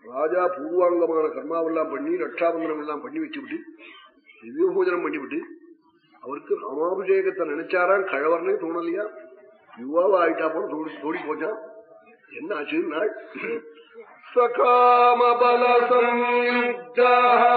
ராஜா பூர்வாங்கமான கர்மாவெல்லாம் பண்ணி ரட்சாபந்தனம் எல்லாம் பண்ணி வச்சுவிட்டு திவ்ய பூஜனம் பண்ணிவிட்டு அவருக்கு ராமாபிஷேகத்தை நினைச்சாராம் கழவர்னே தோணலையா யுவாவா ஆயிட்டா போல தோடி தோடி போச்சான் என்ன ஆச்சுன்னு நாள் சகாமபல சம்யுக்தா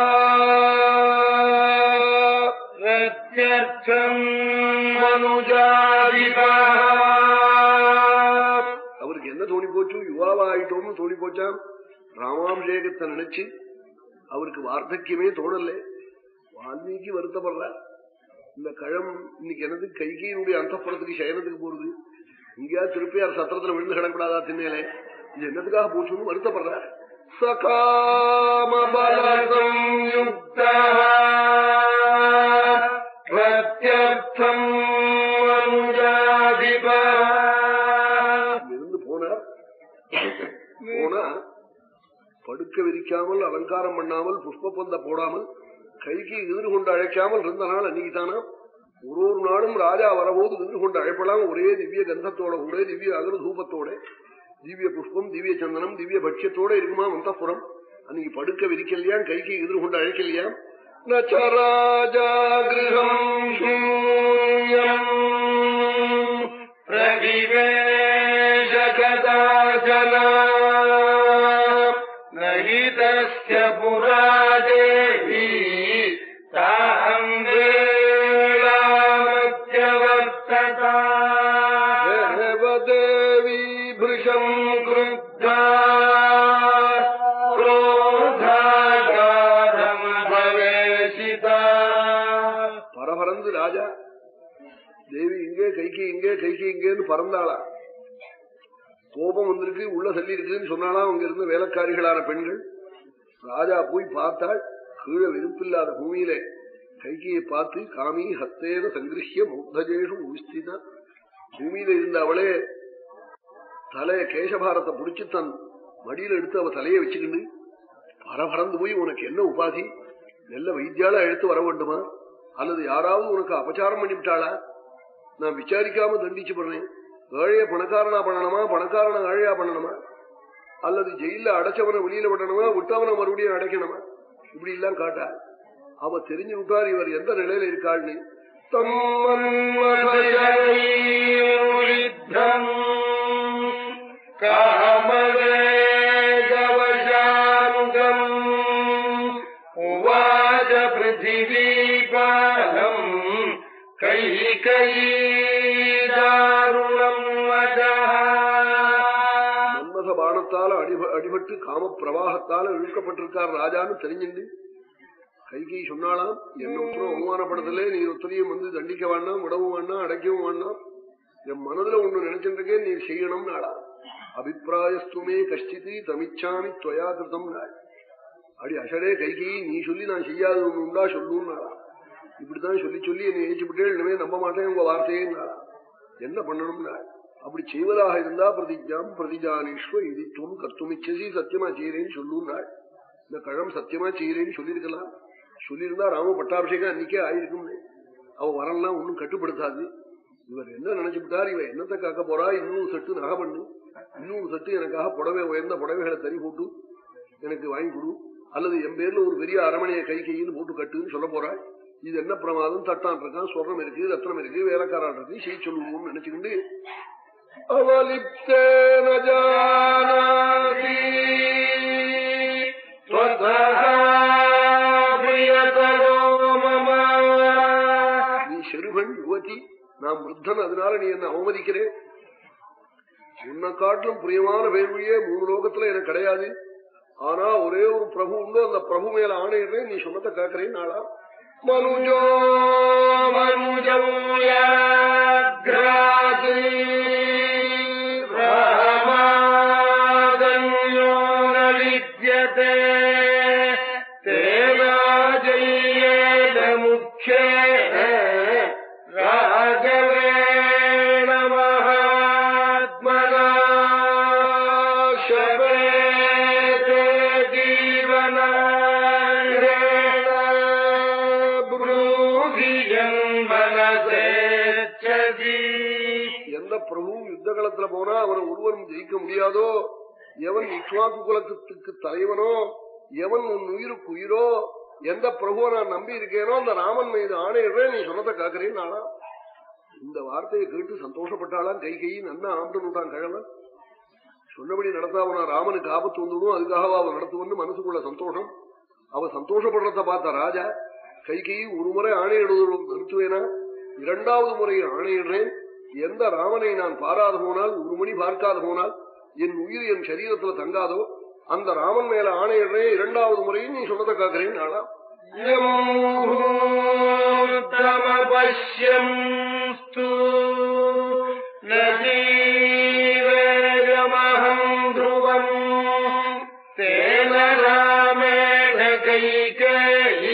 அவருக்கு என்ன தோணி போச்சு யுவாவா ஆயிட்டோம்னு தோணி போச்சான் ராமாபிஷேகத்தை நினைச்சு அவருக்கு வார்த்தக்கியமே தோணல வால்மீகி வருத்தப்படுறார் இந்த கழம் இன்னைக்கு எனது கைகையினுடைய அந்தப்புறத்துக்கு சயனத்துக்கு போறது இங்கேயா திருப்பியார் சத்திரத்துல விழுந்து கிடக்கூடாதா திண்ணையிலே இது என்னத்துக்காக போச்சுன்னு வருத்தப்படுறார் பிரத்யர்த்தம் இருந்து போனார் போனா படுக்க விரிக்காமல் அலங்காரம் பண்ணாமல் புஷ்ப பந்த போடாமல் கைக்கு எதிர் கொண்டு அழைக்காமல் இருந்த நாள் அன்னைக்கு தானா ஒரு ஒரு நாளும் ராஜா வரபோது எதிர் கொண்டு அழைப்பலாம் ஒரே திவ்ய கந்தத்தோட ஒரே திவ்ய அகர தூபத்தோட திவ்ய புஷ்பம் திவ்ய சந்தனம் திவ்ய பட்சியத்தோட இருக்குமா அந்தப்புறம் அன்னைக்கு படுக்க விரிக்கலையா கைக்கு எதிர் கொண்டு அழைக்கலையா நச்சராஜா கிரகம் சூன்யம் प्रविवेशकदाचना न हि तस्य पुरा देवी ताम् वेळामध्यवर्तता தேவி பிருஷம் क्रुद्धा क्रोधागारम् प्रवेशिता பரபரந்து ராஜா தேவி இங்கே கைக்கு இங்கே கைக்கு இங்கேன்னு பறந்தாளா கோபம் வந்திருக்கு உள்ள சொல்லி இருக்குன்னு சொன்னாலாம் அங்க இருந்த வேலைக்காரிகளான பெண்கள் ராஜா போய் பார்த்தாள் கீழே விருப்பில்லாத பூமியில கைகையை பார்த்து காமி ஹஸ்தேன சங்கிருஷ்ய மௌத்தஜேஷு உஸ்திதா பூமியில இருந்த அவளே தலைய கேசபாரத்தை புடிச்சு தன் மடியில எடுத்து அவ தலையை வச்சுக்கிண்டு பரபரந்து போய் உனக்கு என்ன உபாதி நல்ல வைத்தியால எடுத்து வர வேண்டுமா அல்லது யாராவது உனக்கு அபச்சாரம் பண்ணிவிட்டாளா நான் விசாரிக்காம தண்டிச்சு பண்ணேன் ஏழைய பணக்காரனா பண்ணணுமா பணக்காரனை ஏழையா பண்ணணுமா அல்லது ஜெயில அடைச்சவனை வெளியில விடணுமா விட்டவனை மறுபடியும் அடைக்கணுமா இப்படி எல்லாம் காட்டா அவ தெரிஞ்சு விட்டார் இவர் எந்த நிலையில இருக்காள்னு तन्मन्मथयैर्वृद्धम् कामवेगवशानुगम् उवाच पृथिवीपालम् कैकयीदारुणम् वचः மன்மத பானத்தால அடிப- அடிபட்டு காம பிரவாகத்தால இழுக்கப்பட்டிருக்கார் ராஜான்னு தெரிஞ்சுண்டு கைகை சொன்னாலாம் என்ன உத்தரம் அவமானப்படுத்தல நீ உத்தரையும் வந்து தண்டிக்க வேண்டாம் விடவும் வேண்டாம் அடைக்கவும் வேண்டாம் என் மனதுல ஒண்ணு நினைச்சிருக்கேன் நீ செய்யணும் நாளா அபிப்பிராயஸ்துமே கஷ்டித்து தமிச்சாமி துவயா கிருதம் நாள் அடி அசடே கைகை நீ சொல்லி நான் செய்யாத ஒண்ணு உண்டா சொல்லும் நாளா இப்படித்தான் சொல்லி சொல்லி என்னை ஏச்சுப்பட்டே இனிமே நம்ப மாட்டேன் உங்க வார்த்தையே நாளா என்ன பண்ணணும் நாள் அப்படி செய்வதாக இருந்தா பிரதிஜாம் பிரதிஜானீஸ்வ இதித்துவம் கத்துமிச்சசி சத்தியமா செய்யறேன்னு சொல்லும் நாள் இந்த கழம் சத்தியமா செய்யறேன்னு சொல்லியிருக்கலாம் சொல்லியிருந்தா ராம பட்டாபிஷேகம் அன்னைக்கே ஆயிருக்கும் அவ வரலாம் ஒன்னும் கட்டுப்படுத்தாது இவர் என்ன நினைச்சுட்டார் இவ என்னத்தை காக்க போறா இன்னொரு சட்டு நகை பண்ணு இன்னொரு சட்டு எனக்காக புடவை உயர்ந்த புடவைகளை தறி போட்டு எனக்கு வாங்கி கொடு அல்லது என் பேர்ல ஒரு பெரிய அரமனையை கை கையின்னு போட்டு கட்டுன்னு சொல்ல போறா இது என்ன பிரமாதம் தட்டான் இருக்கான் சொர்ணம் இருக்கு ரத்னம் இருக்கு வேலைக்காரன் இருக்கு செய்ய சொல்லுவோம்னு நினைச்சுக்கிண்டு அவலிப்தேன ஜானாதி त्वतः प्रियतरो मम நீ செருவன் யுவதி நான் மிருத்தன் அதனால நீ என்ன அவமதிக்கிறேன் உன்னை காட்டிலும் பிரியமான பேர்வழியே மூணு லோகத்துல எனக்கு கிடையாது ஆனா ஒரே ஒரு பிரபு உண்டு அந்த பிரபு மேல ஆணையிடுறேன் நீ சொன்னதை கேட்கிறேன் நாளா மனுஜோ मनुजं याग्राति रामादन्यो न विद्यते तेनाजय्येन मुख्येन राघवेण महात्मना शपेते जीवनाग्रेण ब्रूहि जन्मनसेच्छति எந்த பிரபு யுத்த களத்துல போனா அவனை ஒருவரும் ஜெயிக்க முடியாதோ எவன் இக்ஷ்வாக்கு குலத்துக்கு தலைவனோ எவன் உன் உயிருக்கு உயிரோ எந்த பிரபுவை நான் நம்பி இருக்கேனோ அந்த ராமன் மீது ஆணையிடுறேன் நீ சொன்னதை காக்கிறேன் நானா இந்த வார்த்தையை கேட்டு சந்தோஷப்பட்டாலாம் கை கை நன்னா ஆண்டு நூட்டான் கிழவன் சொன்னபடி நடத்தாவனா ராமனுக்கு ஆபத்து வந்துடும் அதுக்காக அவன் நடத்துவன்னு மனசுக்குள்ள சந்தோஷம் அவ சந்தோஷப்படுறத பார்த்த ராஜா கை கை ஒரு முறை ஆணையிடுவதும் நிறுத்துவேனா இரண்டாவது முறை ஆணையிடுறேன் எந்த ராமனை நான் பாராத போனால் ஒரு மணி பார்க்காத போனால் என் உயிர் என் சரீரத்துல தங்காதோ அந்த ராமன் மேல ஆணையிடுறேன் இரண்டாவது முறையும் நீ சொன்னதை காக்கிறேன் நானா பஷ்யம்ஸ்து நதீவேகமஹம் ध्रुवम् तेन रामेण कैकेयी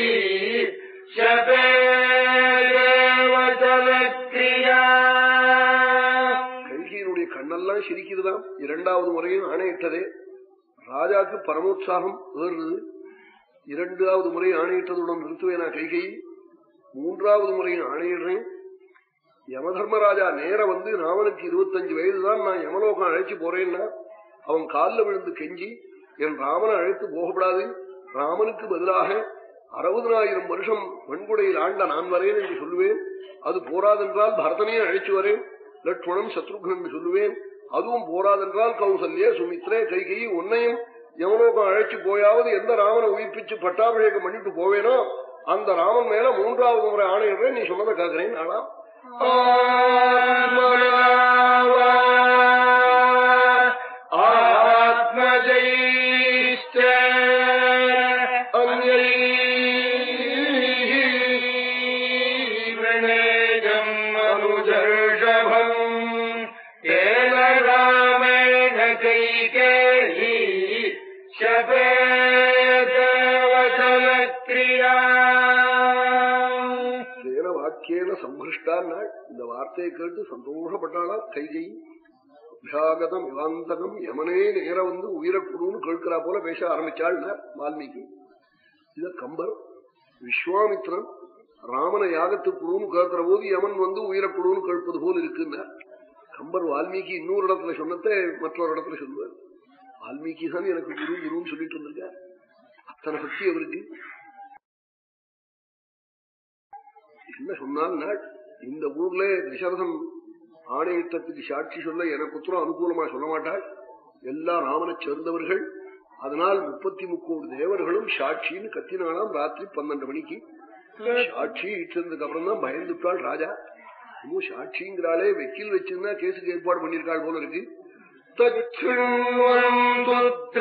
शपेवचनक्रिया கைகியினுடைய கண்ணெல்லாம் சிரிக்குதுதான் இரண்டாவது முறையும் ஆணையிட்டதே ராஜாக்கு பரமோத்சாகம் ஏறுது இரண்டாவது முறை ஆணையிட்டதுடன் நிறுத்துவேனா கைகை மூன்றாவது முறையும் ஆணையிடுறேன் யமதர்மராஜா நேர வந்து ராமனுக்கு இருபத்தஞ்சு வயதுதான் நான் யமலோகம் அழைச்சு போறேன்னா அவன் காலில் விழுந்து கெஞ்சி என் ராமனை அழைத்து போகப்படாது ராமனுக்கு பதிலாக அறுபதனாயிரம் வருஷம் மண்குடையில் ஆண்ட நான் வரேன் என்று சொல்லுவேன் அது போராதென்றால் பரதனையே அழைச்சு வரேன் லட்சுமணன் சத்ருகன் என்று சொல்லுவேன் அதுவும் போராதென்றால் கௌசல்ய சுமித்ரே கைகை உன்னையும் யமலோகம் அழைச்சு போயாவது எந்த ராமனை உயிர்ப்பிச்சு பட்டாபிஷேகம் பண்ணிட்டு போவேனோ அந்த ராமன் மேல மூன்றாவது முறை ஆணையிடுறேன் நீ சொன்னதை காக்கிறேன் நானா ஆத்மஜைஷ்ட அந்நேகம் அனுஜர்ஷபம் ஏன ராமேண கைகேயி சபேதவச்சனக்ரியா தேன வாக்கியேன சம்பிருஷ்டான் இந்த வார்த்தையை கேட்டு சந்தோஷப்பட்டாளா கைகை அபியாகதம் இவாந்தகம் யமனே நேர வந்து உயிரக்குடுன்னு கேட்கிறா போல பேச ஆரம்பிச்சாள் வால்மீகி இத கம்பர் விஸ்வாமித்ரன் ராமனை யாகத்துக்குழுன்னு கேட்கிற போது யமன் வந்து உயிரக்குழுன்னு கேட்பது போல் இருக்குன்னா கம்பர் வால்மீகி இன்னொரு இடத்துல சொன்னதை மற்றொரு இடத்துல சொல்லுவார் வால்மீகி தான் எனக்கு குரு குருன்னு சொல்லிட்டு வந்திருக்கார் அத்தனை சக்தி அவருக்கு என்ன சொன்னால் இந்த ஊர்ல தசரதம் ஆணையிட்டத்துக்கு சாட்சி சொல்ல எனக்கு உத்தரம் அனுகூலமா சொல்ல மாட்டாள் எல்லாம் ராமனை சேர்ந்தவர்கள் அதனால் முப்பத்தி முக்கோடி தேவர்களும் சாட்சின்னு கத்தினாலாம் ராத்திரி பன்னெண்டு மணிக்கு சாட்சி இட்டதுக்கு அப்புறம் தான் பயந்துட்டாள் ராஜா இன்னும் சாட்சிங்கிறாளே வெக்கில் வச்சிருந்தா கேஸுக்கு ஏற்பாடு பண்ணிருக்காள் போல இருக்கு तच्छृण्वन्तु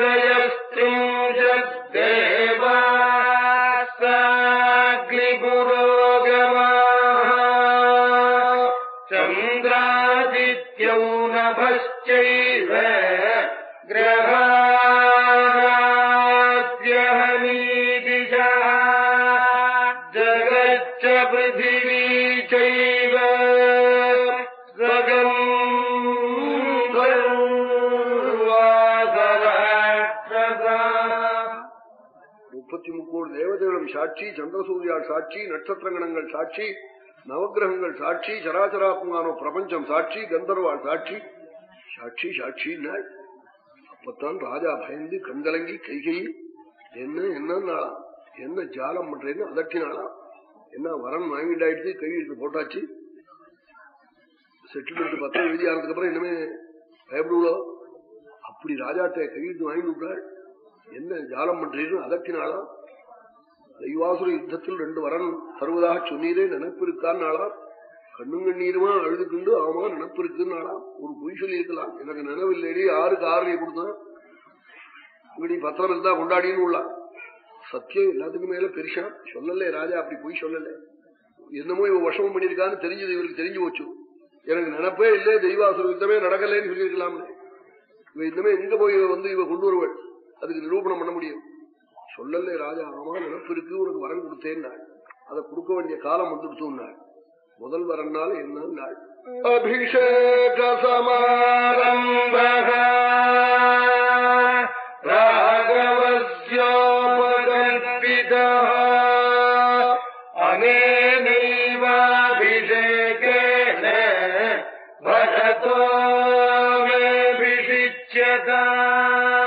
त्रयस्त्रिंशद्देवाग्निपुरोगमाः चन्द्रादित्यौ नभश्चैव ग्रहाद्यहनीदिशः जगच्च पृथिवी चैव முப்பத்தி முக்கோடி தேவதைகளும் சாட்சி சந்திரசூரியால் சாட்சி நட்சத்திரங்கணங்கள் சாட்சி நவகிரகங்கள் சாட்சி சராச்சராத்மானோ பிரபஞ்சம் சாட்சி கந்தர்வாள் சாட்சி சாட்சி சாட்சின்னாள் அப்பத்தான் ராஜா பயந்து கண்கலங்கி கைகை என்ன என்னன்னாளாம் என்ன ஜாலம் பண்றேன்னு அதட்டினாளாம் என்ன வரன் வாங்கிட்டாயிடுச்சு கையெழுத்து போட்டாச்சு செட்டில்மெண்ட் பத்திரம் எழுதி ஆனதுக்கு அப்புறம் இனிமே பயப்படுவோ அப்படி ராஜாட்ட கையெழுத்து வாங்கி விட்டாள் என்ன ஜாலம் பண்றீன்னு அதட்டினாளாம் தெய்வாசுர யுத்தத்தில் ரெண்டு வரன் தருவதாக சொன்னீரே நினைப்பு இருக்கான்னாலாம் கண்ணும் கண்ணீருமா அழுதுக்குண்டு ஆமா நினப்பு இருக்குன்னாலாம் ஒரு பொய் சொல்லி இருக்கலாம் எனக்கு நினைவில்லைடி யாருக்கு ஆறு நீ கொடுத்தான் இப்படி பத்திரம் இருந்தா கொண்டாடின்னு உள்ளான் சத்தியம் எல்லாத்துக்கும் மேல பெருசா சொல்லல ராஜா அப்படி பொய் சொல்லல என்னமோ இவ வசமும் பண்ணிருக்கான்னு தெரிஞ்சது இவருக்கு தெரிஞ்சு போச்சு எனக்கு நினைப்பே இல்லை தெய்வாசுர யுத்தமே நடக்கலன்னு சொல்லியிருக்கலாம்னு இவ இன்னமே எங்க போய் இவ வந்து இவ கொண்டு வருவள் அதுக்கு நிரூபணம் பண்ண முடியும் சொல்லல ராஜா ஆமா நினப்பு இருக்கு உனக்கு வரம் கொடுத்தேன்னா அதை கொடுக்க வேண்டிய காலம் வந்துடுத்தோம்னா முதல் வரனால என்ன நாள் अभिषेक समारम्भः राघवस्योपकल्पितः अनेनैवाभिषेकेन भजतो मेऽभिषिच्यता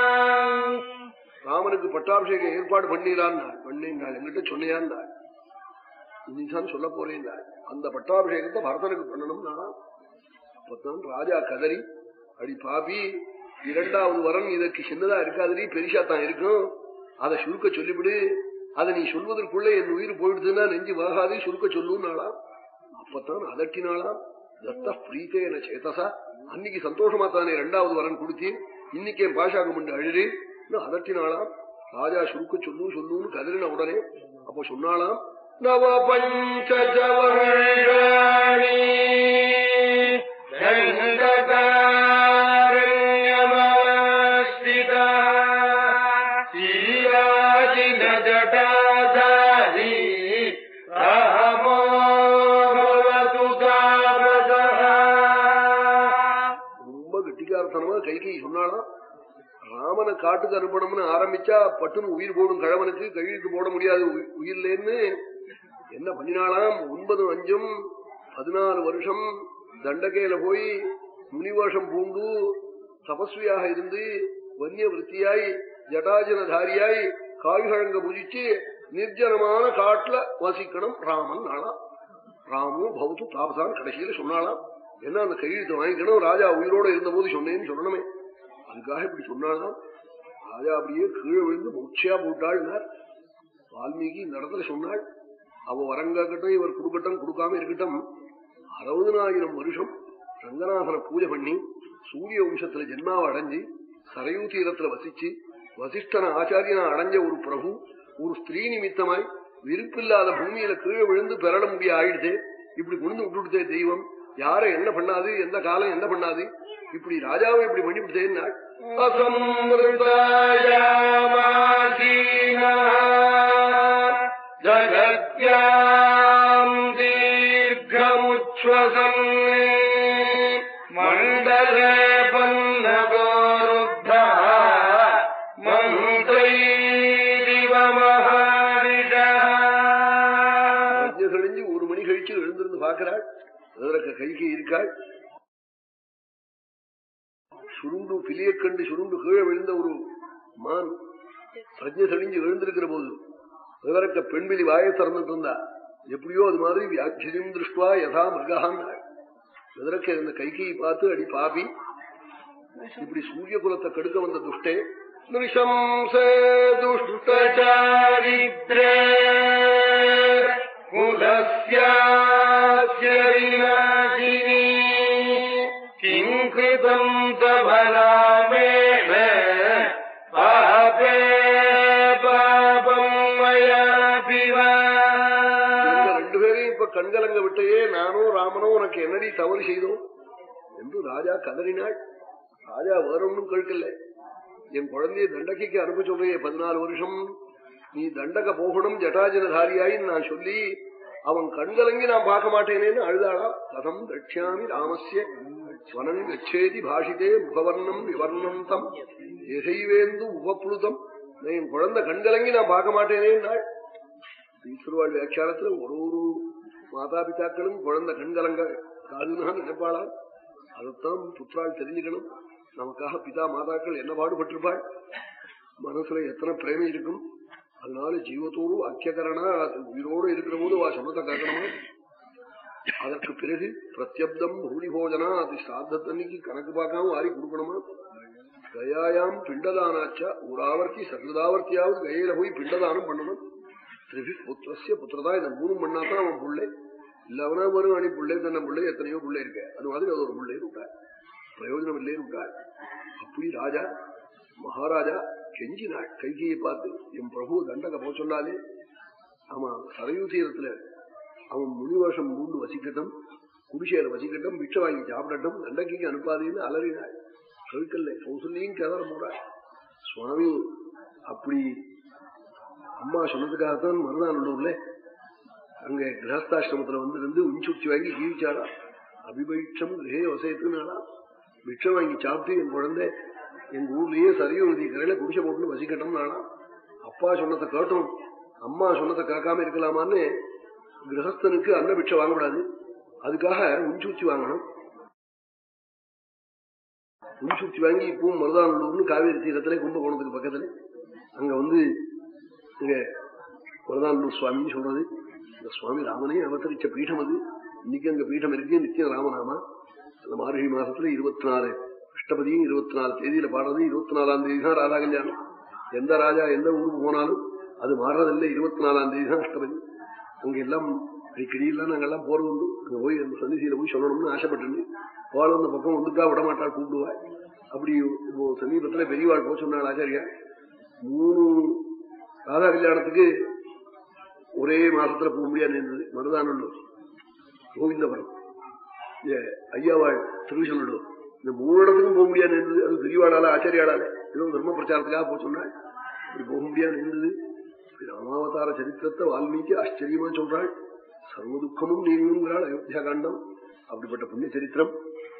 ராமனுக்கு பட்டாபிஷேகம் ஏற்பாடு பண்ணிடான் பண்ணேன் என்கிட்ட சொன்னியான் இன்னைதான் சொல்ல போறேன் அந்த பட்டாபிஷேகத்தை பரதனுக்கு பண்ணணும்னா அப்பதான் ராஜா கதறி அடி பாபி இரண்டாவது வரன் இதற்கு சின்னதா இருக்காதடி பெரிசா தான் இருக்கும் அதை சுருக்க சொல்லிவிடு அதை நீ சொல்வதற்குள்ளே என் உயிர் போயிடுதுன்னா நெஞ்சு வாகாது சுருக்க சொல்லுனாலாம் அப்பத்தான் அதட்டினாலாம் தத்த பிரீத்தே என சேத்தசா அன்னைக்கு சந்தோஷமா தானே ரெண்டாவது வரன் கொடுத்தேன் இன்னைக்கு என் பாஷாக்கு முண்டு அழுது அதட்டினாலாம் ராஜா சுருக்க சொல்லு சொல்லுன்னு கதறின உடனே அப்ப சொன்னாலாம் நவ பஞ்சவர்ஷாணி தண்டகாரண்யமஸ்திதா சீராஜின ஜட்டாதாரி ராமோ பவது தாபதः ரொம்ப கெட்டிக்காரத்தனமா கைகை சொன்னாலாம் ராமனை காட்டுக்கு அனுப்பணும்னு ஆரம்பிச்சா பட்டுன்னு உயிர் போடும் கழவனுக்கு கையெழுத்து போட முடியாது உயி- உயிர்லேன்னு என்ன பண்ணினாலாம் ஒன்பது அஞ்சும் பதினாலு வருஷம் தண்டகையில போய் முனிவேஷம் பூண்டு தபஸ்வியாக இருந்து வன்னிய விருத்தியாய் ஜட்டாஜனதாரியாய் காய்கழங்க புஜிச்சு நிர்ஜனமான காட்டுல வசிக்கணும் ராமன் நாளா ராமு பௌத்து தாபசான் கடைசியில சொன்னாலாம் என்ன அந்த கையெழுத்து வாங்கிக்கணும் ராஜா உயிரோட இருந்த போது சொன்னேன்னு சொல்லணுமே அதுக்காக இப்படி சொன்னாலாம் ராஜா அப்படியே கீழே விழுந்து மூச்சியா போட்டாள்னார் வால்மீகி இந்த இடத்துல சொன்னாள் அவ வரங்கட்டும் இவர் கொடுக்கட்டும் கொடுக்காம இருக்கட்டும் அறுபதனாயிரம் வருஷம் ரங்கநாதனை பூஜை பண்ணி சூரிய வம்சத்துல ஜென்மாவை அடைஞ்சு சரையூ தீரத்துல வசிச்சு வசிஷ்டன ஆச்சாரியனா அடைஞ்ச ஒரு பிரபு ஒரு ஸ்திரீ நிமித்தமாய் விருப்பில்லாத பூமியில கீழே விழுந்து பெறட முடிய ஆயிடுதே இப்படி குனிந்து விட்டுடுதே தெய்வம் யார என்ன பண்ணாது எந்த காலம் என்ன பண்ணாது இப்படி ராஜாவை இப்படி பண்ணிவிட்டேன்னா ஜகத்யாம் தீர்க்கமுச்வசம் மண்டலே பன்னகோருத்த மந்திரைரிவ மகாவிஷ மஞ்சள் கழிஞ்சு ஒரு மணி கழிச்சு எழுந்திருந்து பார்க்கிறாள் அதற்கு கைகை இருக்காள் சுருண்டு பிலிய கண்டு சுருண்டு கீழே விழுந்த ஒரு மான் பிரஜை தெளிஞ்சு எழுந்திருக்கிற போது விவரக்க பெண்பிலி வாயை திறந்துட்டு இருந்தா எப்படியோ அது மாதிரி வியாட்சியம் திருஷ்டுவா யதா மிருகான் விதரக்க இருந்த கைகையை பார்த்து அடி பாபி இப்படி சூரிய குலத்தை கெடுக்க வந்த துஷ்டே நிருஷம்சே துஷ்டச்சாரித்ரே குலஸ்யாஸ்ய விநாசினி கிம் கிருதம் தபலாமேன பாபே பாபம் மயாபிவா இவங்க ரெண்டு பேரையும் இப்ப கண்கலங்க விட்டையே நானும் ராமனும் உனக்கு என்னடி தவறு செய்தோம் என்று ராஜா கதறினாள் ராஜா வேற ஒன்றும் கேட்கல என் குழந்தைய தண்டகைக்கு அனுப்ப சொல்றையே பதினாலு வருஷம் நீ தண்டக போகணும் ஜட்டாஜனதாரியாயின்னு நான் சொல்லி அவன் கண்கலங்கி நான் பார்க்க மாட்டேனேன்னு அழுதாளா கதம் தட்சியாமி ராமஸ்ய ஸ்வனன் கச்சேதி பாஷிதே முகவர்ணம் விவர்ணம் தம் எசைவேந்து உபப்ளுதம் நான் என் குழந்தை கண்கலங்கி நான் பார்க்க மாட்டேனேன்னாள் ஈஸ்வரவாள் வியாக்கியானத்துல ஒரு ஒரு மாதா பிதாக்களும் குழந்தை கண்கலங்க காதுதான் நினைப்பாளா அதைத்தான் புற்றாள் தெரிஞ்சுக்கணும் நமக்காக பிதா மாதாக்கள் என்ன பாடுபட்டிருப்பாள் மனசுல எத்தனை பிரேமை இருக்கும் அதனால ஜீவத்தோடு வாக்கியகரணா அது உயிரோடு இருக்கிற போது வா சொன்னதை கேட்கணுமா அதற்கு பிறகு பிரத்யப்தம் பூரி போஜனா அது சாத்தத்தன்னைக்கு கணக்கு பார்க்காம வாரி கொடுக்கணுமா கயாயாம் பிண்டதானாச்சா ஒரு ஆவர்த்தி சகிருதாவர்த்தியாவது கயில போய் பிண்டதானம் பண்ணணும் திரிபி புத்திரஸ்ய புத்திரதா இந்த மூணு பண்ணாதான் அவன் புள்ளை இல்லவனா வரும் அணி புள்ளை தன்னை புள்ளை எத்தனையோ புள்ளை இருக்க அது மாதிரி அது ஒரு புள்ளை விட்டாள் பிரயோஜனம் இல்லைன்னு விட்டாள் அப்படி ராஜா மகாராஜா கெஞ்சினாள் கைகையை பார்த்து என் பிரபு தண்டக போக சொன்னாலே அவன் சரையூ தீரத்துல அவன் முனிவர்ஷம் மூண்டு வசிக்கட்டும் குடிசையில வசிக்கட்டும் பிச்சை வாங்கி சாப்பிடட்டும் தண்டகைக்கு அனுப்பாதேன்னு அலறினாள் கவிக்கல்ல கௌசல்லையும் கேதர போறாள் சுவாமி அப்படி அம்மா சொன்னதுக்காகத்தான் மருதானூர்ல அங்க கிரகஸ்தாசிரமத்துல வந்து இருந்து உஞ்சுச்சி வாங்கி ஜீவிச்சாரா அபிபைட்சம் கிரகே வசயத்துனாலா பிட்சம் வாங்கி சாப்பிட்டு என் குழந்தை எங்க ஊர்லயே சரியோ நதி கரையில குடிசை போட்டு வசிக்கட்டும் நானா அப்பா சொன்னதை கேட்டோம் அம்மா சொன்னதை கேட்காம இருக்கலாமான்னு கிரகஸ்தனுக்கு அன்ன பிட்சை வாங்கக்கூடாது அதுக்காக உஞ்சுச்சி வாங்கணும் உஞ்சுச்சி வாங்கி இப்பவும் மருதானூர்னு காவேரி தீரத்துல கும்பகோணத்துக்கு பக்கத்துல அங்க வந்து இங்க வரதானூர் சுவாமின்னு சொல்றது இந்த சுவாமி ராமனே அவதரிச்ச பீடம் அது இன்னைக்கு அங்க பீடம் இருக்கு நித்தியம் ராமநாமா அந்த மார்கழி மாசத்துல இருபத்தி நாலு அஷ்டபதியும் இருபத்தி நாலு தேதியில பாடுறது இருபத்தி நாலாம் தேதி தான் ராதா கல்யாணம் எந்த ராஜா எந்த ஊருக்கு போனாலும் அது மாறுறதில்லை இருபத்தி நாலாம் தேதி தான் அஷ்டபதி அங்க எல்லாம் அடிக்கடி எல்லாம் நாங்கெல்லாம் போறது உண்டு அங்க போய் அந்த சன்னிசியில போய் சொல்லணும்னு ஆசைப்பட்டு போல அந்த பக்கம் வந்துட்டா விட மாட்டாள் கூப்பிடுவா அப்படி இப்போ சமீபத்துல பெரியவாள் போக சொன்னாள் ஆச்சாரியா மூணு ராதா கல்யாணத்துக்கு ஒரே மாசத்துல போக முடியாது இருந்தது மருதானல்லூர் கோவிந்தபுரம் ஐயாவாள் திருவிசனல்லூர் இந்த மூணு இடத்துக்கும் போக முடியாது இருந்தது அது பெரியவாளால ஆச்சாரியாளால ஏதோ தர்ம பிரச்சாரத்துக்காக போக சொன்னாள் இப்படி போக முடியாது இருந்தது ராமாவதார சரித்திரத்தை வால்மீகி ஆச்சரியமா சொல்றாள் சர்வ துக்கமும் நீங்குங்கிறாள் அயோத்தியா காண்டம் அப்படிப்பட்ட புண்ணிய சரித்திரம்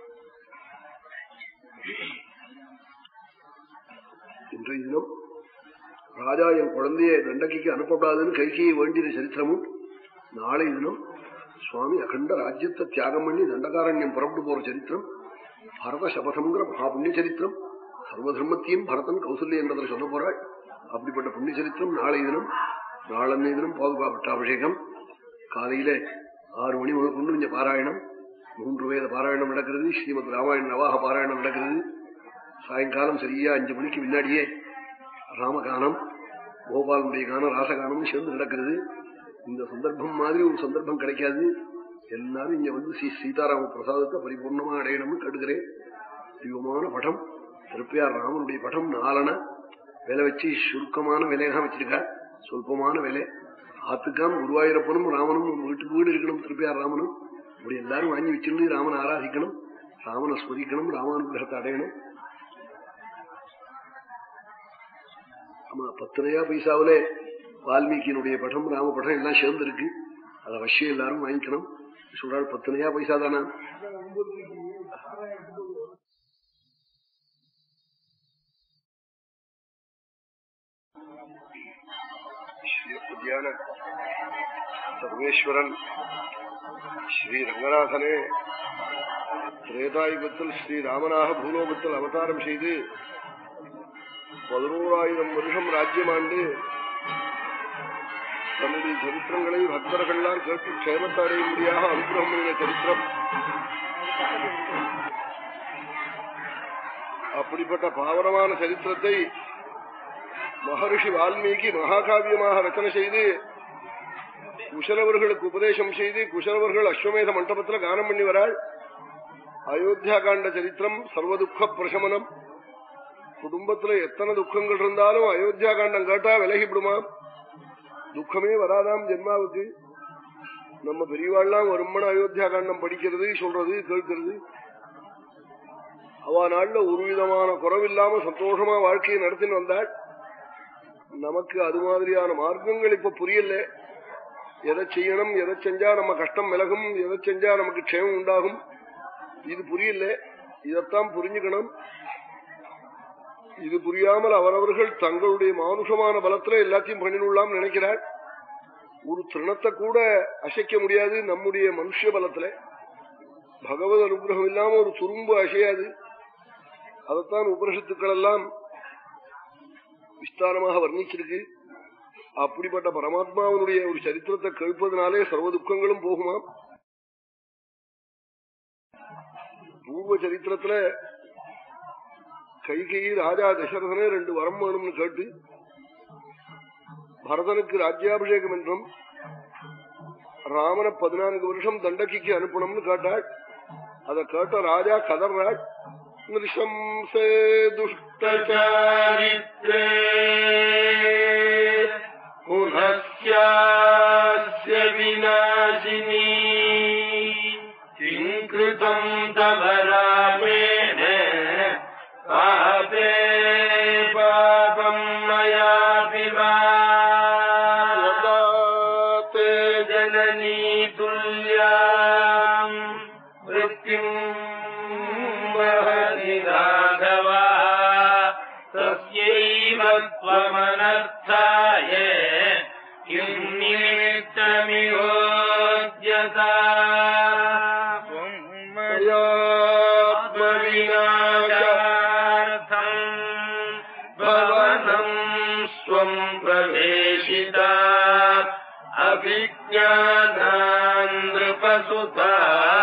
இன்றைய தினம் ராஜா என் குழந்தைய தண்டகைக்கு அனுப்பப்படாதுன்னு கைகையை வேண்டிய சரித்திரமும் நாளை தினம் சுவாமி அகண்ட ராஜ்யத்தை தியாகம் பண்ணி தண்டகாரண்யம் புறப்பட்டு போற சரித்திரம் பரத சபதம்ங்கிற மகாபுண்ணிய சரித்திரம் சர்வ தர்மத்தையும் பரதன் கௌசல்ய என்றதில் சொல்ல போறாள் அப்படிப்பட்ட புண்ணிய சரித்திரம் நாளை தினம் நாளன்னை தினம் பாதுகா பட்டாபிஷேகம் காலையில ஆறு மணி முதல் கொண்டு இங்க பாராயணம் மூன்று வேத பாராயணம் நடக்கிறது ஸ்ரீமத் ராமாயண நவாக பாராயணம் நடக்கிறது சாயங்காலம் சரியா அஞ்சு மணிக்கு முன்னாடியே ராமகானம் கோபாலனுடைய கானம் ராசகானமும் சேர்ந்து நடக்கிறது இந்த சந்தர்ப்பம் மாதிரி ஒரு சந்தர்ப்பம் கிடைக்காது எல்லாரும் இங்க வந்து ஸ்ரீ சீதாராம பிரசாதத்தை பரிபூர்ணமா அடையணும்னு கேட்டுக்கிறேன் தெய்வமான படம் திருப்பியார் ராமனுடைய படம் நாலன விலை வச்சு சுருக்கமான விலையாக வச்சிருக்கா சொல்பமான விலை ஆத்துக்காம் குருவாயூரப்பனும் ராமனும் வீட்டுக்கு வீடு இருக்கணும் திருப்பியார் ராமனும் இப்படி எல்லாரும் வாங்கி வச்சிருந்து ராமனை ஆராதிக்கணும் ராமனை ஸ்மரிக்கணும் ராமானுகிரகத்தை அடையணும் ஆமா பத்தனையா பைசாவில வால்மீகியினுடைய படம் ராம படம் எல்லாம் சேர்ந்து இருக்கு அதை அவசியம் எல்லாரும் வாங்கிக்கணும் சொல்றாள் பத்தனையா பைசா தானா சர்வேஸ்வரன் ஸ்ரீ ரங்கநாதனே திரேதாயுகத்தில் ஸ்ரீ ராமனாக பூலோகத்தில் அவதாரம் செய்து பதினோராயிரம் வருஷம் ராஜ்யமாண்டு தன்னுடைய சரித்திரங்களை பக்தர்கள்லாம் கேட்டு க்ஷேமத்தை அடையும்படியாக அனுகிரகம் பண்ணின சரித்திரம் அப்படிப்பட்ட பாவனமான சரித்திரத்தை மகர்ஷி வால்மீகி மகாகாவியமாக ரச்சனை செய்து குஷலவர்களுக்கு உபதேசம் செய்து குஷலவர்கள் அஸ்வமேத மண்டபத்தில் கானம் பண்ணி வராள் அயோத்தியா காண்ட சரித்திரம் சர்வதுக்க பிரசமனம் குடும்பத்துல எத்தனை துக்கங்கள் இருந்தாலும் அயோத்தியா காண்டம் கேட்டா விலகிவிடுமா துக்கமே வராதாம் ஜென்மாவுக்கு நம்ம பெரியவாள்லாம் வருமன அயோத்தியா காண்டம் படிக்கிறது சொல்றது கேட்கிறது அவ நாள்ல ஒரு விதமான குறவில்லாம சந்தோஷமா வாழ்க்கையை நடத்தின்னு வந்தாள் நமக்கு அது மாதிரியான மார்க்கங்கள் இப்ப புரியல எதை செய்யணும் எதை செஞ்சா நம்ம கஷ்டம் விலகும் எதை செஞ்சா நமக்கு க்ஷேமம் உண்டாகும் இது புரியல இதத்தான் புரிஞ்சுக்கணும் இது புரியாமல் அவரவர்கள் தங்களுடைய மானுஷமான பலத்துல எல்லாத்தையும் பண்ணிடலாம் நினைக்கிறார் ஒரு திருணத்தை கூட அசைக்க முடியாது நம்முடைய மனுஷ பலத்துல பகவத் அனுகிரகம் இல்லாம ஒரு துரும்பு அசையாது அதைத்தான் உபனிஷத்துக்கள் எல்லாம் விஸ்தாரமாக வர்ணிச்சிருக்கு அப்படிப்பட்ட பரமாத்மாவனுடைய ஒரு சரித்திரத்தை கேட்பதனாலே சர்வ துக்கங்களும் போகுமா பூர்வ சரித்திரத்துல கைகை ராஜா தசரதனே ரெண்டு வரம் வேணும்னு கேட்டு பரதனுக்கு ராஜ்யாபிஷேகம் என்றும் ராமனை பதினான்கு வருஷம் தண்டகிக்கு அனுப்பணும்னு கேட்டாள் அதை கேட்ட ராஜா கதர்றாள் நிருஷம்சே துஷ்டச்சாரித்ரே புனஸ்யாஸ்ய விநாசினி கிம் கிருதம் தவ ராமேண பாபே பாபம் மயாபி வா தே ஜனனீ துல்யாம் மிருத்யும் வஹதி ராഘவா தஸ்யைவ त्वमनर्थाय किम् निमित्तमिहोद्यता त्वमयात्मविनाशार्थम् भवनम् स्व त्वम् प्रवेशिता अभिज्ञानान्द्रपसुता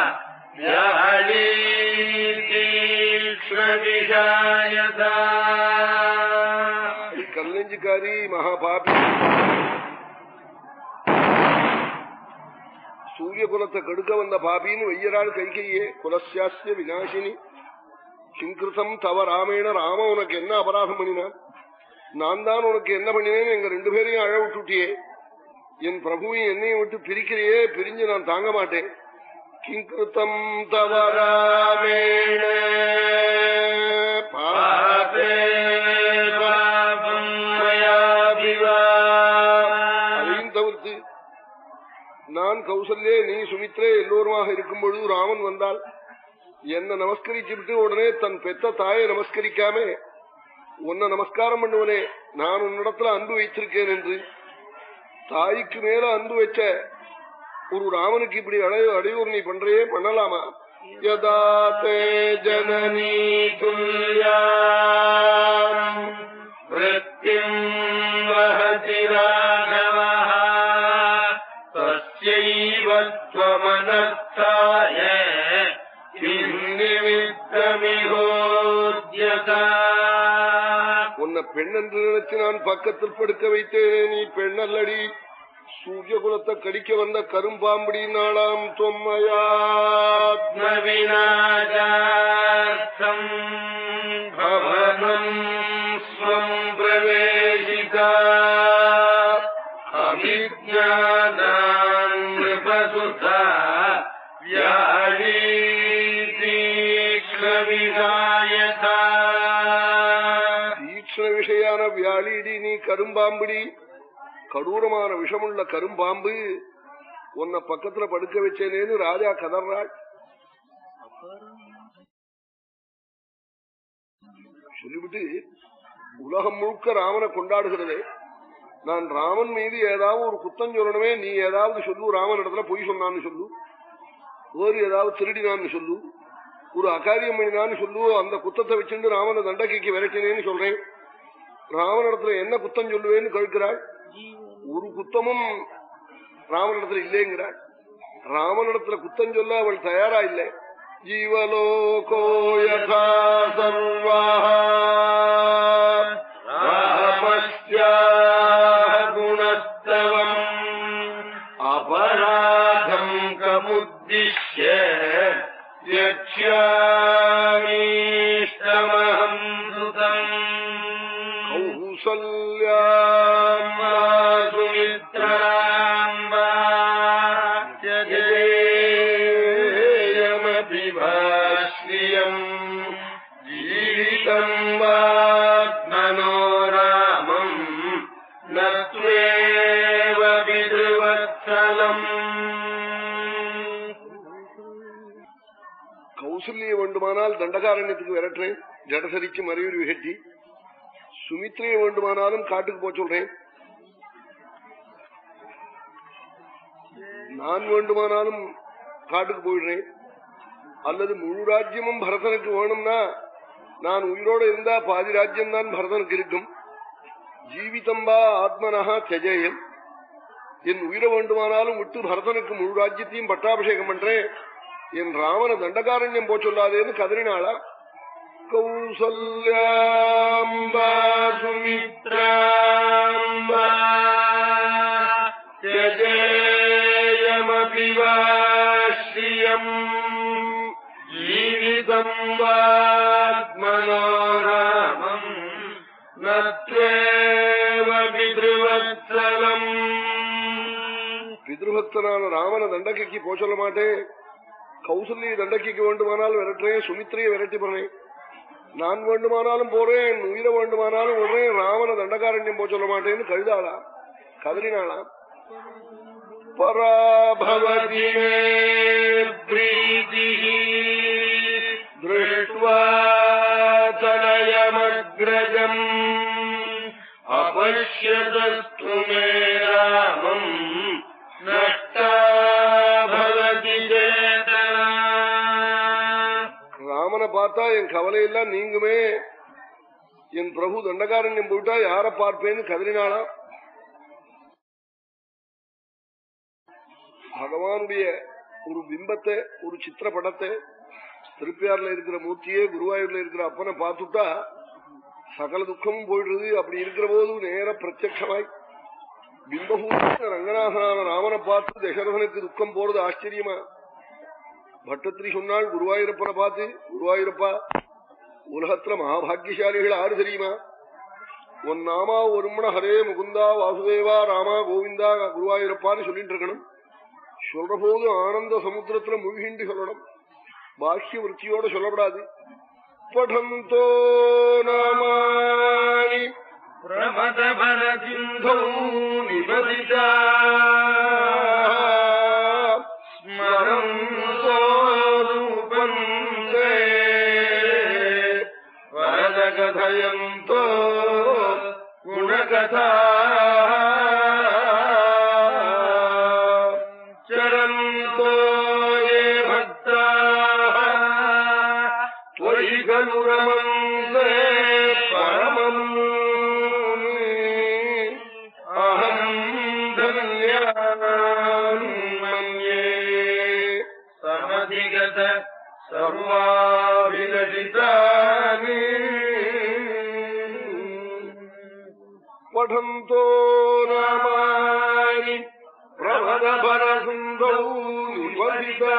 व्याळीतीक्ष्णविषायता கல்லஞ்சிக்காரி மகாபாபி சூரிய குலத்தை கெடுக்க வந்த பாபின்னு வெய்யராள் கைகையே குலசாஸ்ய விநாசினி கிங்கிருத்தம் தவ ராமேண ராம உனக்கு என்ன அபராதம் பண்ணினான் நான் தான் உனக்கு என்ன பண்ணினேன் எங்க ரெண்டு பேரையும் அழ விட்டுட்டியே என் பிரபுவையும் என்னையும் விட்டு பிரிக்கிறையே பிரிஞ்சு நான் தாங்க மாட்டேன் கிங்கிருத்தம் தவ ராமேண பாபே பாபம் மயாபிவா அதையும் தவிர்த்து நான் கௌசல்யே நீ சுமித்ரே எல்லோருமாக இருக்கும் பொழுது ராமன் வந்தால் என்ன நமஸ்கரிச்சு விட்டு உடனே தன் பெத்த தாயை நமஸ்கரிக்காம உன்னை நமஸ்காரம் பண்ணுவனே நான் உன்னிடத்துல அன்பு வைத்திருக்கேன் என்று தாய்க்கு மேல அன்பு வச்ச ஒரு ராமனுக்கு இப்படி அடைய அடையூர் நீ பண்றையே பண்ணலாமா யதா தே ஜனனி துல்யாம் वृत्तिम् वहति राघवः तस्यैव त्वमनर्थाय किन्निमित्तमिहोद्यता உன்னை பெண் என்று நினைச்சு நான் பக்கத்தில் படுக்க வைத்தேனே நீ பெண் அல்லடி சூரிய குலத்தை கடிக்க வந்த கரும்பாம்படி நாளாம் தொம்மையா आत्मविनाशार्थम् भवनम् स्वम् प्रवेशिता अभिज्ञानान्नृपसुता व्याळीतीक्ष्णविषायता தீக்ஷண விஷயான வியாழிடி நீ கரும்பாம்படி கடூரமான விஷமுள்ள கரும்பாம்பு உன்னை பக்கத்துல படுக்க வச்சேனேன்னு ராஜா கதர்றாள் சொல்லிவிட்டு உலகம் முழுக்க ராமனை கொண்டாடுகிறதே நான் ராமன் மீது ஏதாவது ஒரு குத்தம் சொல்லணுமே நீ ஏதாவது சொல்லு ராமன் இடத்துல பொய் சொன்னான்னு சொல்லு வேறு ஏதாவது திருடினான்னு சொல்லு ஒரு அகாரியம் பண்ணினான்னு சொல்லு அந்த குத்தத்தை வச்சுட்டு ராமனை தண்டகைக்கு விரட்டினேன்னு சொல்றேன் ராமனிடத்துல என்ன குத்தம் சொல்லுவேன்னு கேட்கிறாள் ஒரு குத்தமும் ராமனிடத்துல இல்லைங்கிறாள் ராமனிடத்துல குத்தம் சொல்ல அவள் தயாரா இல்லை ஜீவலோகோ யதா சர்வா रामस्याः गुणस्तवम् अपराधम् कमुद्दिश्य यक्ष्यामीष्टमहम् सुतम् கௌசல்யாம் सुमित्राम्बा त्यजेयमपि भाष्यम् जीवितम् वाग्मनो रामम् न त्वेव पितृवत्सलम् கௌசல்யை வேண்டுமானால் தண்டகாரண்யத்துக்கு விரட்டுறேன் ஜடசரிச்சு மறையூர் விகட்டி சுமித்ரையை வேண்டுமானாலும் காட்டுக்கு போக சொல்றேன் நான் வேண்டுமானாலும் காட்டுக்கு போயிடுறேன் அல்லது முழு ராஜ்யமும் பரதனுக்கு வேணும்னா நான் உயிரோட இருந்தா பாதி ராஜ்யம் தான் பரதனுக்கு இருக்கும் ஜீவிதம்பா ஆத்மனஹா தியஜேயம் என் உயிரை வேண்டுமானாலும் விட்டு பரதனுக்கு முழு ராஜ்யத்தையும் பட்டாபிஷேகம் பண்றேன் என் ராமன தண்டகாரண்யம் போ சொல்லாதேன்னு கதறினாளா கௌசல்யாம்பா सुमित्राम्बा त्यजेयमपि वा श्रियम् जीवितम् वात्मनो रामम् न त्वेव पितृवत्सलम् பிதிருபக்தனான ராமன தண்டகைக்கு போ சொல்ல மாட்டேன் கௌசல்யை தண்டகைக்கு வேண்டுமானால் விரட்டுறேன் சுமித்ரையை விரட்டி போறேன் நான் வேண்டுமானாலும் போறேன் என் உயிரை வேண்டுமானாலும் விடுறேன் ராமன தண்டகாரண்யம் போ சொல்ல மாட்டேன்னு கழுதாளா கதறினாளா பராபவதி भवति मे प्रीतिः दृष्ट्वा तनयमग्रजम् अपश्यतस्तु मे रामम् नष्टा भवति चेतना ராமனை பார்த்தா என் கவலையெல்லாம் நீங்குமே என் பிரபு தண்டகாரண்யம் போயிட்டா யார பார்ப்பேன்னு கதறினாளா பகவானுடைய ஒரு பிம்பத்தை ஒரு சித்திரப்படத்தை திருப்பியார்ல இருக்கிற மூர்த்தியே குருவாயூர்ல இருக்கிற அப்பனை பார்த்துட்டா சகல துக்கமும் போயிடுறது அப்படி இருக்கிற போது நேர பிரத்யமாய் பிம்பபூர்ண ரங்கநாதனான ராமனை பார்த்து தசரதனுக்கு துக்கம் போறது ஆச்சரியமா பட்டத்திரி சொன்னால் குருவாயூரப்பனை பார்த்து குருவாயூரப்பா உலகத்துல மகாபாகியசாலிகள் ஆறு தெரியுமா உன் நாமா ஒருமண ஹரே முகுந்தா வாசுதேவா ராமா கோவிந்தா குருவாயூரப்பான்னு சொல்லிட்டு இருக்கணும் சொல்ற போது ஆனந்த சமுத்திரத்துல முழுகிண்டு சொல்லணும் பாஷ்ய விற்த்தியோட சொல்லப்படாது படந்தோ நாமானி प्रमदभरसिन्धौ निबदिता स्मरन्तो रूपम् ते वरदकथयन्तो गुणकथा चरन्तो ये भक्ताः त्वयि खलु रमन्ते परमम् अहम् धन्यान् मन्ये समधिगत सर्वाभिलषितानि படந்தோ நாமானி பிரபதபரசுந்தௌ நிபதிதா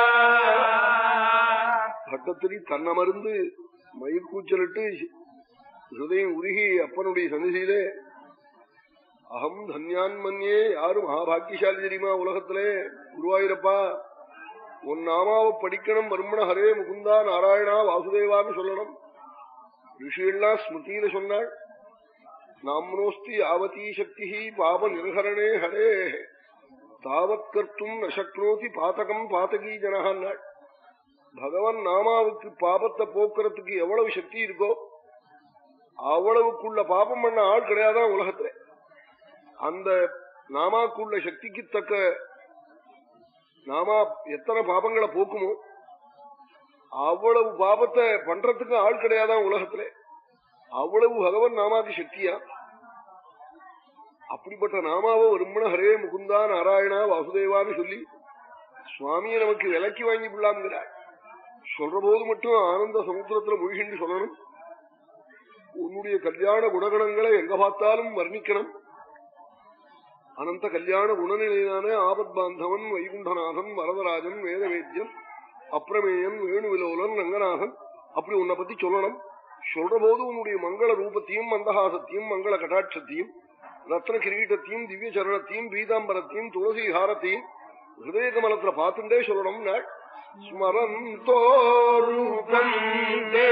பட்டத்திரி தன்னமர்ந்து மயிர்கூச்சலிட்டு ஹிருதயம் உருகி அப்பனுடைய சன்னிதியிலே அகம் தன்யான் மன்யே யாரு மகாபாகியசாலி தெரியுமா உலகத்திலே குருவாயிரப்பா உன் நாமாவை படிக்கணும் வருமண ஹரே முகுந்தா நாராயணா வாசுதேவான்னு சொல்லணும் ரிஷியெல்லாம் ஸ்மிருதியில சொன்னாள் நாம்னோஸ்தி யாவதீ சக்தி பாப நிர்ஹரணே ஹரே தாவத் கர்த்தும் நசக்னோதி பாத்தகம் பாத்தகீ ஜனகான்னாள் பகவான் நாமாவுக்கு பாபத்தை போக்குறதுக்கு எவ்வளவு சக்தி இருக்கோ அவ்வளவுக்குள்ள பாபம் பண்ண ஆள் கிடையாதான் உலகத்துல அந்த நாமாக்குள்ள சக்திக்கு தக்க நாமா எத்தனை பாபங்களை போக்குமோ அவ்வளவு பாபத்தை பண்றதுக்கு ஆள் கிடையாதான் உலகத்துல அவ்வளவு பகவன் நாமாக்கு சக்தியா அப்படிப்பட்ட நாமாவை வருமண ஹரே முகுந்தா நாராயணா வாசுதேவான்னு சொல்லி சுவாமியை நமக்கு விலக்கி வாங்கி விடலாம்ங்கிறார் சொல்ற போது மட்டும் ஆனந்த சமுத்திரத்துல மூழ்கிண்டு சொல்லணும் உன்னுடைய கல்யாண குணகணங்களை எங்க பார்த்தாலும் வர்ணிக்கணும் அனந்த கல்யாண குணநிலையிலான ஆபத் பாந்தவன் வைகுண்டநாதன் வரதராஜன் வேதவேத்தியன் அப்பிரமேயன் வேணுவிலோலன் ரங்கநாதன் அப்படி உன்னை பத்தி சொல்லணும் சொல்ற போது உன்னுடைய மங்கள ரூபத்தையும் மந்தஹாசத்தையும் மங்கள கட்டாட்சத்தையும் ரத்ன கிரீட்டத்தையும் திவ்ய சரணத்தையும் பீதாம்பரத்தையும் துளசி ஹாரத்தையும் ஹிருதய கமலத்துல பார்த்துட்டே சொல்லணும் நாள் ஸ்மரந்தோ ரூபம் தே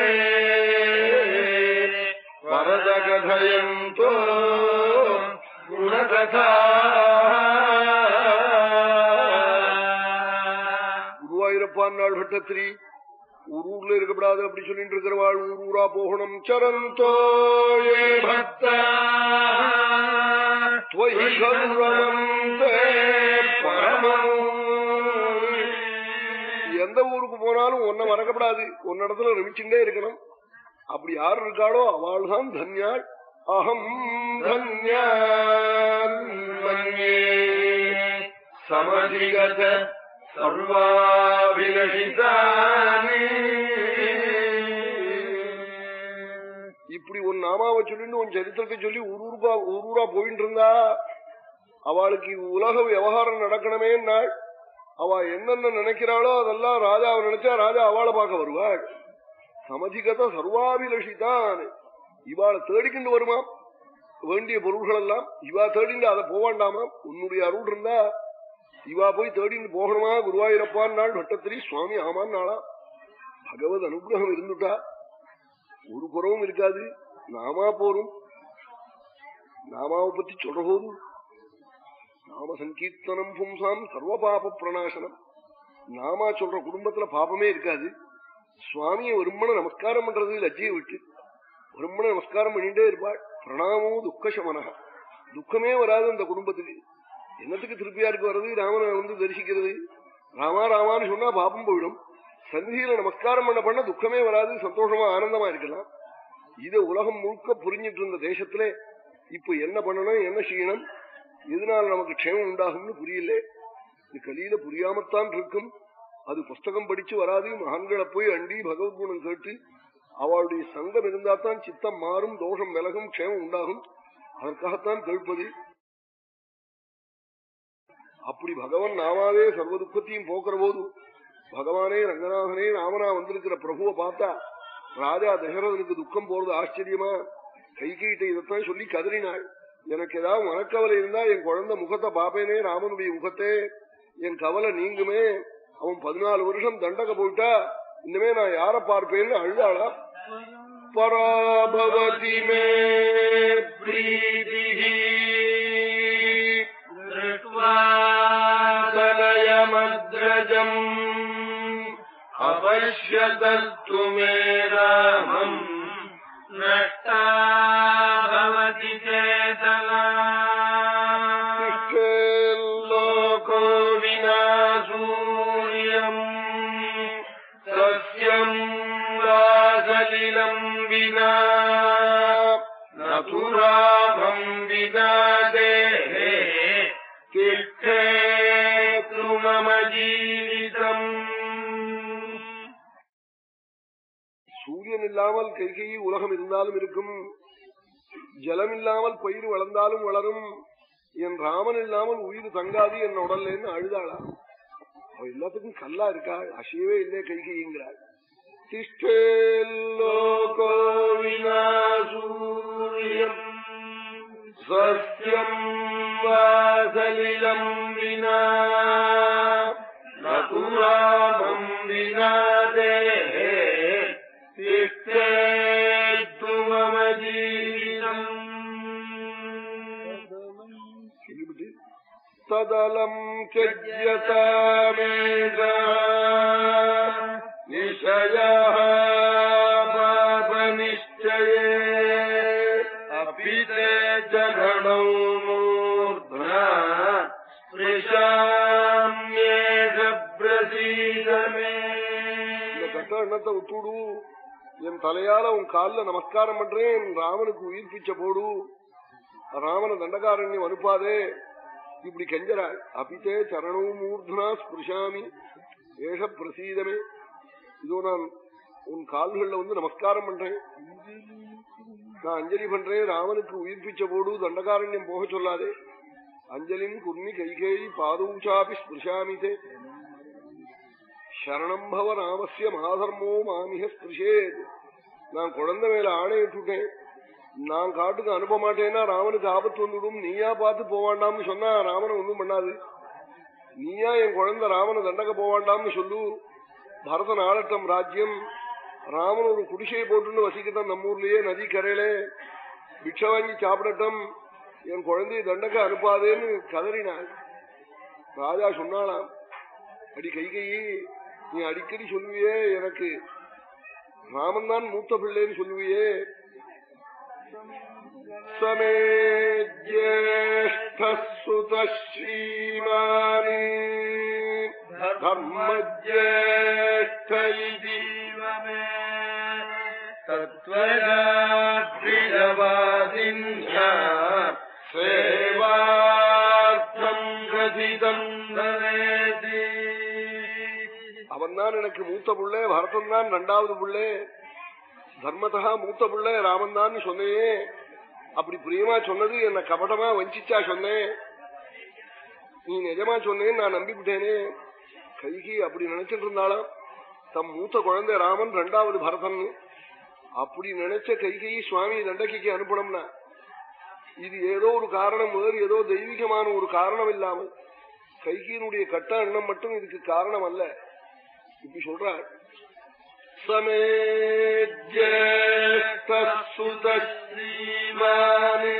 वरदकथयन्तो गुणकथा குருவாயூரப்பான் நாள் பட்டத்திரி ஒரு ஊர்ல இருக்கப்படாது அப்படி சொல்லிட்டு இருக்கிறவாள் ஊர் ஊரா போகணும் சரந்தோ ये भक्ता त्वयि கருணமந்தே பரமம். எந்த ஊருக்கு போனாலும் உன்னை மறக்கப்படாது உன்னிடத்துல ரமிச்சுட்டே இருக்கணும் அப்படி யார் இருக்காளோ அவள் தான் தன்யாள் அகம் தன்யான் மன்யே समधिगत सर्वाभिलषितानि இப்படி உன் நாமாவை சொல்லிட்டு உன் சரித்திரத்தை சொல்லி ஒரு ஊருக்கா ஒரு ஊரா போயிட்டு இருந்தா அவளுக்கு உலக விவகாரம் நடக்கணுமே நாள் அவ என்னென்ன நினைக்கிறாளோ அதெல்லாம் ராஜாவை நினைச்சா ராஜா அவளை பார்க்க வருவாள் சமதிகத சர்வாபிலஷிதான் இவாளை தேடிக்கிண்டு வருமா வேண்டிய பொருள்கள் எல்லாம் இவா தேடிண்டு அதை போவாண்டாமா உன்னுடைய அருள் இருந்தா இவா போய் தேடின்னு போகணுமா குருவாயூரப்பான் நாள் வட்டத்திரி சுவாமி ஆமான் நாளா பகவத் அனுகிரகம் இருந்துட்டா ஒரு குறவும் இருக்காது நாமா போரும் நாமாவை பத்தி சொல்ற போது நாம சங்கீர்த்தனம் பும்சாம் சர்வ பாப பிரணாசனம் நாமா சொல்ற குடும்பத்துல பாபமே இருக்காது சுவாமியை வருமன நமஸ்காரம் பண்றது லஜ்ஜையை விட்டு வருமன நமஸ்காரம் பண்ணிட்டே இருப்பாள் பிரணாமோ துக்கசமனக துக்கமே வராது அந்த குடும்பத்துக்கு என்னத்துக்கு திருப்பியாருக்கு வர்றது ராமனை வந்து தரிசிக்கிறது ராமா ராமான்னு சொன்னா பாபம் போயிடும் சந்தியில நமஸ்காரம் பண்ண பண்ண துக்கமே வராது சந்தோஷமா ஆனந்தமா இருக்கலாம் இத உலகம் முழுக்க புரிஞ்சிட்டு இருந்த தேசத்துல இப்ப என்ன பண்ணணும் என்ன செய்யணும் எதனால நமக்கு க்ஷேமம் உண்டாகும்னு புரியல இது கலியில புரியாமத்தான் இருக்கும் அது புஸ்தகம் படிச்சு வராது மகான்களை போய் அண்டி பகவத்குணம் கேட்டு அவளுடைய சங்கம் இருந்தா தான் சித்தம் மாறும் தோஷம் விலகும் க்ஷேமம் உண்டாகும் அதற்காகத்தான் கேட்பது அப்படி பகவான் நாமாவே சர்வ துக்கத்தையும் போக்குற போது பகவானே ரங்கநாதனே ராமனா வந்திருக்கிற பிரபுவை பார்த்தா ராஜா தசரதனுக்கு துக்கம் போறது ஆச்சரியமா கை கைட்ட இதைத்தான் சொல்லி கதறினாள் எனக்கு ஏதாவது மனக்கவலை இருந்தா என் குழந்தை முகத்தை பாப்பேனே ராமனுடைய முகத்தை என் கவலை நீங்குமே அவன் பதினாலு வருஷம் தண்டக போயிட்டா இனிமே நான் யார பார்ப்பேன்னு அழுதாளா பராபவதி மே பிரீதி தலயமத்ரஜம் अपश्यतस्तु मे रामम् नष्टा भवति चेतना लोको विना सूर्यम् सस्यम् वासलिलम् विना न तु रामम् विना देहे तिष्ठेतु मम जीवितम् சூரியன் இல்லாமல் கைகையை உலகம் இருந்தாலும் இருக்கும் ஜலம் இல்லாமல் பயிர் வளர்ந்தாலும் வளரும் என் ராமன் இல்லாமல் உயிர் தங்காது என் உடல்லேன்னு அழுதாளா அவ எல்லாத்துக்கும் கல்லா இருக்கா அசையவே இல்லை கைகைங்கிறாள் लोको विना सूर्यम् स्वस्यम् वासलिलम् विना न तु रामम् विना देहे तिष्ठेत्तु मम जीवितम् சொல்லிவிட்டு ததலம் त्यज्यतामेधा निशयः पापनिश्चये अपि ते जगणौ मूर्ध्ना स्पृशाम्येष प्रसीद मे இந்த கட்ட எண்ணத்தை விட்டுடு என் தலையால உன் கால்ல நமஸ்காரம் பண்றேன் என் ராமனுக்கு உயிர் பிச்சை போடு ராமன தண்டகாரண்யம் அனுப்பாதே இப்படி கெஞ்சறாள் அபித்தே சரணவும் மூர்தனா ஸ்பிருஷாமி ஏஷ பிரசீதமே இதோ நான் உன் கால்கள்ல வந்து நமஸ்காரம் பண்றேன் நான் அஞ்சலி பண்றேன் ராமனுக்கு உயிர் பிச்சை போடு தண்டகாரண்யம் போக சொல்லாதே அஞ்சலின் குர்மி கைகேயி பாதூச்சாபி ஸ்பிருஷாமிதே சரணம் பவ ராமசிய மாதர்மோ மாமிக ஸ்பிருஷேத் நான் குழந்தை மேல ஆணையிட்டுட்டேன் நான் காட்டுக்கு அனுப்ப மாட்டேன்னா ராமனுக்கு ஆபத்து வந்துடும் நீயா பார்த்து போவாண்டாம்னு சொன்னா ராமனை ஒண்ணும் பண்ணாது நீயா என் குழந்தை ராமனை தண்டக்க போவாண்டாம்னு சொல்லு பரதன் ஆளட்டம் ராஜ்யம் ராமன் ஒரு குடிசையை போட்டுன்னு வசிக்கட்டும் நம்ம ஊர்லயே நதி கரையில பிக்ஷ வாங்கி சாப்பிடட்டும் என் குழந்தையை தண்டக்க அனுப்பாதேன்னு கதறினாள் ராஜா சொன்னாலாம் அடி கை கையே நீ அடிக்கடி சொல்லுவியே எனக்கு ராமன் தான் மூத்த பிள்ளைன்னு சொல்லுவியே சமே ஜேஷ்ட சுத ஸ்ரீமானி தர்ம ஜேஷ்ட जीव मे तत्त्वया प्रियवादिन्या सेवार्थम् कथितम् भवेति அவன் தான் எனக்கு மூத்த புள்ளே பரதன் தான் ரெண்டாவது புள்ளே தர்மதா மூத்த புள்ளே ராமன் தான் சொன்னையே அப்படி பிரியமா சொன்னது என்ன கபடமா வஞ்சிச்சா சொன்னேன் நீ நிஜமா சொன்னேன்னு நான் நம்பிவிட்டேனே கைகி அப்படி நினைச்சிட்டு இருந்தாலும் தம் மூத்த குழந்தை ராமன் ரெண்டாவது பரதன் அப்படி நினைச்ச கைகை சுவாமி தண்டகைக்கு அனுப்பணும்னா இது ஏதோ ஒரு காரணம் முதல் ஏதோ தெய்வீகமான ஒரு காரணம் இல்லாமல் கைகியினுடைய கட்ட எண்ணம் மட்டும் இதுக்கு காரணம் அல்ல இப்படி சொல்றார் சமே ஜேஷ்ட ஸ்ரீமானே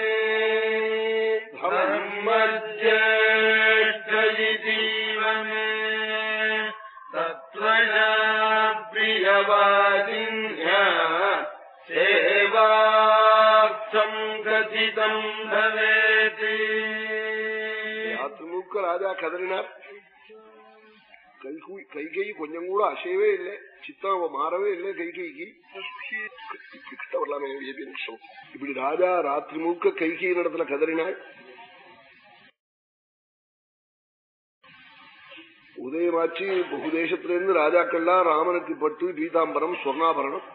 धर्मज्येष्ठ जीव मे तत्त्वया प्रियवादिन्या सेवार्थम् कथितम् भवेति ராத்திரி முழுக்க ராஜா கதறினார் கைகூ கைகை கொஞ்சம் கூட அசையவே இல்லை சித்தம் அவ மாறவே இல்லை கைகைக்கு கிட்ட வரலாமே ஏபி நிமிஷம் இப்படி ராஜா ராத்திரி முழுக்க கைகை இடத்துல கதறினாள் உதயமாச்சு பகுதேசத்திலிருந்து ராஜாக்கள்லாம் ராமனுக்கு பட்டு பீதாம்பரம் சொர்ணாபரணம்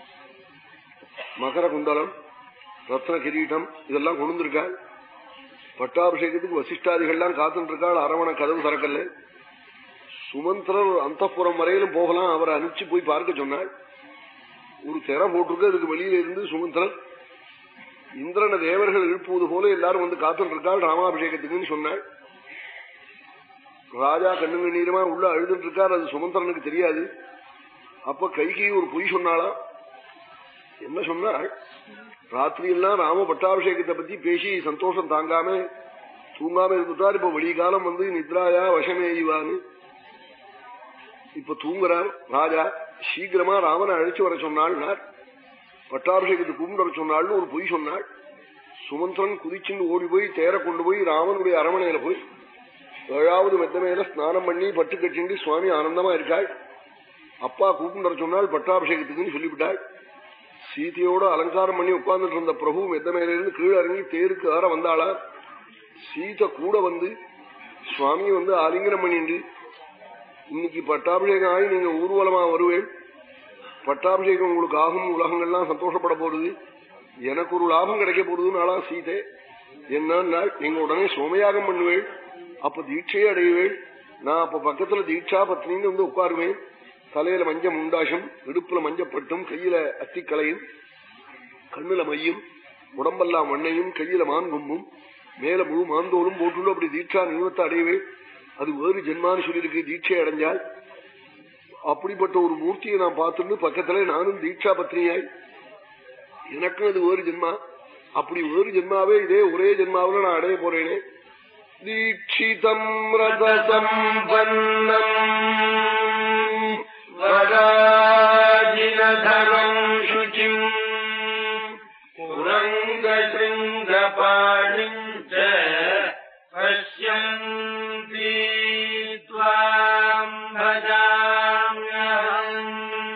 மகர குண்டலம் ரத்ன கிரீட்டம் இதெல்லாம் கொண்டு வந்திருக்காள் பட்டாபிஷேகத்துக்கு வசிஷ்டாதிகள்லாம் காத்துட்டு இருக்காள் அரவண கதவு திறக்கல சுமந்திரர் அந்தப்புறம் வரையிலும் போகலாம் அவரை அனுப்பிச்சு போய் பார்க்க சொன்னாள் ஒரு திரை போட்டிருக்கு அதுக்கு வெளியில இருந்து சுமந்திரன் இந்திரன தேவர்கள் எழுப்புவது போல எல்லாரும் வந்து காத்துட்டு இருக்காள் ராமாபிஷேகத்துக்குன்னு சொன்னாள் ராஜா கண்ணு நீரமா உள்ள அழுதுட்டு இருக்கார் அது சுமந்திரனுக்கு தெரியாது அப்ப கைகி ஒரு பொய் சொன்னாளா என்ன சொன்னாள் ராத்திரி எல்லாம் ராம பட்டாபிஷேகத்தை பத்தி பேசி சந்தோஷம் தாங்காம தூங்காம இருந்துட்டார் இப்ப வெளி காலம் வந்து நித்ராயா வசமேயுவான்னு இப்ப தூங்குறார் ராஜா சீக்கிரமா ராமனை அழைச்சு வர சொன்னாள் பட்டாபிஷேகத்தை கூப்பிட்டு வர சொன்னாள்னு ஒரு பொய் சொன்னாள் சுமந்திரன் குதிச்சுன்னு ஓடி போய் தேர கொண்டு போய் ராமனுடைய அரமனையில போய் ஏழாவது மெத்த மேல ஸ்நானம் பண்ணி பட்டு கட்டிண்டு சுவாமி ஆனந்தமா இருக்காள் அப்பா கூப்பிட்டு வர சொன்னால் பட்டாபிஷேகத்துக்குன்னு சொல்லிவிட்டாள் சீதையோட அலங்காரம் பண்ணி உட்கார்ந்துட்டு இருந்த பிரபு மெத்த மேல இருந்து கீழே இறங்கி தேருக்கு ஆற வந்தாளா சீதை கூட வந்து சுவாமி வந்து ஆலிங்கனம் பண்ணிண்டு இன்னைக்கு பட்டாபிஷேகம் ஆகி நீங்க ஊர்வலமா வருவேன் பட்டாபிஷேகம் உங்களுக்கு ஆகும் உலகங்கள்லாம் சந்தோஷப்பட போறது எனக்கு ஒரு லாபம் கிடைக்க போறதுனாலா சீதை என்ன நீங்க உடனே சோமயாகம் பண்ணுவேன் அப்ப தீட்சையே அடைவேன் நான் அப்ப பக்கத்துல தீட்சா பத்னின்னு வந்து உட்காருவேன் தலையில மஞ்ச முண்டாசம் இடுப்புல மஞ்சப்பட்டும் கையில அத்திக்கலையும் கண்ணுல மையும் உடம்பெல்லாம் மண்ணையும் கையில மான் கொம்பும் மேல முழு மாந்தோளும் போட்டுள்ள அப்படி தீட்சா நியமத்தை அடைவேன் அது வேறு ஜென்மான்னு சொல்லியிருக்கு தீட்சை அடைஞ்சால் அப்படிப்பட்ட ஒரு மூர்த்தியை நான் பார்த்துட்டு பக்கத்துல நானும் தீட்சா பத்னியாய் எனக்கும் அது வேறு ஜென்மா அப்படி வேறு ஜென்மாவே இதே ஒரே ஜென்மாவில நான் அடைய போறேனே தீட்சிதம் ரதசம்பன்னம் वराजिनधरम् शुचिम् पुरङ्गशृङ्गपाणिम् च पश्यन्ति त्वाम् भजाम्यहम्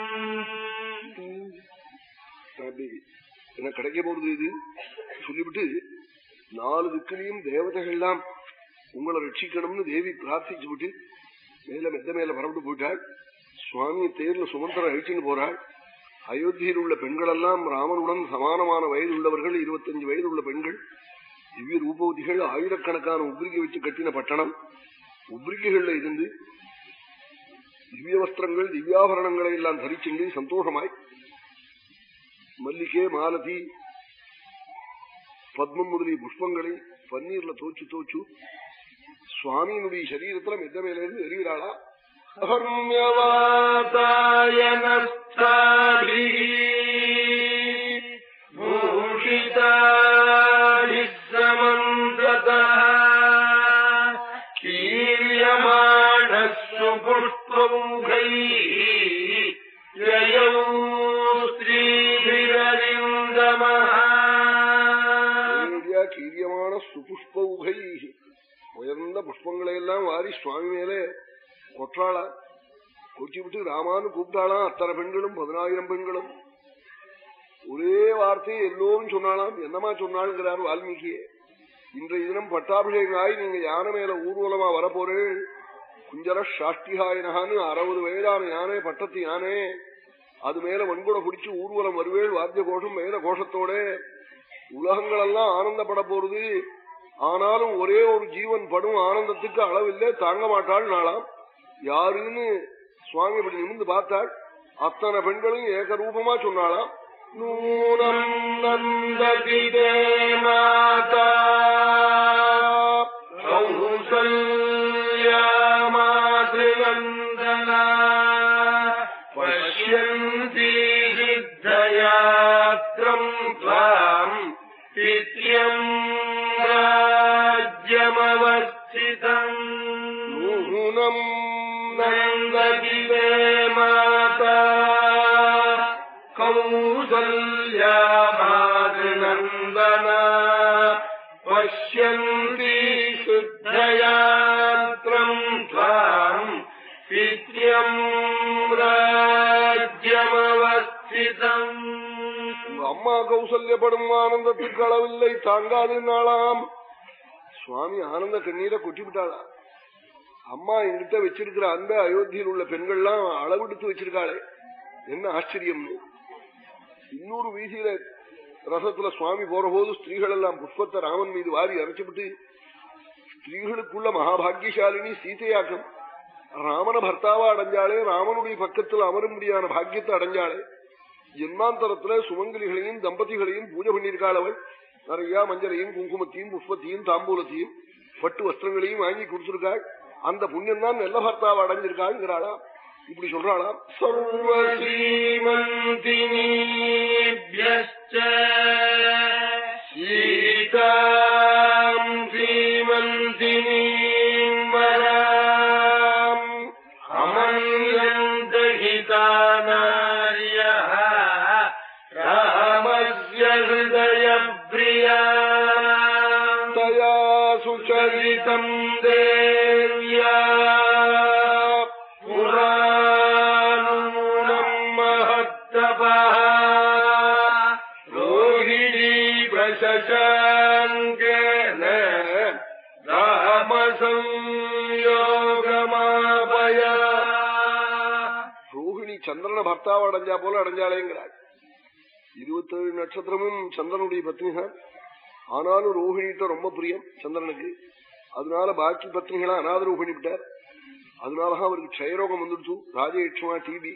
அப்படி என்ன கிடைக்க போறது இது சொல்லிவிட்டு நாலு திக்கிலையும் தேவதைகள்லாம் உங்களை ரட்சிக்கணும்னு தேவி பிரார்த்திச்சு விட்டு மேல மெத்த மேல பரவிட்டு போயிட்டாள் சுவாமி தேர்ல சுமந்திர அழிச்சுன்னு போறாள் அயோத்தியில் உள்ள பெண்கள் எல்லாம் ராமனுடன் சமானமான வயது உள்ளவர்கள் இருபத்தஞ்சு வயது உள்ள பெண்கள் திவ்ய ரூபவதிகள் ஆயிரக்கணக்கான உப்ரிகை வச்சு கட்டின பட்டணம் உப்ரிகைகள்ல இருந்து திவ்ய வஸ்திரங்கள் திவ்யாபரணங்களை எல்லாம் தரிச்சுண்டு சந்தோஷமாய் மல்லிகே மாலதி பத்மம் முதலிய புஷ்பங்களை பன்னீர்ல தோச்சு தோச்சு சுவாமியினுடைய சரீரத்துல மெத்த மேல இருந்து எறிகிறாளா धर्म्यवातायनस्ताभिः भूषिताभिः समन्ततः कीर्यमाणः सुपुष्पौघैः ययौ स्त्रीभिररिन्दमः நேரடியா கீரியமான சுபுஷ்பௌகை உயர்ந்த புஷ்பங்களை எல்லாம் வாரி சுவாமி மேலே கொற்றாளா கொட்டி விட்டு ராமான்னு கூப்பிட்டாளாம் அத்தனை பெண்களும் பதினாயிரம் பெண்களும் ஒரே வார்த்தையை எல்லோரும் சொன்னாலாம் என்னமா சொன்னாளுங்கிறார் வால்மீகியே இன்றைய தினம் பட்டாபிஷேகம் ஆகி நீங்க யானை மேல ஊர்வலமா வரப்போறேன் குஞ்சர சாஷ்டிகாயனகான்னு அறுபது வயதான யானை பட்டத்து யானை அது மேல வன்கூட பிடிச்சு ஊர்வலம் வருவேள் வாத்திய கோஷம் மேல கோஷத்தோட உலகங்கள் எல்லாம் ஆனந்தப்பட போறது ஆனாலும் ஒரே ஒரு ஜீவன் படும் ஆனந்தத்துக்கு அளவில்லை தாங்க மாட்டாள் நாளாம் யாருன்னு சுவாமி இப்படி நிமிந்து பார்த்தாள் அத்தனை பெண்களும் ஏகரூபமா சொன்னாளாம் நூனம் नन्दति ते माता कौसल्यामातृनन्दना पश्यन्ति सिद्धयात्रम् त्वाम् पित्यम् राज्यमवस्थितम् நூனம் नन्दति ते माता कौसल्यामातृनन्दना पश्यन्ति शुद्धयात्रम् त्वाम् வாத்சல்யப்படும் ஆனந்தத்துக்கு அளவில்லை தாங்காது நாளாம் சுவாமி ஆனந்த கண்ணீரை கொட்டி விட்டாளா அம்மா என்கிட்ட வச்சிருக்கிற அந்த அயோத்தியில் உள்ள பெண்கள்லாம் அளவெடுத்து வச்சிருக்காளே என்ன ஆச்சரியம் இன்னொரு வீதியில ரசத்துல சுவாமி போற போது ஸ்திரீகள் எல்லாம் புஷ்பத்தை ராமன் மீது வாரி அரைச்சுவிட்டு ஸ்திரீகளுக்குள்ள மகாபாகியசாலினி சீதையாக்கம் ராமன பர்த்தாவா அடைஞ்சாலே ராமனுடைய பக்கத்தில் அமரும்படியான பாக்கியத்தை அடைஞ்சாலே ஜென்மாந்தரத்துல சுமங்கலிகளையும் தம்பதிகளையும் பூஜை பண்ணியிருக்காள் அவள் நிறைய மஞ்சளையும் குங்குமத்தையும் புஷ்பத்தையும் தாம்பூலத்தையும் பட்டு வஸ்திரங்களையும் வாங்கி கொடுத்திருக்காள் அந்த புண்ணியம் தான் நல்ல பர்த்தாவை அடைஞ்சிருக்காள்ங்கிறாளா இப்படி சொல்றாளா सर्वसीमन्तिनीभ्यश्च सीताम् सीमन्तिनीम् वराम् अमन्यन्त हितानार्यः रामस्य हृदयप्रिया தயா सुचरितम् देव्या पुराणूनम् महत्तपः रोहिणी प्रशशाङ्केन रामसंयोगमापय ரோஹிணி சந்திரன பர்த்தாவை அடைஞ்சா போல அடைஞ்சாலேங்கிறாள் இருபத்தேழு நட்சத்திரமும் சந்திரனுடைய பத்னிகள் ஆனாலும் ரோஹிணிட்ட ரொம்ப பிரியம் சந்திரனுக்கு அதனால பாக்கி பத்னிகளை அனாதரவு பண்ணிவிட்டார் அதனாலதான் அவருக்கு க்ஷயரோகம் வந்துடுச்சு ராஜயட்சமா டிபி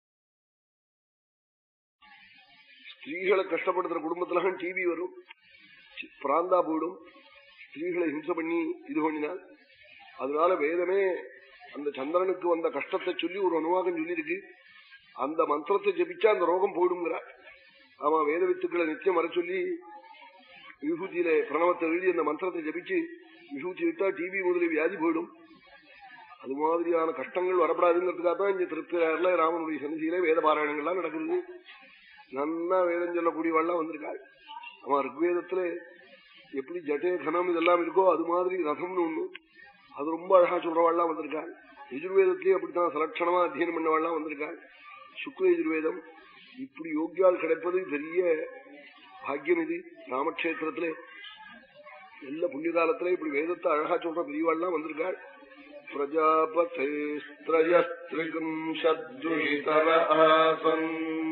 ஸ்திரீகளை கஷ்டப்படுத்துற குடும்பத்துல டிபி வரும் சி- பிராந்தா போயிடும் ஸ்திரீகளை ஹிம்சை பண்ணி இது பண்ணினால் அதனால வேதமே அந்த சந்திரனுக்கு வந்த கஷ்டத்தை சொல்லி ஒரு அனுவாகம் சொல்லியிருக்கு அந்த மந்திரத்தை ஜபிச்சா அந்த ரோகம் போயிடுங்கிறார் ஆமா வேத வித்துக்களை நித்தியம் வர சொல்லி விபூதியில பிரணவத்தை எழுதி அந்த மந்திரத்தை ஜபிச்சு விபூதி விட்டா டிபி முதலிய வியாதி போயிடும் அது மாதிரியான கஷ்டங்கள் வரப்படாதுங்கிறதுக்காக தான் இங்க திருப்தியாரில் ராமனுடைய சன்னிதியிலே வேத பாராயணங்கள்லாம் நடக்குது நன்னா வேதம் சொல்லக்கூடியவெல்லாம் வந்திருக்காள் ஆமா ருக்வேதத்துல எப்படி ஜட்டே கனம் இதெல்லாம் இருக்கோ அது மாதிரி ரதம்னு ஒண்ணு அது ரொம்ப அழகா சொல்றவாள்லாம் வந்திருக்காள் எஜுர்வேதத்திலேயே அப்படித்தான் சலட்சணமா அத்தியனம் பண்ணவாள்லாம் வந்திருக்காள் சுக்ல எஜுர்வேதம் இப்படி யோக்கியால் கிடைப்பது பெரிய பாக்கியம் இது ராமக்ஷேத்திரத்துல நல்ல புண்ணிய காலத்துல இப்படி வேதத்தை அழகா சொல்ற பெரியவாள்லாம் வந்திருக்காள் பிரஜாபதேஸ்திரயஸ்திரிகம் சத்ருஷிதர ஆசன்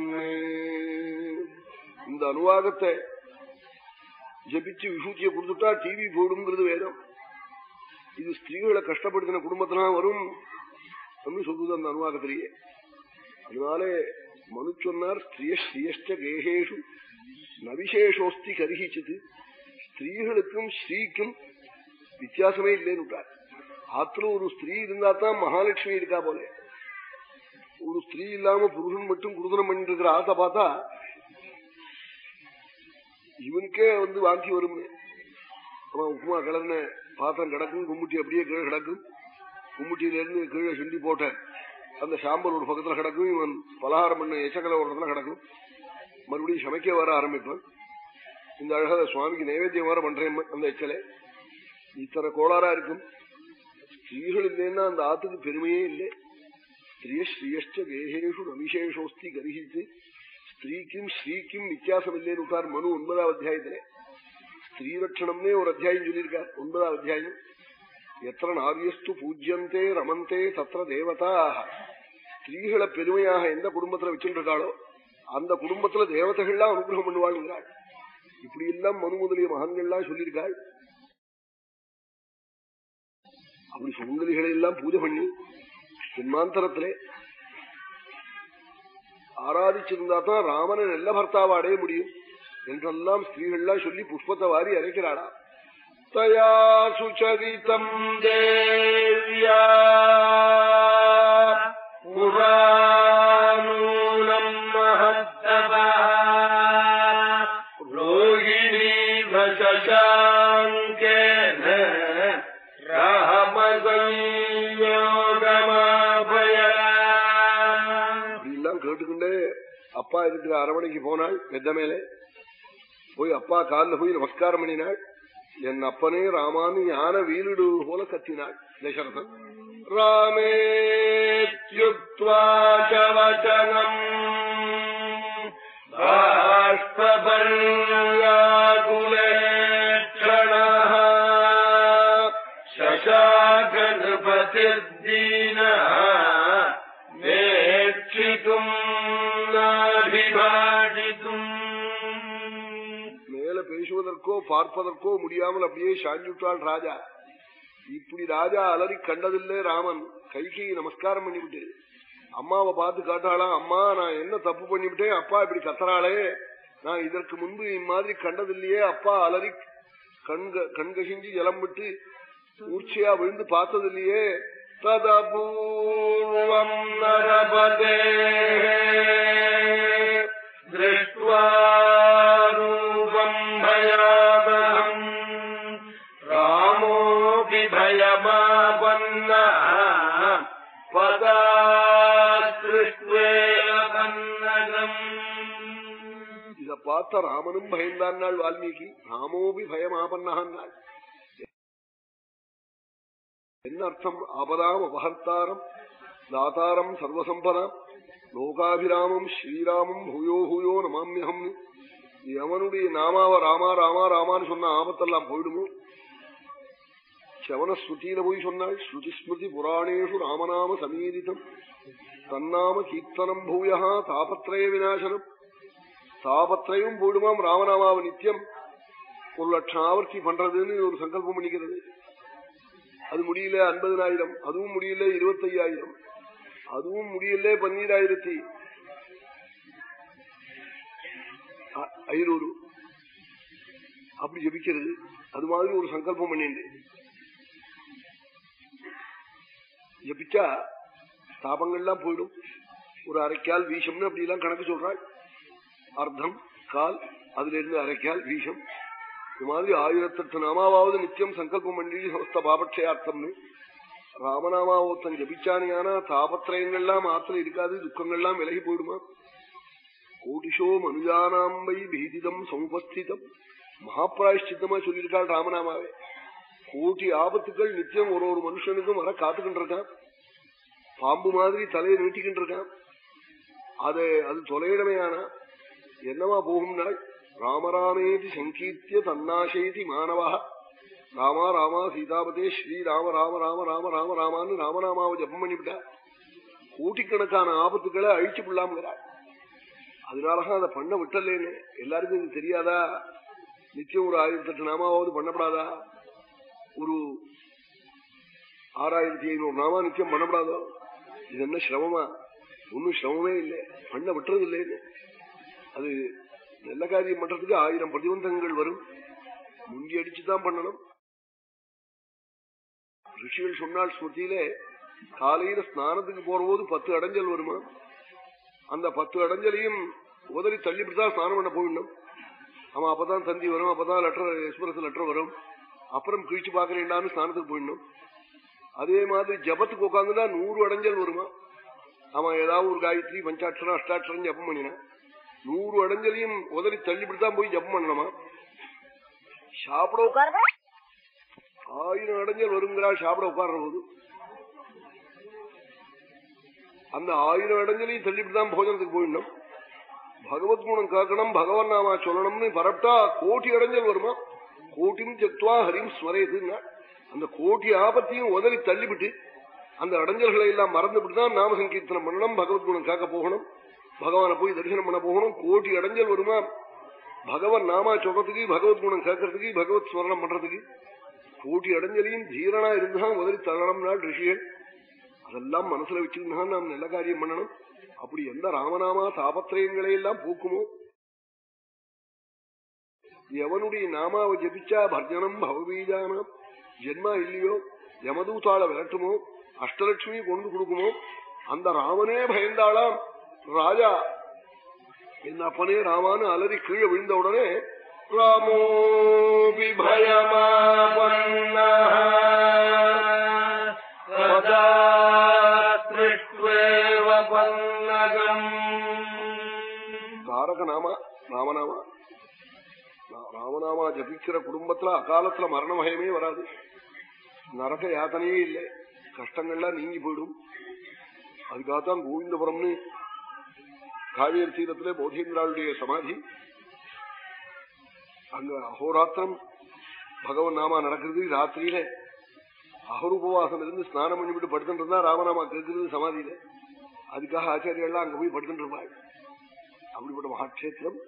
இந்த அனுவாகத்தை ஜபிச்சு விசூச்சியை கொடுத்துட்டா டிவி போடுங்கிறது வேதம் இது ஸ்திரீகளை கஷ்டப்படுத்தின குடும்பத்தினா வரும் அப்படின்னு சொல்லுது அந்த அனுவாகத்திலேயே அதனால மனு சொன்னார் ஸ்திரிய ஸ்ரீயஷ்ட கேகேஷு நவிசேஷோஸ்தி கருகிச்சது ஸ்திரீகளுக்கும் ஸ்ரீக்கும் வித்தியாசமே இல்லைன்னு விட்டார் ஆத்துல ஒரு ஸ்திரீ இருந்தா தான் மகாலட்சுமி இருக்கா போல ஒரு ஸ்திரீ இல்லாம புருஷன் மட்டும் குருதனம் பண்ணிட்டு இருக்கிற ஆசை பார்த்தா இவனுக்கே வந்து வாந்தி வரும்னு அவன் உப்புமா கலர்ன பாத்திரம் கிடக்கும் கும்முட்டி அப்படியே கீழே கிடக்கும் கும்முட்டியில இருந்து கீழே சுண்டி போட்ட அந்த சாம்பல் ஒரு பக்கத்துல கிடக்கும் இவன் பலகாரம் பண்ண எச்சக்கலை ஒரு இடத்துல கிடக்கும் மறுபடியும் சமைக்க வர ஆரம்பிப்பான் இந்த அழகாத சுவாமிக்கு நைவேத்தியம் வர பண்றேன் அந்த எச்சலை இத்தனை கோளாறா இருக்கும் ஸ்திரீகள் இல்லைன்னா அந்த ஆத்துக்கு பெருமையே இல்லை ஸ்திரிய ஸ்ரீயஷ்ட கேகேஷு நவிசேஷோஸ்தி கரிகித்து ஸ்திரீக்கும் ஸ்ரீக்கும் வித்தியாசம் இல்லைன்னு விட்டார் மனு ஒன்பதாம் அத்தியாயத்திலே ஸ்திரீரட்சணம்னே ஒரு அத்தியாயம் சொல்லியிருக்கார் ஒன்பதாம் அத்தியாயம் எத்தனை நாரியஸ்து பூஜ்யந்தே ரமந்தே தத்திர தேவதா ஸ்திரீகளை பெருமையாக எந்த குடும்பத்துல வச்சுருக்காளோ அந்த குடும்பத்துல தேவதைகள்லாம் அனுகிரகம் பண்ணுவாள்ங்கிறாள் இப்படி எல்லாம் மனு முதலிய மகான்கள்லாம் சொல்லியிருக்காள் அப்படி சுமங்கலிகளை எல்லாம் பூஜை பண்ணி ஜென்மாந்தரத்திலே ஆராதிச்சிருந்தா தான் ராமனை நல்ல பர்த்தாவை அடைய முடியும் என்றெல்லாம் ஸ்திரீகள்லாம் சொல்லி புஷ்பத்தை வாரி அரைக்கிறாளா தயா சுச்சரிதம் देव्या पुराणूनम् महत्तपः रोहिणी भशशाङ्केन रामसंयोगमापया இப்படிலாம் கேட்டுக்கிண்டே அப்பா இருக்கிற அரவணைக்கு போனாள் மெத்த மேலே போய் அப்பா காலில் போய் நமஸ்காரம் பண்ணினாள் என் அப்பனே ராமான்னு ஞான வீலிடு போல கத்தினாள் தசரதன் रामेत्युक्त्वा च वचनम् बाष्पपर्याकुलेक्षणः शशाकनृपतिर्दीनः नेक्षितुम् नाभिभाषितुम् மேல பேசுவதற்கோ பார்ப்பதற்கோ முடியாமல் அப்படியே சாஞ்சுட்டாள் ராஜா இப்படி ராஜா அலறி கண்டதில்லை ராமன் கைகை நமஸ்காரம் பண்ணிவிட்டு அம்மாவை பார்த்து காட்டாளாம் அம்மா நான் என்ன தப்பு பண்ணிவிட்டேன் அப்பா இப்படி கத்துறாளே நான் இதற்கு முன்பு இம்மாதிரி கண்டதில்லையே அப்பா அலறி கண்க கண்கசிஞ்சு ஜலம் விட்டு ஊர்ச்சியா விழுந்து பார்த்ததில்லையே तदपूर्वम् नरपतेः दृष्ट्वा रूपम् भयावहम् रामोऽपि भयमापन्नः पदासृष्ट्वेव पन्नगम् இத பார்த்த ராமனும் பயந்தான் நாள் வால்மீகி ராமோபி பயமாபன்னான் நாள் என்ன அர்த்தம் ஆபதாம் அபகர்த்தாரம் தாத்தாரம் சர்வசம்பதாம் லோகாபிராமம் ஸ்ரீராமம் பூயோ பூயோ நமாமியகம் எவனுடைய நாமாவ ராமா ராமா ராமான்னு சொன்ன ஆபத்தெல்லாம் போயிடுமோ செவன ஸ்ருதியில போய் சொன்னாள் ஸ்ருதி ஸ்மிருதி புராணேஷு ராமநாம சமீரிதம் தன்னாம கீர்த்தனம் பூயா தாபத்ரய விநாசனம் தாபத்ரயம் போயிடுமாம் ராமநாமாவை நித்தியம் ஒரு லட்சம் ஆவர்த்தி பண்றதுன்னு ஒரு சங்கல்பம் பண்ணிக்கிறது அது முடியல ஐம்பதனாயிரம் அதுவும் முடியல இருபத்தையாயிரம் அதுவும் முடியல பன்னீராயிரத்தி அ- ஐநூறு அப்படி ஜபிக்கிறது அது மாதிரி ஒரு சங்கல்பம் பண்ணிண்டு ஜபிச்சா தாபங்கள்லாம் போயிடும் ஒரு அரைக்கால் வீசம்னு அப்படி எல்லாம் கணக்கு சொல்றாள் அர்த்தம் கால் அதுல இருந்து அரைக்கால் வீசம் இது மாதிரி ஆயிரத்தெட்டு நாமாவது நித்தியம் சங்கல்பம் பண்ணி சமஸ்த பாபட்சயார்த்தம்னு ராமநாமா ஒருத்தன் ஜபிச்சானியானா தாபத்திரயங்கள்லாம் ஆத்துல இருக்காது துக்கங்கள்லாம் விலகி போயிடுமா கோடிஷோ மனுஜானாம் வை பீதிதம் சமுபஸ்திதம் மகாபிராயஷ்டித்தமா சொல்லியிருக்காள் ராமநாமாவே கோட்டி ஆபத்துக்கள் நித்தியம் ஒரு ஒரு மனுஷனுக்கும் வர காத்துக்கிட்டு இருக்கான் பாம்பு மாதிரி தலையை நீட்டிக்கிட்டு இருக்கான் அது அது தொலையிடமே ஆனா என்னவா போகும்னா ராமராமேதி சங்கீர்த்திய தன்னாசைதி மாணவா ராமா ராமா சீதாபதே ஸ்ரீ ராம ராம ராம ராம ராம ராமான்னு ராமநாமாவை ஜபம் பண்ணிவிட்டா கோட்டிக்கணக்கான ஆபத்துக்களை அழிச்சு விடலாம்ங்கிறார் அதனாலதான் அதை பண்ண விட்டலேன்னு எல்லாருக்கும் இது தெரியாதா நிச்சயம் ஒரு ஆயிரத்தி எட்டு நாமாவது பண்ணப்படாதா ஒரு ஆறாயிரத்தி ஐநூறு நாமா நிச்சயம் பண்ணப்படாதோ இது என்ன சிரமமா ஒன்னும் சிரமமே இல்லை பண்ண விட்டுறது இல்லைன்னு அது நல்ல காரியம் பண்றதுக்கு ஆயிரம் பிரதிபந்தங்கள் வரும் முந்தி அடிச்சுதான் பண்ணணும் ரிஷிகள் சொன்னால் ஸ்மிருதியில காலையில ஸ்நானத்துக்கு போறபோது பத்து அடைஞ்சல் வருமா அந்த பத்து அடைஞ்சலையும் உதறி தள்ளிவிட்டுதான் ஸ்நானம் பண்ண போயிடணும் ஆமா அப்பதான் தந்தி வரும் அப்பதான் லெட்டர் எக்ஸ்பிரஸ் லெட்டர் வரும் அப்புறம் கிழிச்சு பாக்குறேன்டான்னு ஸ்நானத்துக்கு போயிடணும் அதே மாதிரி ஜபத்துக்கு உட்காந்துனா நூறு அடைஞ்சல் வருமா ஆமா ஏதாவது ஒரு காயத்ரி பஞ்சாட்சரம் அஷ்டாட்சரம் ஜபம் பண்ணினா நூறு அடைஞ்சலையும் உதறி தள்ளிவிட்டுதான் போய் ஜபம் பண்ணணுமா சாப்பிட உட்கார ஆயிரம் அடைஞ்சல் வருங்கிறாள் சாப்பிட உட்கார்ற போது அந்த ஆயிரம் அடைஞ்சலையும் தள்ளிவிட்டுதான் போஜனத்துக்கு போயிடணும் பகவத் குணம் காக்கணும் பகவன் நாமா சொல்லணும்னு பரப்டா கோட்டி அடைஞ்சல் வருமா கோட்டியும் செக்துவா ஹரிம் ஸ்மரேதுன்னா அந்த கோட்டி ஆபத்தையும் உதறி தள்ளிவிட்டு அந்த அடைஞ்சல்களை எல்லாம் மறந்துவிட்டு தான் நாம சங்கீர்த்தனம் பண்ணணும் பகவத் குணம் காக்க போகணும் பகவானை போய் தரிசனம் பண்ண போகணும் கோட்டி அடைஞ்சல் வருமா பகவன் நாமா சொல்றதுக்கு பகவத் குணம் கேட்கறதுக்கு பகவத் ஸ்மரணம் பண்றதுக்கு கோட்டி அடைஞ்சலையும் தீரனா இருந்தா உதறி தள்ளணும் நாள் ரிஷிகள் அதெல்லாம் மனசுல வச்சிருந்தா நாம் நல்ல காரியம் பண்ணணும் அப்படி எந்த ராமநாமா தாபத்திரயங்களை எல்லாம் போக்குமோ எவனுடைய நாமாவை ஜபிச்சா பர்ஜனம் பவபீஜானம் ஜென்மா இல்லையோ யமதூத்தாள விரட்டுமோ அஷ்டலட்சுமி கொண்டு கொடுக்குமோ அந்த ராமனே பயந்தாளாம் ராஜா என் அப்பனே ராமான்னு அலறி கீழே விழுந்த உடனே रामोऽपि भयमापन्नः सदा सृष्ट्वेव पन्नगम् தாரக நாமா ராமநாமா ரா- ராமநாமா ஜபிக்கிற குடும்பத்துல அகாலத்துல மரண பயமே வராது நரக யாத்தனையே இல்லை கஷ்டங்கள்லாம் நீங்கி போயிடும் அதுக்காகத்தான் கோவிந்தபுரம்னு காவேரி தீரத்திலே போதேந்திராளுடைய சமாதி அங்க அகோராத்திரம் பகவன் நாமா நடக்கிறது ராத்திரியில அகருபவாசம் இருந்து ஸ்நானம் பண்ணி விட்டு படுத்துட்டு இருந்தா ராமநாமா கேட்கறது சமாதியில அதுக்காக ஆச்சாரியெல்லாம் அங்க போய் படுத்துட்டு இருப்பாள் அப்படிப்பட்ட மகாட்சேத்திரம்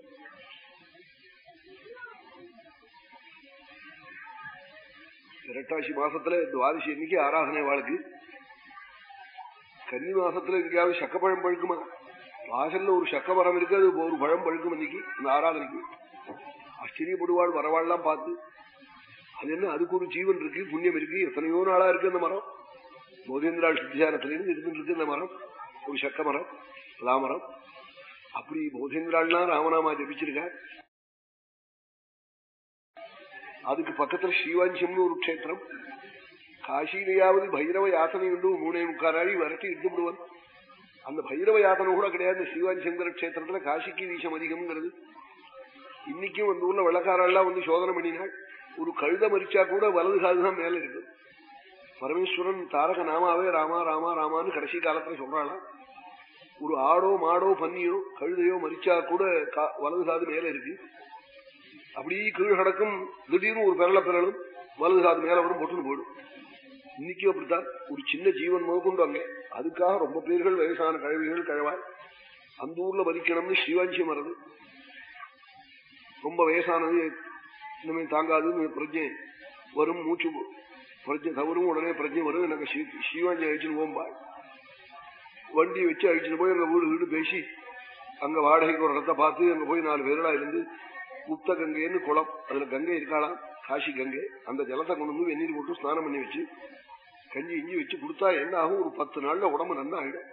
இரட்டாசி மாசத்துல துவாதசி இன்னைக்கு ஆராதனை வாழ்க்கை கன்னி மாசத்துல எங்கேயாவது சக்கப்பழம் பழுக்குமா வாசல்ல ஒரு சக்க மரம் இருக்கு அது ஒரு பழம் பழுக்கும் இன்னைக்கு இந்த ஆராதனைக்கு ஆச்சரியப்படுவாள் வரவாள்லாம் பார்த்து அது என்ன அதுக்கு ஒரு ஜீவன் இருக்கு புண்ணியம் இருக்கு எத்தனையோ நாளா இருக்கு அந்த மரம் போதேந்திராள் சித்தியானத்திலிருந்து இருந்துட்டு இருக்கு இந்த மரம் ஒரு சக்க மரம் லாமரம் அப்படி போதேந்திராள்லாம் ராமநாமா ஜபிச்சிருக்கார் அதுக்கு பக்கத்துல ஸ்ரீவாஞ்சம்னு ஒரு கஷேத்திரம் காசியிலேயாவது பைரவ யாத்தனை உண்டு மூணே முக்காராளி வரட்டி எடுத்து விடுவன் அந்த பைரவ யாத்தனை கூட கிடையாது ஸ்ரீவாஞ்சி சங்கர கஷேத்திரத்துல காசிக்கு வீசம் அதிகம்ங்கிறது இன்னைக்கும் அந்த ஊர்ல வெள்ளக்காரெல்லாம் வந்து சோதனை பண்ணினாள் ஒரு கழுத மறிச்சா கூட வலது காதுதான் மேல இருக்கு பரமேஸ்வரன் தாரக நாமாவே ராமா ராமா ராமான்னு கடைசி காலத்துல சொல்றாளாம் ஒரு ஆடோ மாடோ பன்னியோ கழுதையோ மறிச்சா கூட வலது காது மேல இருக்கு அப்படி கீழ் கிடக்கும் திடீர்னு ஒரு பிறல பிறலும் வலது காது மேல வரும் பொட்டுன்னு போயிடும் இன்னைக்கும் அப்படித்தான் ஒரு சின்ன ஜீவன் முதற்கொண்டு அங்க அதுக்காக ரொம்ப பேர்கள் வயசான கழவிகள் கழவாய் அந்த ஊர்ல வரிக்கணும்னு ஸ்ரீவாஞ்சியம் வருது ரொம்ப வயசானது இனிமே தாங்காதுன்னு பிரஜை வரும் மூச்சு பிரஜை தவறும் உடனே பிரஜை வரும் எனக்கு ஸ்ரீவாஞ்சி அழிச்சுன்னு போம்பா வண்டி வச்சு அழிச்சுட்டு போய் அங்க வீடு வீடு பேசி அங்க வாடகைக்கு ஒரு இடத்த பார்த்து அங்க போய் நாலு பேரடா இருந்து உப்த கங்கைன்னு குளம் அதுல கங்கை இருக்காளாம் காசி கங்கை அந்த ஜலத்தை கொண்டு வந்து வெந்நீர் போட்டு ஸ்நானம் பண்ணி வச்சு கஞ்சி இஞ்சி வச்சு கொடுத்தா என்ன ஆகும் ஒரு பத்து நாள்ல உடம்பு நன்னா ஆயிடும்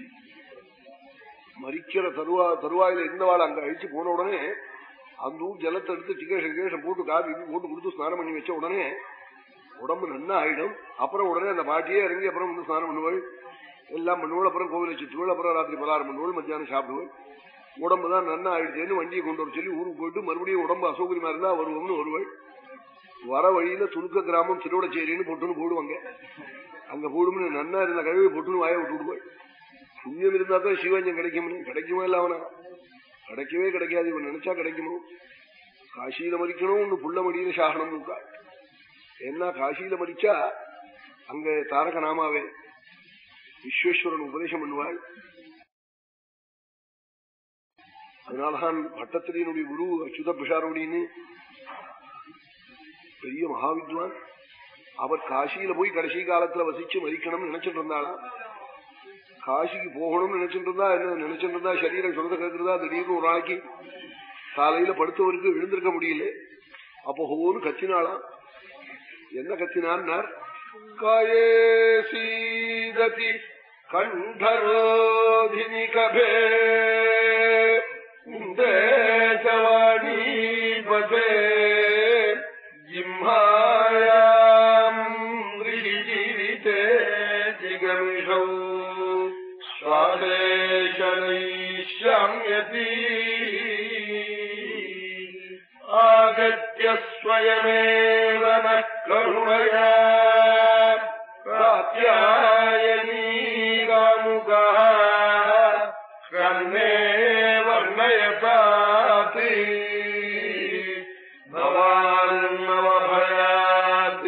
மறிக்கிற தருவா தருவாயில இருந்தவாள் அங்க அழிச்சு போன உடனே அந்த ஊர் ஜலத்தை எடுத்து டிகேஷன் கேஷன் போட்டு காபி போட்டு கொடுத்து ஸ்நானம் பண்ணி வச்ச உடனே உடம்பு நன்னா ஆயிடும் அப்புறம் உடனே அந்த பாட்டியே இறங்கி அப்புறம் வந்து ஸ்நானம் பண்ணுவாள் எல்லாம் பண்ணுவோம் அப்புறம் கோவிலை சுற்றுவோள் அப்புறம் ராத்திரி பலகாரம் பண்ணுவோள் மத்தியானம் சாப்பிடுவோம் உடம்பு தான் நன்னா ஆயிடுச்சேன்னு வண்டியை கொண்டு வர சொல்லி ஊருக்கு போயிட்டு மறுபடியும் உடம்பு அசௌகரியமா இருந்தா வருவோம்னு வருவாள் வர வழியில துணுக்க கிராமம் திருவடச்சேரின்னு பொட்டுன்னு போடுவாங்க அங்க போடும்னு நன்னா இருந்த கழுவி பொட்டுன்னு வாய விட்டு விடுவாள் புண்ணியம் இருந்தா தான் சிவஞ்சம் கிடைக்கும்னு கிடைக்குமா இல்ல அவனா கிடைக்கவே கிடைக்காது இவன் நினைச்சா கிடைக்குமோ காசியில மறிக்கணும் ஒண்ணு புள்ள மடியில சாகனம் இருக்கா என்ன காசியில மறிச்சா அங்க தாரக நாமாவே விஸ்வேஸ்வரன் உபதேசம் பண்ணுவாள் அதனால்தான் பட்டத்திரியனுடைய குரு அச்சுத பிஷாரோடின்னு பெரிய மகாவித்வான் அவர் காசியில போய் கடைசி காலத்துல வசிச்சு மதிக்கணும்னு நினைச்சிட்டு இருந்தாளா காசிக்கு போகணும்னு நினைச்சிட்டு இருந்தா என்ன நினைச்சிட்டு இருந்தா சரீரம் சொல்றத கேட்கிறதா திடீர்னு ஒரு நாளைக்கு காலையில படுத்தவருக்கு எழுந்திருக்க முடியல அப்போ ஹோன்னு கத்தினாளாம் என்ன கத்தினார் காயே சீததி கண்டரோதினி கபே தேசவாணி பதே ஜிம்மாயாம் ஜீவிதே ஜிகமிஷௌ स्वादेशनैष्याम्यति आगत्य स्वयमेव नः करुणया कात्यायनीकामुकः कर्णे वर्णयतात् भवान्नवभयात्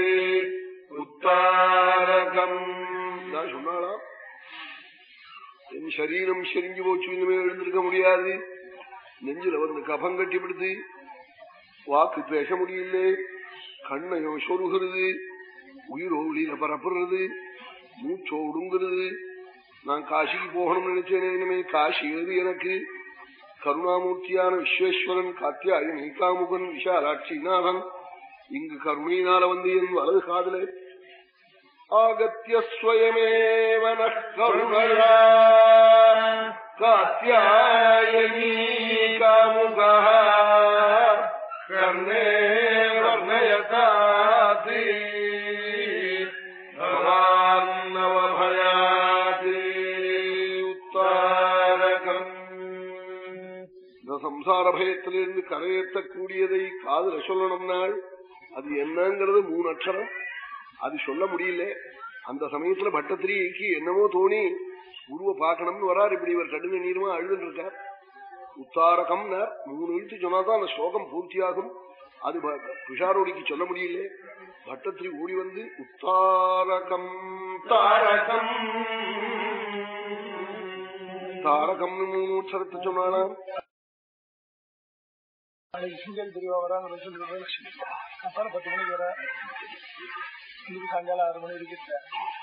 उत्तारकम् சொன்னாலாம் என் சரீரம் செறிஞ்சு போச்சு இனிமே எழுந்திருக்க முடியாது நெஞ்சில வந்து கபம் கட்டிவிடுது வாக்கு பேச முடியல கண்ணையோ சொருகிறது உயிரோ வெளியில பரப்புறது மூச்சோ ஒடுங்குறது நான் காசிக்கு போகணும்னு நினைச்சேன் இனிமே காசி எழுது எனக்கு கருணாமூர்த்தியான விஸ்வேஸ்வரன் காத்தியாயி நீக்காமுகன் விஷாலாட்சிநாதன் இங்கு கருணையினால வந்து என் வலது காதலே आगत्य स्वयमेव नः करुणया कात्यायनी कामुकः कर्णे वर्णयतात् भवान्नवभयात् उत्तारकम् இந்த சம்சார பயத்திலிருந்து கரையேற்றக்கூடியதை காதுல சொல்லணும் நாள் அது என்னங்கிறது மூணு அக்ஷரம் அது சொல்ல முடியல அந்த சமயத்துல பட்டத்திரிக்கு என்னமோ தோணி குருவை பார்க்கணும்னு வராரு இப்படி இவர் கடுங்க நீருமா அழுதுன்னு இருக்கார் உத்தாரகம் மூணு எழுத்து சொன்னாதான் அந்த ஸ்லோகம் பூர்த்தியாகும் அது பிஷாரோடிக்கு சொல்ல முடியல பட்டத்திரி ஓடி வந்து உத்தாரகம் தாரகம் தாரகம்னு மூணு உற்சரத்தை சொன்னாலாம் நாளைக்கு சிங்கல் தெரியவா வராங்க சொல்லுவேன் அப்புறம் பத்து மணிக்கு வர இன்னைக்கு சாயங்காலம் ஆறு மணி இருக்கு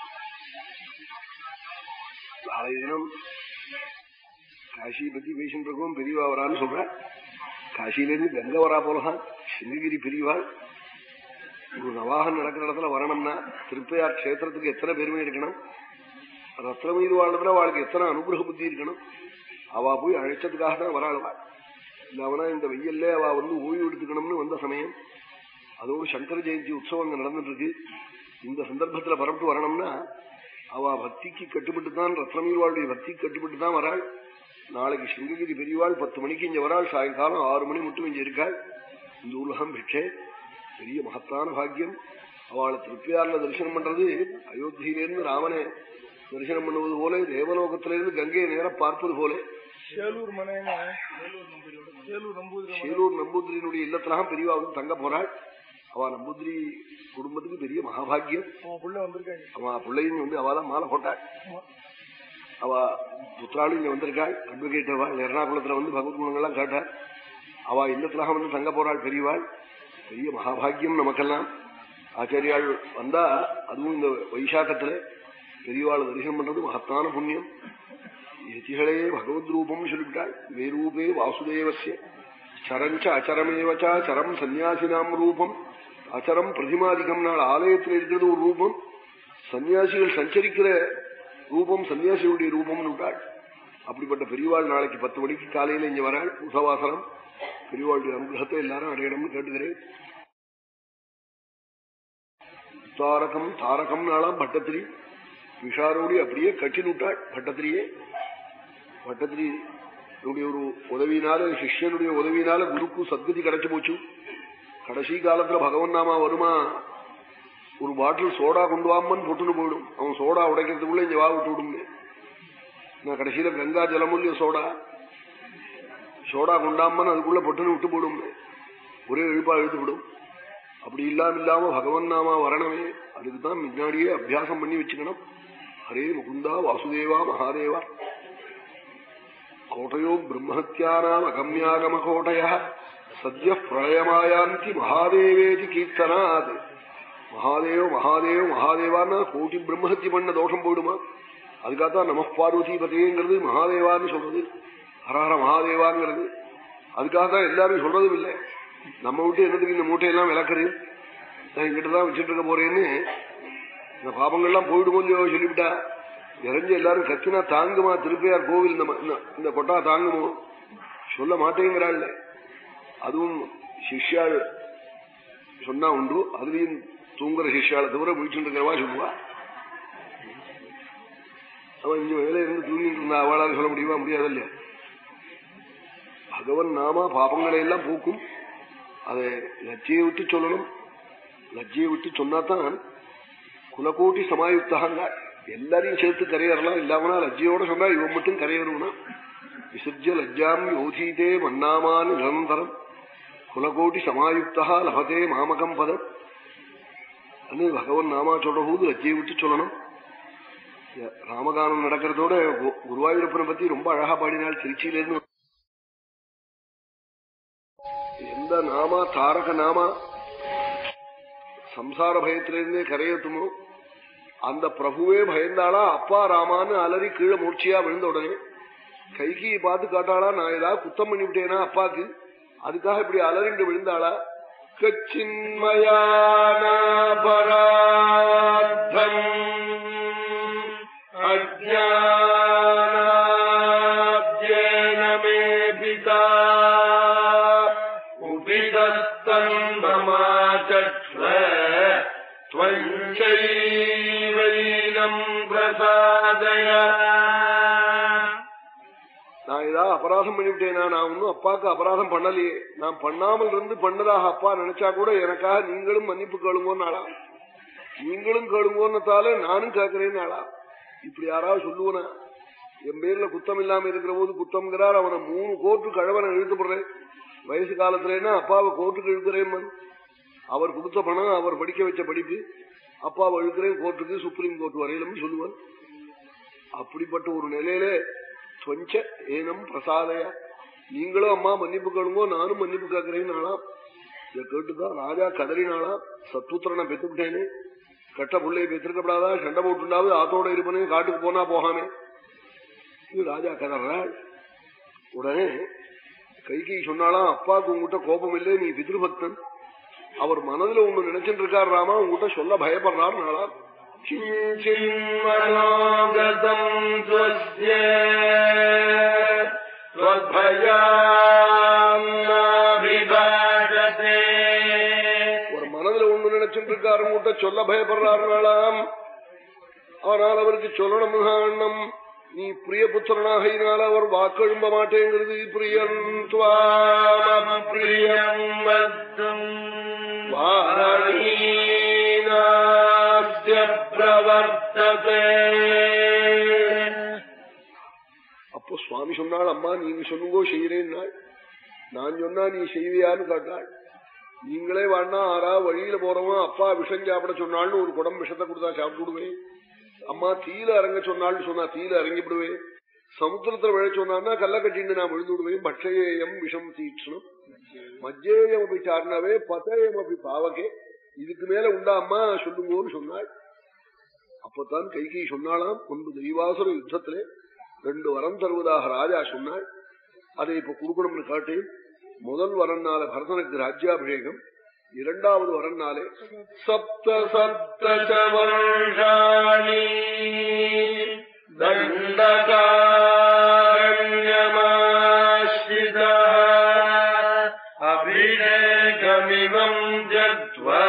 நாளைய தினம் காசியை பத்தி பேசிட்டு இருக்கோம் பெரியவா வரான்னு சொல்றேன் காசியிலிருந்து கங்கை வரா போலதான் சிங்ககிரி பெரியவாள் ஒரு நவாகம் நடக்கிற இடத்துல வரணும்னா திருப்பையார் கஷேத்திரத்துக்கு எத்தனை பெருமை இருக்கணும் ரத்னமீது வாழ்றதுல அவளுக்கு எத்தனை அனுகிரக புத்தி இருக்கணும் அவ போய் அழைச்சதுக்காக தான் வராளுவா இல்லாமனா இந்த வெயில்ல அவ வந்து ஓய்வு எடுத்துக்கணும்னு வந்த சமயம் அதோடு சங்கர ஜெயந்தி உற்சவம் அங்க நடந்துட்டு இருக்கு இந்த சந்தர்ப்பத்துல பரப்பிட்டு வரணும்னா அவ பக்திக்கு கட்டுப்பட்டு தான் ரத்னமீர்வாளுடைய பக்திக்கு கட்டுப்பட்டு தான் வராள் நாளைக்கு சிங்ககிரி பெரியவாள் பத்து மணிக்கு இங்க வராள் சாயங்காலம் ஆறு மணி மட்டும் இங்க இருக்காள் இந்த உலகம் பிட்சே பெரிய மகத்தான பாக்கியம் அவளை திருப்பியார்ல தரிசனம் பண்றது அயோத்தியிலிருந்து ராமனை தரிசனம் பண்ணுவது போல தேவலோகத்திலிருந்து கங்கையை நேரம் பார்ப்பது போல சேலூர் மனைன்னு சேலூர் நம்பூதிரி ஷீரூர் நம்பூதிரியினுடைய இல்லத்திலாம் பெரியவா வந்து தங்க போறாள் அவ நம்பூதிரி குடும்பத்துக்கு பெரிய மகாபாகியம் அவன் புள்ள வந்திருக்காங்க அவ பிள்ளையும் வந்து அவதான் மாலை போட்டாள் அவ புத்திராளு இங்க வந்திருக்காள் அட்வொகேட் அவள் எர்ணாகுளத்துல வந்து பகவத் குணங்கள்லாம் கேட்டாள் அவ இல்லத்திலாக வந்து தங்க போறாள் பெரியவாள் பெரிய மகாபாகியம் நமக்கெல்லாம் ஆச்சாரியாள் வந்தா அதுவும் இந்த வைசாக்கத்துல பெரியவாள் தரிசனம் பண்றது மகத்தான புண்ணியம் யதிகளே பகவத் ரூபம் சொல்லிவிட்டாள் வே ரூபே வாசுதேவசிய சரஞ்ச அச்சரமேவச்சா சரம் சன்னியாசினாம் ரூபம் அச்சரம் பிரதிமாதிகம் நாள் ஆலயத்தில் இருக்கிறது ஒரு ரூபம் சன்னியாசிகள் சஞ்சரிக்கிற ரூபம் சன்னியாசிகளுடைய ரூபம்னு விட்டாள் அப்படிப்பட்ட பெரியவாள் நாளைக்கு பத்து மணிக்கு காலையில இங்க வராள் உசவாசனம் பெரியவாளுடைய அனுகிரகத்தை எல்லாரும் அடையணும்னு கேட்டுக்கிறேன் தாரகம் தாரகம் நாளாம் பட்டத்திரி விஷாரோடி அப்படியே கட்டினுட்டாள் பட்டத்திரியே பட்டத்திரி ஒரு உதவினால சிஷ்யனுடைய உதவினால குருக்கு சத்கதி கிடைச்சு போச்சு கடைசி காலத்துல பகவன் நாமா வருமா ஒரு பாட்டில் சோடா கொண்டு வாமன்னு பொட்டுன்னு போயிடும் அவன் சோடா உடைக்கிறதுக்குள்ள இங்க வா விட்டு விடுங்க நான் கடைசியில கங்கா ஜலமுல்ல சோடா சோடா கொண்டாமன்னு அதுக்குள்ள பொட்டுன்னு விட்டு போடும் ஒரே எழுப்பா எழுத்து விடும் அப்படி இல்லாம இல்லாம பகவன் நாமா வரணுமே அதுக்கு தான் முன்னாடியே அபியாசம் பண்ணி வச்சுக்கணும் ஹரே முகுந்தா வாசுதேவா மகாதேவா கோட்டையோ பிரம்மஹத்தியானாம் அகமியாகம கோட்டைய சத்ய பிரளயமாயாந்தி மகாதேவேதி கீர்த்தனாத் மகாதேவ மகாதேவ மகாதேவான்னா கோட்டி பிரம்மஹத்தி பண்ண தோஷம் போயிடுமா அதுக்காகத்தான் நம பார்வதி பதேங்கிறது மகாதேவான்னு சொல்றது ஹரஹர மகாதேவாங்கிறது அதுக்காக தான் எல்லாரும் சொல்றதும் இல்லை நம்ம விட்டு என்னதுக்கு இந்த மூட்டையெல்லாம் விளக்குறது நான் இங்கிட்டதான் வச்சுட்டு இருக்க போறேன்னு இந்த பாபங்கள்லாம் போயிடுமோ இல்லையோ சொல்லிவிட்டா இறஞ்சி எல்லாரும் கத்தினா தாங்குமா திருப்பையார் கோவில் இந்த கொட்டா தாங்குமோ சொல்ல மாட்டேங்கிறாள் அதுவும் சிஷ்யாள் சொன்னா உண்டு அதுலயும் தூங்குற சிஷ்யாளை தவிர முடிச்சுட்டு இருக்கிறவா சொல்லுவா அவன் இங்க வேலை இருந்து தூங்கிட்டு இருந்தா அவளால் சொல்ல முடியுமா முடியாது இல்லையா பகவன் நாமா பாபங்களை எல்லாம் போக்கும் அதை லஜ்ஜையை விட்டு சொல்லணும் லஜ்ஜையை விட்டு சொன்னாதான் குலகோட்டி சமாயுக்தாங்க எல்லாரையும் சேர்த்து கரையறலாம் இல்லாமனா லஜ்ஜையோட சொன்னா இவன் மட்டும் கரையறணும்னா விசர்ஜ லஜ்ஜாம் யோதீதே மன்னாமான் நிரந்தரம் குலகோட்டி சமாயுக்தா லபதே மாமகம் பதம் அன்னு பகவன் நாமா சொல்ற போது லஜ்ஜையை விட்டு சொல்லணும் ராமகானம் நடக்கிறதோட குருவாயூரப்பனை பத்தி ரொம்ப அழகா பாடினாள் திருச்சியிலிருந்து எந்த நாமா தாரக நாமா சம்சார பயத்திலிருந்தே கரையத்துமோ அந்த பிரபுவே பயந்தாளா அப்பா ராமான்னு அலறி கீழே மூர்ச்சியா விழுந்த உடனே கைகியை பார்த்து காட்டாளா நான் ஏதாவது குத்தம் பண்ணிவிட்டேனா அப்பாக்கு அதுக்காக இப்படி அலறிண்டு விழுந்தாளா கச்சின்மயான பராத்தம் அஜானேன மே பிதா உபிதஸ்தன் மமாச்சக்ஷ்வ त्वञ्चैवैनम् प्रसादय நான் ஏதாவது அபராதம் பண்ணிவிட்டேனா நான் ஒன்னும் அப்பாக்கு அபராதம் பண்ணலையே நான் பண்ணாமல் இருந்து பண்ணதாக அப்பா நினைச்சா கூட எனக்காக நீங்களும் மன்னிப்பு கேளுங்கன்னு ஆளா நீங்களும் கேளுங்கோன்னதால நானும் கேட்கிறேன்னு ஆளா இப்படி யாராவது சொல்லுவனா என் பேர்ல குத்தம் இல்லாம இருக்கிற போது குத்தம்ங்கிறார் அவனை மூணு கோர்ட்டு கழவனை இழுத்துப்படுறேன் வயசு காலத்துலன்னா அப்பாவை கோர்ட்டுக்கு இழுக்கிறேன் அவர் கொடுத்த பணம் அவர் படிக்க வச்ச படிப்பு அப்பாவை இழுக்கிறேன் கோர்ட்டுக்கு சுப்ரீம் கோர்ட் வரையிலும் சொல்லுவார் அப்படிப்பட்ட ஒரு நிலையில துவஞ்ச ஏனம் பிரசாதையா நீங்களும் அம்மா மன்னிப்பு கேளுங்கோ நானும் மன்னிப்பு கேட்கிறேன் நாளாம் இதை கேட்டுதான் ராஜா கதறினாளா சத்புத்திரனை பெத்துக்கிட்டேனே கட்ட புள்ளைய பெற்றிருக்கப்படாதா சண்டை போட்டுண்டாவது ஆத்தோட இருப்பனே காட்டுக்கு போனா போகாமே இது ராஜா கதறாள் உடனே கைகை சொன்னாலாம் அப்பாவுக்கு உங்ககிட்ட கோபம் இல்லை நீ பிதிருபக்தன் அவர் மனதுல ஒண்ணு நினைச்சிட்டு இருக்காரு ராமா உங்ககிட்ட சொல்ல பயப்படுறாரு நாளா किञ्चिन्मनोगतम् त्वस्य त्वद्भयान्नाभिभाषते ஒரு மனதுல ஒண்ணு நினைச்சிட்டு இருக்காரு உங்ககிட்ட சொல்ல பயப்படுறாரு நாளாம் ஆனால் அவருக்கு சொல்லணும் எண்ணம் நீ பிரிய புத்திரனாக அவர் வாக்கெழும்ப மாட்டேங்கிறது பிரியன் துவாம பிரியம் प्रियम् वक्तुम् வாரணீனாஸ்ய प्रवर्तते அப்போ சுவாமி சொன்னாள் அம்மா நீங்க சொல்லுங்கோ செய்யறேன்னாள் நான் சொன்னா நீ செய்வியான்னு கேட்டாள் நீங்களே வேணா ஆறா வழியில போறவன் அப்பா விஷம் சாப்பிட சொன்னாள்னு ஒரு குடம் விஷத்தை கொடுத்தா சாப்பிட்டு விடுவேன் அம்மா தீல இறங்க சொன்னாள்னு சொன்னா தீல இறங்கி விடுவேன் சமுத்திரத்துல விழ சொன்னா கல்ல கட்டின்னு நான் விழுந்து விடுவேன் பட்சேயம் விஷம் தீட்சணம் மஜ்ஜேயம் அப்படி சார்னவே பதயம் அப்படி பாவகே இதுக்கு மேல உண்டா அம்மா சொல்லுங்கோன்னு சொன்னாள் அப்பதான் கைகை சொன்னாலாம் முன்பு தெய்வாசுர யுத்தத்திலே ரெண்டு வரம் தருவதாக ராஜா சொன்னாள் அதை இப்ப கொடுக்கணும்னு காட்டேன் முதல் வரன்னால பரதனுக்கு ராஜ்யாபிஷேகம் இரண்டாவது வரன்னாலே சப்த சப்த च वर्षाणि दण्डकारण्यमाश्रितः अभिषेकमिमम् जग्ध्वा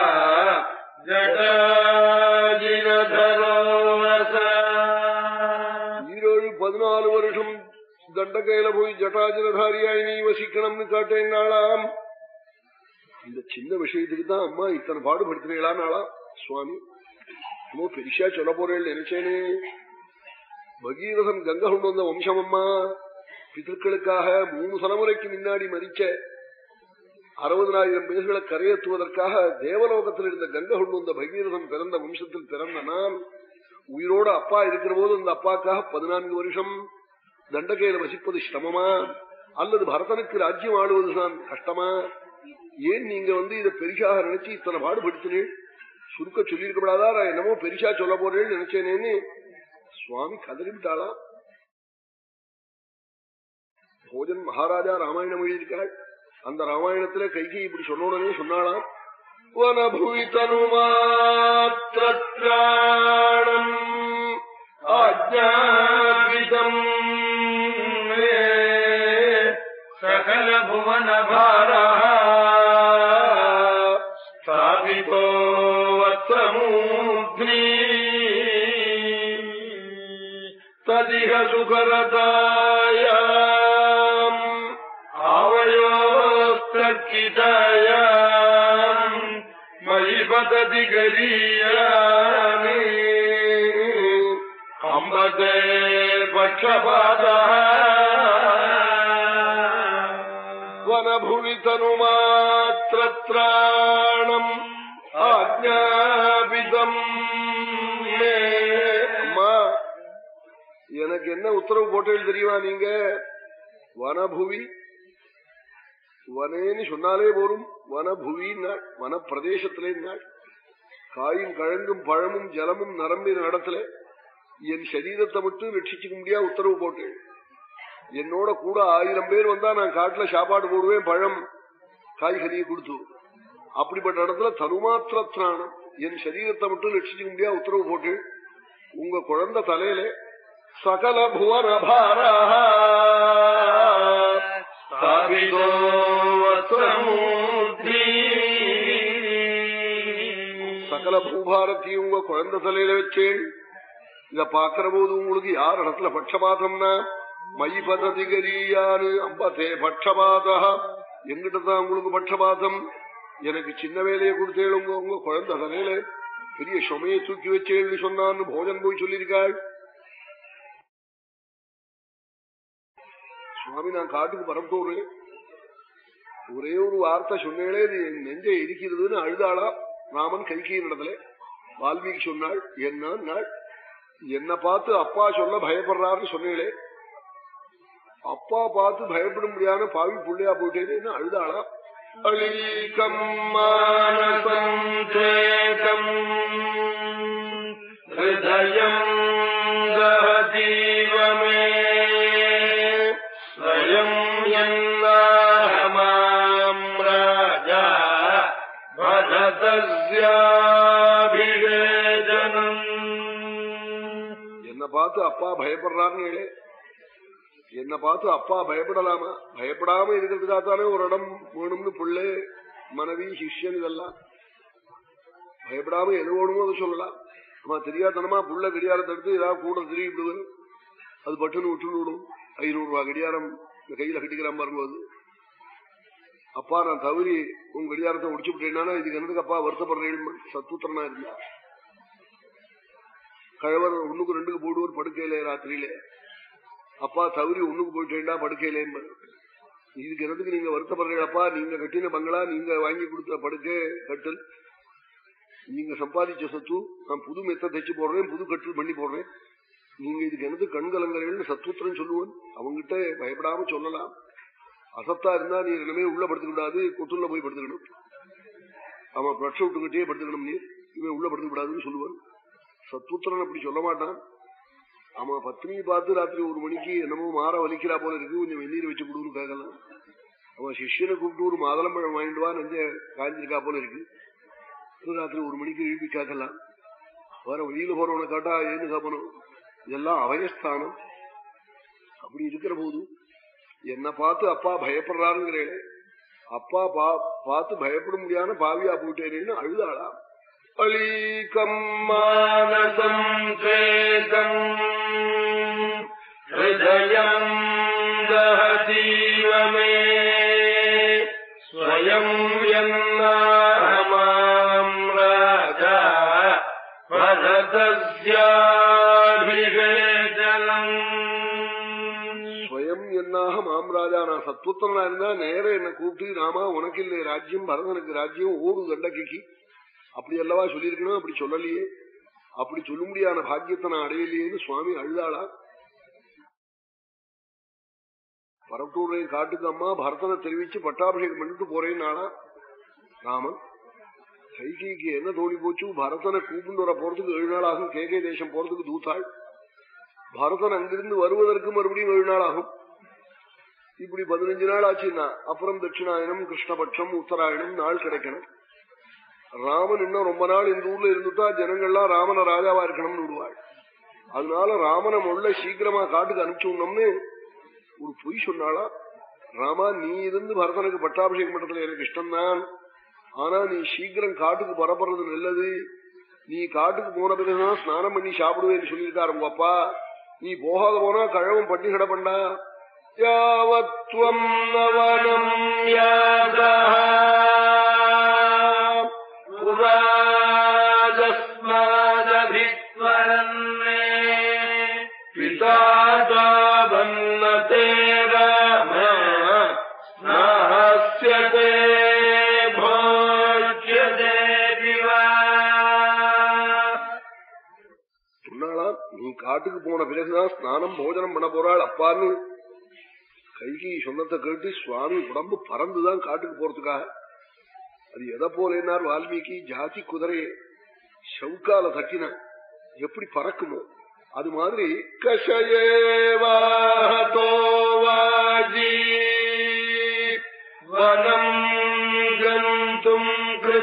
जटाजिनधरोऽवसा ஈரோடு பதினாலு வருஷம் தண்டகையில போய் ஜட்டாஜலதாரியாய் நீ வசிக்கணும்னு காட்டேன் நாளாம் இந்த சின்ன விஷயத்துக்கு தான் அம்மா இத்தனை பாடுபடுத்துறீங்களா நாளா சுவாமி என்னமோ பெரிசா சொல்ல போறேன் நினைச்சேனே பகீரதன் கங்கை கொண்டு வந்த வம்சம் அம்மா பிதற்களுக்காக மூணு தலைமுறைக்கு முன்னாடி மறிச்ச அறுபதனாயிரம் பேர்களை கரையேற்றுவதற்காக தேவலோகத்தில் இருந்த கங்கை கொண்டு வந்த பகீரதன் பிறந்த வம்சத்தில் பிறந்த நான் உயிரோட அப்பா இருக்கிற போது அந்த அப்பாக்காக பதினான்கு வருஷம் தண்டகையில வசிப்பது சிரமமா அல்லது பரதனுக்கு ராஜ்யம் ஆளுவதுதான் கஷ்டமா ஏன் நீங்க வந்து இதை பெரிசாக நினைச்சு இத்தனை பாடுபடுத்தினேன் சுருக்க சொல்லியிருக்கப்படாதா நான் என்னமோ பெரிசா சொல்ல போறேன்னு நினைச்சேனேன்னு சுவாமி கதறிவிட்டாளா போஜன் மகாராஜா ராமாயணம் எழுதியிருக்காள் அந்த ராமாயணத்துல கைகை இப்படி சொன்னோடனே சொன்னாளாம் வனபுவி தனுமாத்திரம் ஆஜாபிதம் सकलभुवनभारः स्थापितो वत्समूर्ध्नि ததிக சுகரதாயாம் आवयोस्तर्कितायाम् मयि पतति गरीयामि अम्बते पक्षपातः வனபுவி தனுமாத்திரம் ஆஜாபிதம் மே. அம்மா எனக்கு என்ன உத்தரவு போட்டேன்னு தெரியுமா நீங்க வனபுவி வனேன்னு சொன்னாலே போரும் வனபுவின்னாள் வன பிரதேசத்திலே நாள் காயும் கழங்கும் பழமும் ஜலமும் நரம்பின இடத்துல என் சரீரத்தை மட்டும் ரட்சிச்சுக்க முடியா உத்தரவு போட்டேன் என்னோட கூட ஆயிரம் பேர் வந்தா நான் காட்டுல சாப்பாடு போடுவேன் பழம் காய்கறியை கொடுத்து அப்படிப்பட்ட இடத்துல தருமாத்திரம் என் சரீரத்தை மட்டும் ரட்சிச்சுக்க முடியா உத்தரவு போட்டு உங்க குழந்தை தலையில சகல புவன स्थापितो वत्समूर्ध्नि சகல பூபாரத்தையும் உங்க குழந்தை தலையில வச்சேன் இத பாக்குற போது உங்களுக்கு யார் இடத்துல பட்சபாதம்னா மயி பததி கரியாரு அம்பதே பட்சபாதா எங்கிட்ட தான் உங்களுக்கு பட்சபாதம் எனக்கு சின்ன வேலையை கொடுத்தேன் உங்க உங்க குழந்தை தலையில பெரிய சுமையை தூக்கி வச்சேன்னு சொன்னான்னு போஜன் போய் சொல்லியிருக்காள் சுவாமி நான் காட்டுக்கு பரப்பிட்டு ஒரே ஒரு வார்த்தை சொன்னேளே இது என் நெஞ்சை இருக்கிறதுன்னு அழுதாளா ராமன் கைகையின் இடத்துல வால்மீகி சொன்னாள் என்ன நாள் என்ன பார்த்து அப்பா சொல்ல பயப்படுறாருன்னு சொன்னேளே அப்பா பார்த்து பயப்பட முடியாத பாவி புள்ளையா போயிட்டேன்னு அழுதாளா அலிகம் மானசம் சேகம் ஹிருதயம் தீவமே ஸ்வயம் என்னாமாம் ராஜா பரதஸ்யாபிஷேஜனம் என்ன பார்த்து அப்பா பயப்படுறாருன்னு என்ன பார்த்து அப்பா பயப்படலாமா பயப்படாம இருக்கிறதுக்காகத்தானே ஒரு இடம் வேணும்னு பிள்ளை மனைவி சிஷ்யன் இதெல்லாம் பயப்படாம எது வேணுமோ அதை சொல்லலாம் ஆமா தெரியாதனமா புள்ள கடியாரத்தை எடுத்து ஏதாவது கூட திரும்பிடுவது அது பட்டுன்னு விட்டு விடும் ஐநூறு ரூபாய் கடியாரம் இந்த கையில கட்டிக்கிற பாருங்க அது அப்பா நான் தவறி உங்க கடியாரத்தை உடிச்சு விட்டேன்னா இதுக்கு என்னதுக்கு அப்பா வருத்தப்படுறேன் சத்துத்திரனா இருந்தா கழவர் ஒண்ணுக்கு ரெண்டுக்கு போடுவார் படுக்கையில ராத்திரியில அப்பா தவறி ஒண்ணுக்கு போயிட்டேன்டா படுக்கையில இதுக்கு என்னதுக்கு நீங்க வருத்தப்படுறீங்களப்பா நீங்க கட்டின பங்களா நீங்க வாங்கி கொடுத்த படுக்கை கட்டில் நீங்க சம்பாதிச்ச சொத்து நான் புது மெத்த தைச்சு போடுறேன் புது கட்டில் பண்ணி போடுறேன் நீங்க இதுக்கு என்னது கண்கலங்கரைன்னு சத்துத்திரம் சொல்லுவேன் அவங்ககிட்ட பயப்படாம சொல்லலாம் அசத்தா இருந்தா நீ இனிமே உள்ள படுத்துக்கூடாது கொட்டுள்ள போய் படுத்துக்கணும் அவன் பிரட்ச விட்டுக்கிட்டே படுத்துக்கணும் நீ இவன் உள்ள படுத்துக்க கூடாதுன்னு சொல்லுவான் சத்துத்திரன் அப்படி சொல்ல மாட்டான் ஆமா பத்னி பார்த்து ராத்திரி ஒரு மணிக்கு என்னமோ மாற வலிக்கிறா போல இருக்கு கொஞ்சம் வெந்நீர் வச்சு கொடுன்னு கேட்கலாம் அவன் சிஷியனை கூப்பிட்டு ஒரு மாதளம்பழம் வாங்கிட்டு வா நெஞ்ச காய்ஞ்சிருக்கா போல இருக்கு ராத்திரி ஒரு மணிக்கு எழுப்பி கேட்கலாம் வேற வெளியில போறவனை காட்டா ஏன்னு காப்பணும் இதெல்லாம் அவயஸ்தானம் அப்படி இருக்கிற போது என்ன பார்த்து அப்பா பயப்படுறாருங்கிறேன் அப்பா பார்த்து பயப்பட முடியாத பாவியா போயிட்டேன்னு அழுதாளா அலீகம் மானசம் சேகம் ஹிருதயம் தீவமே ஸ்வயம் என்னாமாம் ராஜா பரதஸ்யாபிஷேஜலம் ஸ்வயம் என்னாக மாம்ராஜா நான் சத்வத்தனா இருந்தா நேர என்ன கூப்பிட்டு ராமா உனக்கு இல்லை ராஜ்யம் பரதனுக்கு ராஜ்யம் ஓடு தண்டகைக்கு அப்படி அல்லவா சொல்லியிருக்கணும் அப்படி சொல்லலையே அப்படி சொல்ல முடியாத பாக்கியத்தை நான் அடையலையேன்னு சுவாமி அழுதாளா பரட்டூரையும் காட்டுக்கு அம்மா பரதனை தெரிவிச்சு பட்டாபிஷேகம் பண்ணிட்டு போறேன் நாளா ராமன் கைகைக்கு என்ன தோணி போச்சு பரதனை கூப்பிட்டு வர போறதுக்கு ஏழு நாள் ஆகும் கேகே தேசம் போறதுக்கு தூத்தாள் பரதன் அங்கிருந்து வருவதற்கு மறுபடியும் ஏழு நாள் ஆகும் இப்படி பதினஞ்சு நாள் ஆச்சுன்னா அப்புறம் தட்சிணாயனம் கிருஷ்ணபட்சம் உத்தராயணம் நாள் கிடைக்கணும் ராமன் இன்னும் ரொம்ப நாள் இந்த ஊர்ல இருந்துட்டா ஜனங்கள்லாம் ராமனை ராஜாவா இருக்கணும்னு விடுவாள் அதனால ராமனை முள்ள சீக்கிரமா காட்டுக்கு அனுப்பிச்சுடணும்னு ஒரு பொய் சொன்னாளா ராமா நீ இருந்து பரதனுக்கு பட்டாபிஷேகம் பண்றதுல எனக்கு இஷ்டம்தான் ஆனா நீ சீக்கிரம் காட்டுக்கு பரப்புறது நல்லது நீ காட்டுக்கு போன பிறகுதான் ஸ்நானம் பண்ணி சாப்பிடுவேன்னு சொல்லியிருக்காரு உங்க அப்பா நீ போகாத போனா கழவம் பட்டி கிடப்பண்டா யாவத்வம் நவனம் யாதா புராஜஸ்மதபிஸ்வரன்னே பிதா வன்னதே ராம ஸ்நாஸ்யதே போஜ்யதே திவா சொன்னாலாம் நீ காட்டுக்கு போன பிறகுதான் ஸ்நானம் போஜனம் பண்ண போறாள் அப்பான்னு கைகி சொன்னத்தை கேட்டு சுவாமி உடம்பு பறந்துதான் காட்டுக்கு போறதுக்காக அது எதை போலேனார் வால்மீகி ஜாதி குதிரையை சவுக்கால தட்டின எப்படி பறக்குமோ அது மாதிரி கஷயேவாஹதோவாஜி வனம் கந்தும்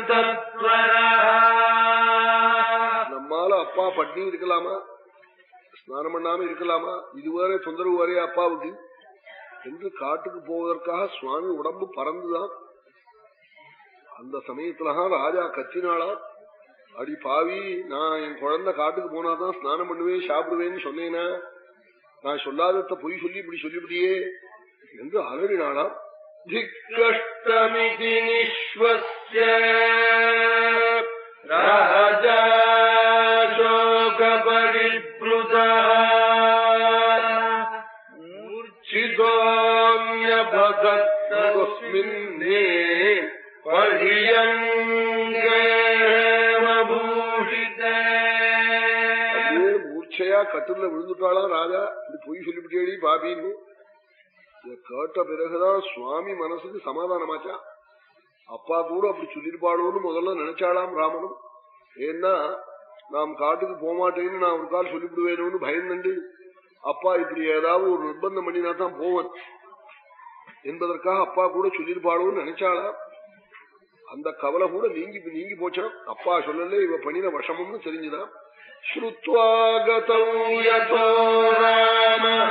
நம்மால அப்பா பட்னி இருக்கலாமா ஸ்நானம் பண்ணாம இருக்கலாமா இதுவரை தொந்தரவு வரைய அப்பாவுக்கு என்று காட்டுக்கு போவதற்காக சுவாமி உடம்பு பறந்துதான் அந்த சமயத்துலதான் ராஜா கத்தினாளா அடி பாவி நான் என் குழந்தை காட்டுக்கு போனாதான் ஸ்நானம் பண்ணுவேன் சாப்பிடுவேன்னு சொன்னேனா நான் சொல்லாதத பொய் சொல்லி இப்படி சொல்லிவிட்டியே என்று அலறினாளா திக்கஷ்டமிதி நிஸ்வஸ்ய ராஜா சோக பரிப்ளுதா மூர்ச்சிதோ தெரியா கட்டில விழுந்துட்டாளா ராஜா இப்படி பொய் சொல்லிவிட்டேடி பாபின்னு இத கேட்ட பிறகுதான் சுவாமி மனசுக்கு சமாதானமாச்சா அப்பா கூட அப்படி சொல்லிருப்பாளோன்னு முதல்ல நினைச்சாளாம் ராமனும் ஏன்னா நாம் காட்டுக்கு போகமாட்டேன்னு நான் ஒரு கால் சொல்லிவிடுவேணும்னு பயந்துண்டு அப்பா இப்படி ஏதாவது ஒரு நிர்பந்தம் பண்ணினா தான் போவன் என்பதற்காக அப்பா கூட சொல்லிருப்பாளோன்னு நினைச்சாளா அந்த கவலை கூட நீங்கி நீங்கி போச்சான் அப்பா சொல்லல இவ பண்ணின வசமும்னு தெரிஞ்சுதான் ஸ்ருத்வாகதௌ யதோ ராமः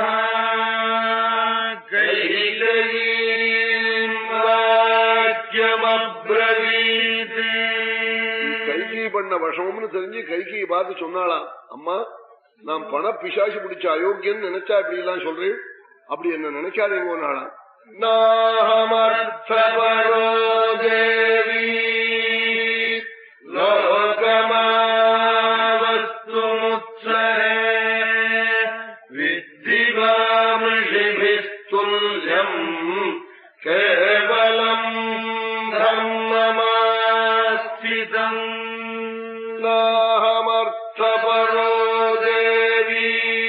கைகி பண்ண வசம்னு தெரிஞ்சு கைகி பார்த்து சொன்னாளாம் அம்மா நான் பண பிசாசு பிடிச்ச அயோக்கியன்னு நினைச்சா இப்படி எல்லாம் சொல்றேன் அப்படி என்ன நினைக்காதீங்க நாளாம் நாஹமர்த்தபரோ தேவி வித்திவாமிஷிபிஸ்துல்யம் கேவலம் தர்மமாஸ்திதம் நாஹமர்த்தபரோ தேவி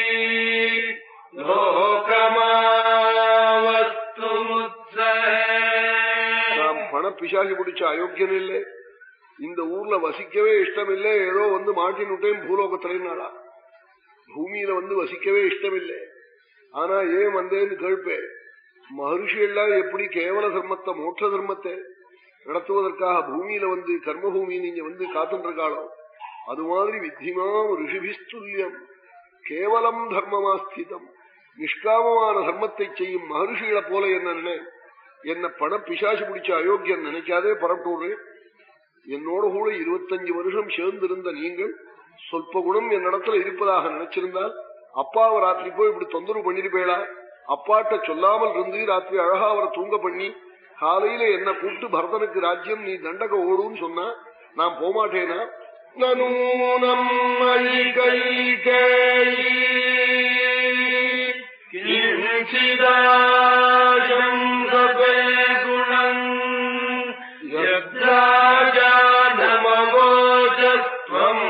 நாம் பண பிசாசு பிடிச்ச அயோக்கியம் இல்லை இந்த ஊர்ல வசிக்கவே இஷ்டம் இல்லை ஏதோ வந்து மாட்டின் விட்டேன் பூலோகத்திலேனாளா பூமியில வந்து வசிக்கவே இஷ்டம் இல்லை ஆனா ஏன் வந்தேன்னு கேட்பேன் மகர்ஷி எல்லாம் எப்படி கேவல தர்மத்தை மோட்ச தர்மத்தை நடத்துவதற்காக பூமியில வந்து கர்மபூமி நீங்க வந்து காத்துருக்காளோ அது மாதிரி வித்திமாம் ரிஷிபிஸ்துல்யம் கேவலம் தர்மமாஸ்திதம் நிஷ்காமமான தர்மத்தை செய்யும் மகர்ஷிகளை போல என்ன நினை என்ன பண பிசாசு பிடிச்ச அயோக்கியம் நினைக்காதே பரட்டூரு என்னோட கூட இருபத்தஞ்சு வருஷம் சேர்ந்திருந்த நீங்கள் சொல்ப குணம் என் இடத்துல இருப்பதாக நினைச்சிருந்தால் அப்பாவை ராத்திரி போய் இப்படி தொந்தரவு பண்ணிருப்பேளா அப்பாட்ட சொல்லாமல் இருந்து ராத்திரி அழகா அவரை தூங்க பண்ணி காலையில என்ன கூப்பிட்டு பரதனுக்கு ராஜ்யம் நீ தண்டக ஓடுன்னு சொன்னா நான் போமாட்டேனா நனூனம் குணம் யஜானமோஜஸ்வம்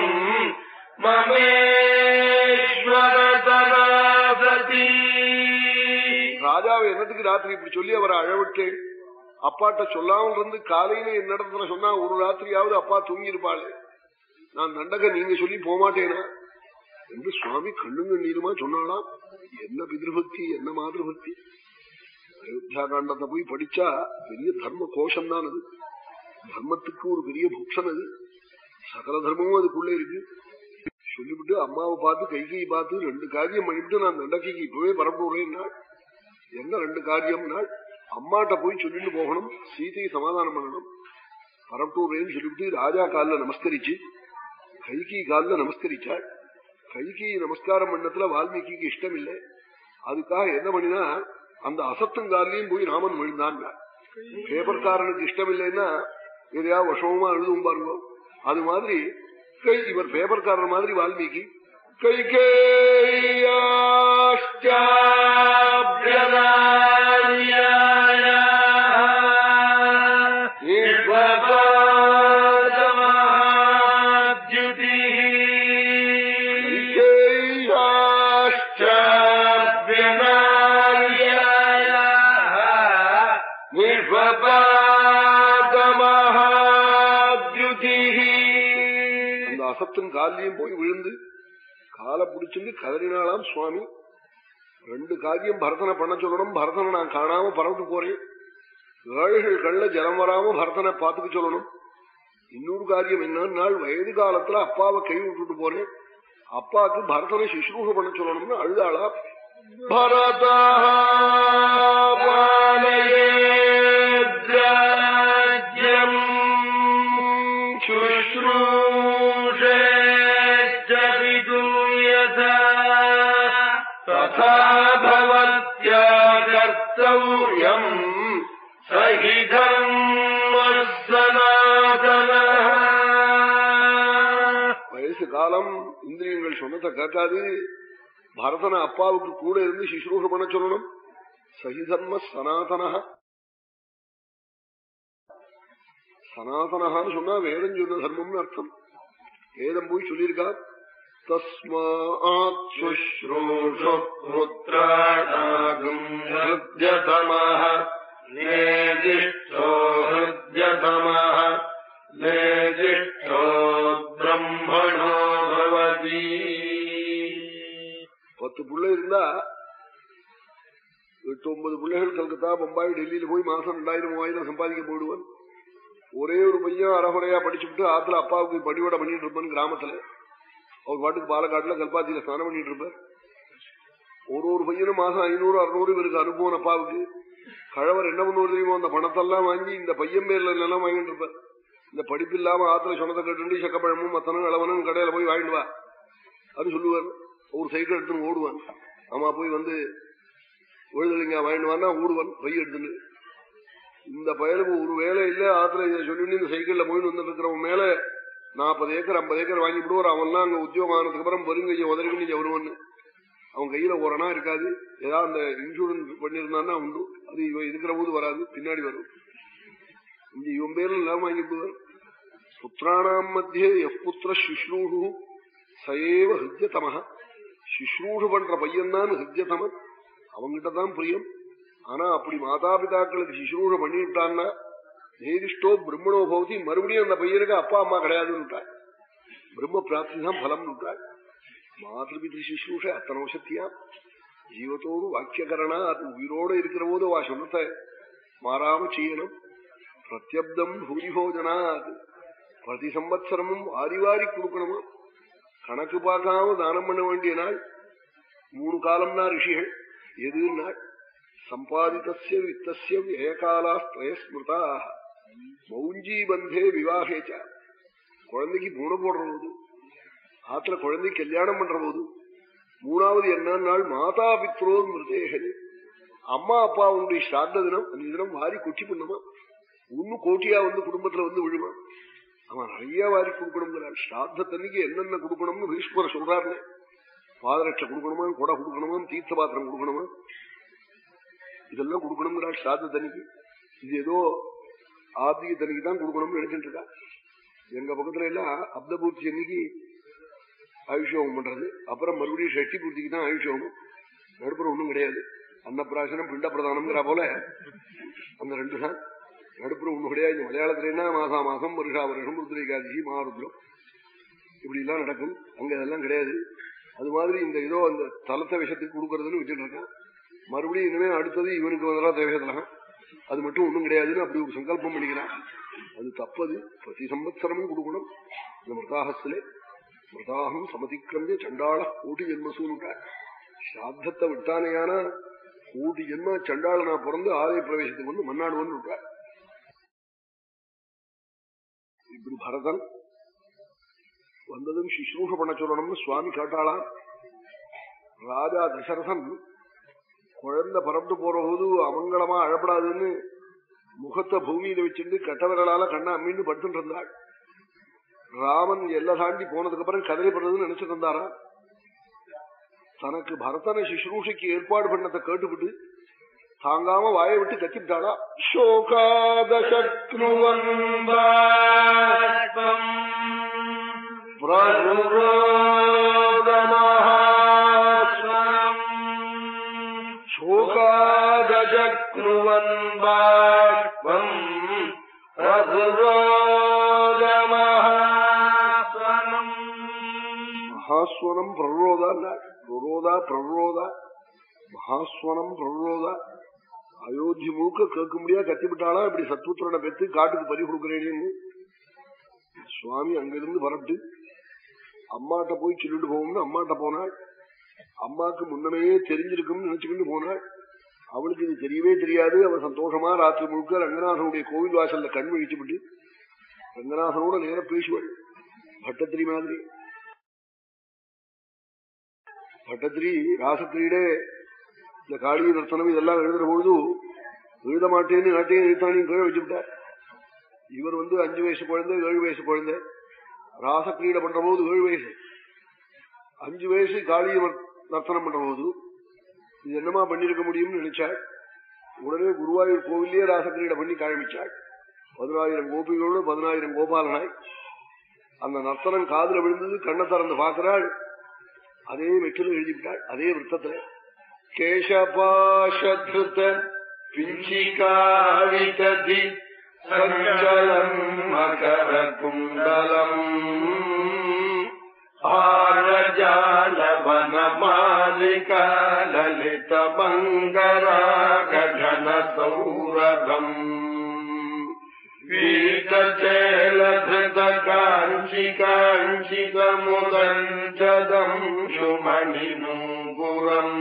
மமேஸ்வரதராசதி ராஜாவை என்னத்துக்கு ராத்திரி இப்படி சொல்லி அவரை அழவிட்டு அப்பாட்ட சொல்லாமல் இருந்து காலையில என்னிடத்துல சொன்னா ஒரு ராத்திரியாவது அப்பா தூங்கி இருப்பாளே நான் தண்டக நீங்க சொல்லி போமாட்டேனா என்று சுவாமி கண்ணுங்க நீருமா சொன்னாலாம் என்ன பிதிருபக்தி என்ன மாதிருபக்தி அயோத்தியா காண்டத்தை போய் படிச்சா பெரிய தர்ம கோஷம் தான் அது தர்மத்துக்கு ஒரு பெரிய புக்ஷன் அது சகல தர்மமும் அதுக்குள்ளே இருக்கு சொல்லிவிட்டு அம்மாவை பார்த்து கைகையை பார்த்து ரெண்டு காரியம் பண்ணிவிட்டு நான் தண்டக்கைக்கு இப்பவே பரப்புறேன் என்ன ரெண்டு காரியம்னா அம்மாட்ட போய் சொல்லிட்டு போகணும் சீதையை சமாதானம் பண்ணணும் பரப்புறேன்னு சொல்லிவிட்டு ராஜா காலில் நமஸ்கரிச்சு கைகி காலில் நமஸ்கரிச்சாள் கைகி நமஸ்காரம் பண்ணத்துல வால்மீகிக்கு இஷ்டம் இல்லை அதுக்காக என்ன பண்ணினா அந்த அசத்தங்காலையும் போய் ராமன் விழுந்தான் பேப்பர்காரனுக்கு இஷ்டம் இல்லைன்னா எதையா விஷமமா எழுதும் பாருங்க அது மாதிரி கை இவர் பேப்பர்காரர் மாதிரி வால்மீகி கை அந்த அசத்தின் காலையும் போய் விழுந்து காலை பிடிச்சிருந்து கதறினாலாம் சுவாமி ரெண்டு காரியம் பரதனை பண்ண சொல்லணும் பரதனை நான் காணாம பறந்து போறேன் ஏழைகள் கண்ல ஜலம் வராம பரதனை பார்த்துக்க சொல்லணும் இன்னொரு காரியம் என்னன்னா வயது காலத்துல அப்பாவை கை விட்டுட்டு போறேன் அப்பாவுக்கு பரதனை சுஷ்ரூஷ பண்ண சொல்லணும்னு அழுதாளா பரதா பாலயேத்ராஜ்யம் शुश्रूषेच्छवितुम् यथा तथा भवत्या कर्तव्यम् स हि धर्मः सनातनः வயசு காலம் இந்திரியங்கள் சொன்னதை கேட்காது பரதனை அப்பாவுக்கு கூட இருந்து சுஷ்ரூஷ பண்ண சொல்லணும் சகிதர்ம சனாதன சனாதனஹான்னு சொன்னா வேதம் சொன்ன தர்மம்னு அர்த்தம் வேதம் போய் சொல்லியிருக்கா तस्मात् शुश्रूषु पुत्राणागम् हृद्यतमः नेदिष्ठो हृद्यतमः नेदिष्ठो ब्रह्मणो भवति பத்து பிள்ளை இருந்தா எட்டு ஒன்பது பிள்ளைகள் கல்கத்தா பம்பாய் டெல்லியில போய் மாசம் ரெண்டாயிரம் மூவாயிரம் சம்பாதிக்க போடுவான் ஒரே ஒரு பையன் அறகுறையா படிச்சுட்டு ஆத்துல அப்பாவுக்கு பணியோட பண்ணிட்டு இருப்பான் கிராமத்துல அவர் பாட்டுக்கு பாலக்காட்டுல கல்பாத்தியில ஸ்நானம் பண்ணிட்டு இருப்பார் ஒரு ஒரு பையனும் மாசம் ஐநூறு அறுநூறு இவருக்கு அனுபவம் அப்பாவுக்கு கழவர் என்ன பண்ணுவது தெரியுமோ அந்த பணத்தெல்லாம் வாங்கி இந்த பையன் பேர்ல எல்லாம் வாங்கிட்டு இருப்பார் இந்த படிப்பு இல்லாம ஆத்துல சொன்னதை கட்டு சக்கப்பழமும் மத்தனும் இளவனும் கடையில போய் வாங்கிட்டு வா அது சொல்லுவார் ஒரு சைக்கிள் எடுத்துன்னு ஓடுவான் ஆமா போய் வந்து விழுதுலிங்க வாங்கிட்டு வான்னா ஓடுவான் பை எடுத்துன்னு இந்த பயலுக்கு ஒரு வேலை இல்ல ஆத்துல இதை சொல்லிட்டு இந்த சைக்கிள்ல போயிட்டு வந்துட்டு இருக்கிறவன் மேல நாற்பது ஏக்கர் ஐம்பது ஏக்கர் வாங்கி விடுவார் அவன்லாம் அங்க உத்தியோகம் ஆனதுக்கு அப்புறம் பெருங்கைய உதறிக்கு நீங்க வருவன்னு அவன் கையில ஓரணா இருக்காது ஏதாவது அந்த இன்சூரன்ஸ் பண்ணிருந்தான்னா உண்டு அது இவன் இருக்கிற போது வராது பின்னாடி வரும் இங்க இவன் பேர்ல எல்லாம் வாங்கி விடுவார் புத்திராணாம் மத்தியே எப்புத்திர சுஷ்ரூஷு சயேவ ஹிருத்யதம சுஷ்ரூஷு பண்ற பையன் தான் ஹிருத்யதமன் அவங்கிட்ட தான் பிரியம் ஆனா அப்படி மாதாபிதாக்களுக்கு சுஷ்ரூஷ பண்ணிவிட்டான்னா நேதிஷ்டோ பிரம்மணோ பௌதி மறுபடியும் அந்த பையனுக்கு அப்பா அம்மா கிடையாதுன்னு பிரம்ம பிராப்தி தான் பலம் மாதபிதிரு சுஷ்ரூஷ அத்தனை வசத்தியா ஜீவத்தோடு வாக்கியகரணா அது உயிரோடு இருக்கிற போது வா சொன்னத்தை மாறாம செய்யணும் பிரத்யப்தம் பூரிபோஜனா அது பிரதி சம்பத்சரமும் வாரி வாரி கொடுக்கணுமா கணக்கு பார்க்காம தானம் பண்ண வேண்டிய நாள் மூணு காலம்னா ரிஷிகள் எது நாள் சம்பாதித்தசிய வித்தசிய வியகாலாஸ்திரய ஸ்மிருதா மௌஞ்சி பந்தே விவாகேச்ச குழந்தைக்கு பூனை போடுற போது ஆத்துல குழந்தை கல்யாணம் பண்ற போது மூணாவது என்ன நாள் மாதா பித்ரோ மிருதேகது அம்மா அப்பா உன்னுடைய ஸ்ராத்த தினம் அந்த தினம் வாரி கொட்டி பண்ணுமா ஒண்ணு கோட்டியா வந்து குடும்பத்துல வந்து விழுமா அவன் நிறைய வாரி கொடுக்கணுங்கிறான் ஸ்ராத்தத்தன்னைக்கு என்னென்ன கொடுக்கணும்னு பீஷ்மர் சொல்றாரு பாதரட்ச கொடுக்கணுமா கொடை கொடுக்கணுமா தீர்த்த பாத்திரம் கொடுக்கணுமா இதெல்லாம் கொடுக்கணுங்கிறாள் ஸ்ராத்த தண்ணிக்கு இது ஏதோ ஆத்திக தண்ணிக்கு தான் கொடுக்கணும்னு நினைச்சிட்டு இருக்கா எங்க பக்கத்துல எல்லாம் அப்தபூர்த்தி அன்னைக்கு ஆயுஷோகம் பண்றது அப்புறம் மறுபடியும் ஷஷ்டி பூர்த்திக்கு தான் ஆயுஷோகம் நடுப்புற ஒண்ணும் கிடையாது அன்னப்பிராசனம் பிண்ட பிரதானம்ங்கிற போல அந்த ரெண்டு தான் நடுப்புற ஒண்ணு கிடையாது மலையாளத்துல என்ன மாசா மாசம் வருஷா வருஷம் ருத்ரிகாதிசி மகாருத்ரம் இப்படி எல்லாம் நடக்கும் அங்க அதெல்லாம் கிடையாது அது மாதிரி இந்த ஏதோ அந்த தலத்த விஷயத்துக்கு கொடுக்கறதுன்னு வச்சுட்டு இருக்கான் மறுபடியும் இனிமே அடுத்தது இவனுக்கு வந்தா தேவையதெல்லாம் அது மட்டும் ஒண்ணும் கிடையாதுன்னு அப்படி ஒரு சங்கல்பம் பண்ணிக்கிறான் அது தப்பது பிரதி சம்பத்சரமும் கொடுக்கணும் இந்த மிருதாகத்திலே மிருதாகம் சமதிக்கிரமிய சண்டாள கோட்டி ஜென்மசூன்னுட்டார் சாத்தத்தை விட்டானேயானா கோட்டி ஜென்ம சண்டாள நான் பிறந்து ஆலய பிரவேசத்துக்கு வந்து மன்னாடு வந்து விட்டார் இப்படி பரதன் வந்ததும் சுஷ்ரூஷ பண்ண சொல்லணும்னு சுவாமி கேட்டாளாம் ராஜா தசரதன் குழந்தை பறந்து போற போது அமங்கலமா அழப்படாதுன்னு முகத்தை பூமியில வச்சுட்டு கட்டவர்களால கண்ணா அம்மின்னு படுத்துட்டு இருந்தாள் ராமன் எல்லை தாண்டி போனதுக்கு அப்புறம் கதறிப்படுறதுன்னு நினைச்சிட்டு இருந்தாரா தனக்கு பரதனை சுஷ்ரூஷைக்கு ஏற்பாடு பண்ணதை கேட்டுவிட்டு தாங்காம வாயை விட்டு கத்திவிட்டாளா शोकादशक्नुवन्दात्मम् प्ररुरोदमहास्वम् शोकादशक्नुवन् बाष्पम् प्ररुरोदमहास्वनम् மகாஸ்வனம் பிரரோதா பிரரோதா பிரரோதா மகாஸ்வனம் பிரரோதா அயோத்தி முழுக்க கேட்க முடியா கத்திவிட்டாளா இப்படி சத்புத்திரனை பெற்று காட்டுக்கு பறி கொடுக்கிறேன்னு சுவாமி அங்கிருந்து பரட்டு அம்மாட்ட போய் சொல்லிட்டு போகும்னு அம்மாட்ட போனாள் அம்மாக்கு முன்னமே தெரிஞ்சிருக்கும்னு நினைச்சுக்கிட்டு போனாள் அவளுக்கு இது தெரியவே தெரியாது அவன் சந்தோஷமா ராத்திரி முழுக்க ரங்கநாதனுடைய கோவில் வாசல்ல கண் விழிச்சுவிட்டு ரங்கநாதனோட நேர பேசுவாள் பட்டத்திரி மாதிரி பட்டத்திரி ராசத்திரியிலே இந்த காளிய நர்த்தனம் இதெல்லாம் எழுதுற பொழுது எழுத மாட்டேன்னு நாட்டையும் எழுத்தானையும் கீழே வச்சுவிட்டார் இவர் வந்து அஞ்சு வயசு குழந்தை ஏழு வயசு குழந்தை ராசக்கிரீடை பண்ற போது ஏழு வயசு அஞ்சு வயசு காளிய நர்த்தனம் பண்ற போது இது என்னமா பண்ணிருக்க முடியும்னு நினைச்சாள் உடனே குருவாயூர் கோவிலே ராசக்கிரீடை பண்ணி காமிச்சாள் பதினாயிரம் கோபிகளோடு பதினாயிரம் கோபாலனாய் அந்த நர்த்தனம் காதுல விழுந்தது கண்ணை திறந்து பார்க்கிறாள் அதே வெற்றில எழுதிவிட்டாள் அதே விருத்தத்துல கேசபாஷத்ருத பிஞ்சிகாவிததி சஞ்சலம் மகர குண்டலம் ஆரஜாலவனமாலிகா லலித மங்கராகன சௌரபம் வீதச்சேலதகாஞ்சிகாஞ்சிகமுதஞ்சதம் சுமணிநூபுரம்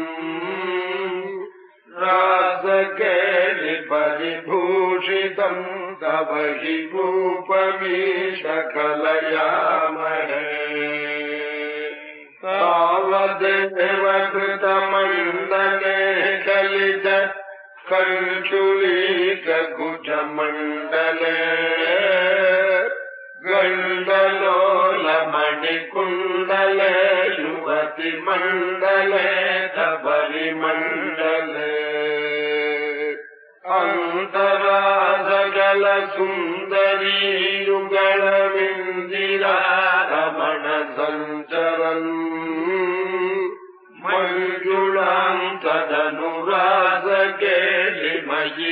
ராசகேலி பரிபூஷிதம் தவ ஹி பூபமீஷ கலயாமஹே तावदेव कृतमण्डले कलित कञ्चुलीककुचमण्डले गण्डलोलमणिकुण्डले युवतिमण्डले धबलिमण्डले अन्तरासकल सुन्दरी युगलमिन्दिरा रमण सञ्चरन् मञ्जुळाम् तदनुरासकेलिमयि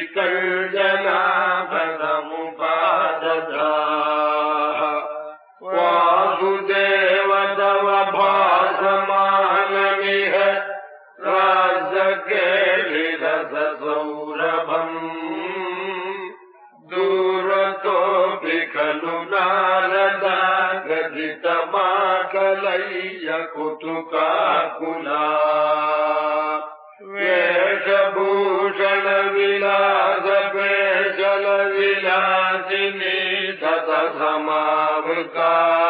कञ्जनाभरमुपादधाः वासुदेव तव भासमानमिह राजकेलिरससौरभम् दूरतोऽपि खलु नारदा गदितमाकलय्य कुतुकाकुला वेषभूषणविलासपेशलविलासिनी तत समावृता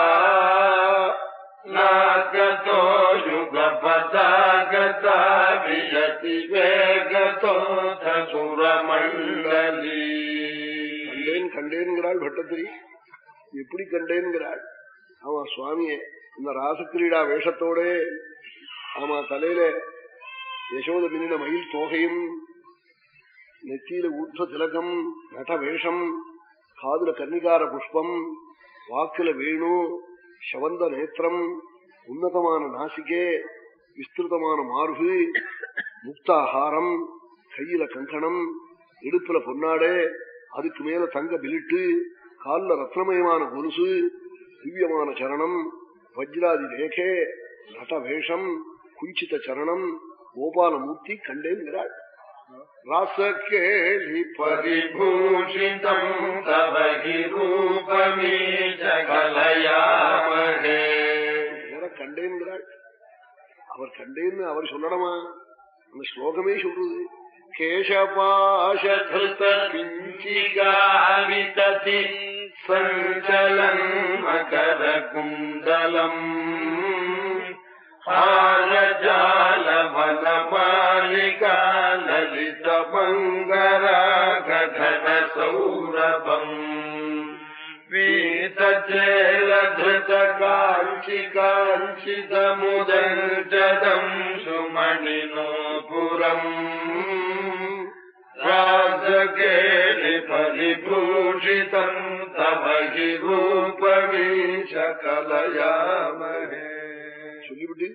नागतो युगपदागता वियति वेगतो சுரமண்டலி கண்டேன் கண்டேன்கிறாள் பட்டத்திரி எப்படி கண்டேன்கிறாள் ஆமா சுவாமிய இந்த ராசக்கிரீடா வேஷத்தோட ஆமா தலையில யசோத மின்னின மயில் தோகையும் நெத்தியில ஊர்த்த திலகம் நட வேஷம் காதுல கன்னிகார புஷ்பம் வாக்குல வேணு சவந்த நேத்திரம் உன்னதமான நாசிகே விஸ்திருதமான மார்பு முக்தாஹாரம் கையில கங்கணம் இடுப்புல பொன்னாடு அதுக்கு மேல தங்க பிலிட்டு கால்ல ரத்னமயமான கொலுசு திவ்யமான சரணம் வஜ்ராதி ரேகே நட்டவேஷம் குஞ்சித சரணம் கோபாலமூர்த்தி கண்டேன்கிறாள் ராசகேலி परिभूषितम् तव हि रूपमीजकलयामहे நேர கண்டேன்கிறாள் அவர் கண்டேன்னு அவர் சொல்லணுமா அந்த ஸ்லோகமே சொல்றது கேசபாஷகிருத पिञ्चिकावितति सञ्चलन् मकरकुण्डलम् हारजालवनमालिका ललितमङ्गरागधनसौरभम् वीतचेलधृतकाञ्चिकाञ्चितमुदञ्जदम् सुमणिनो पुरम् राजकेलि परिभूषितम् तव हि रूपमीशकलयामहे சொல்லிவிட்டு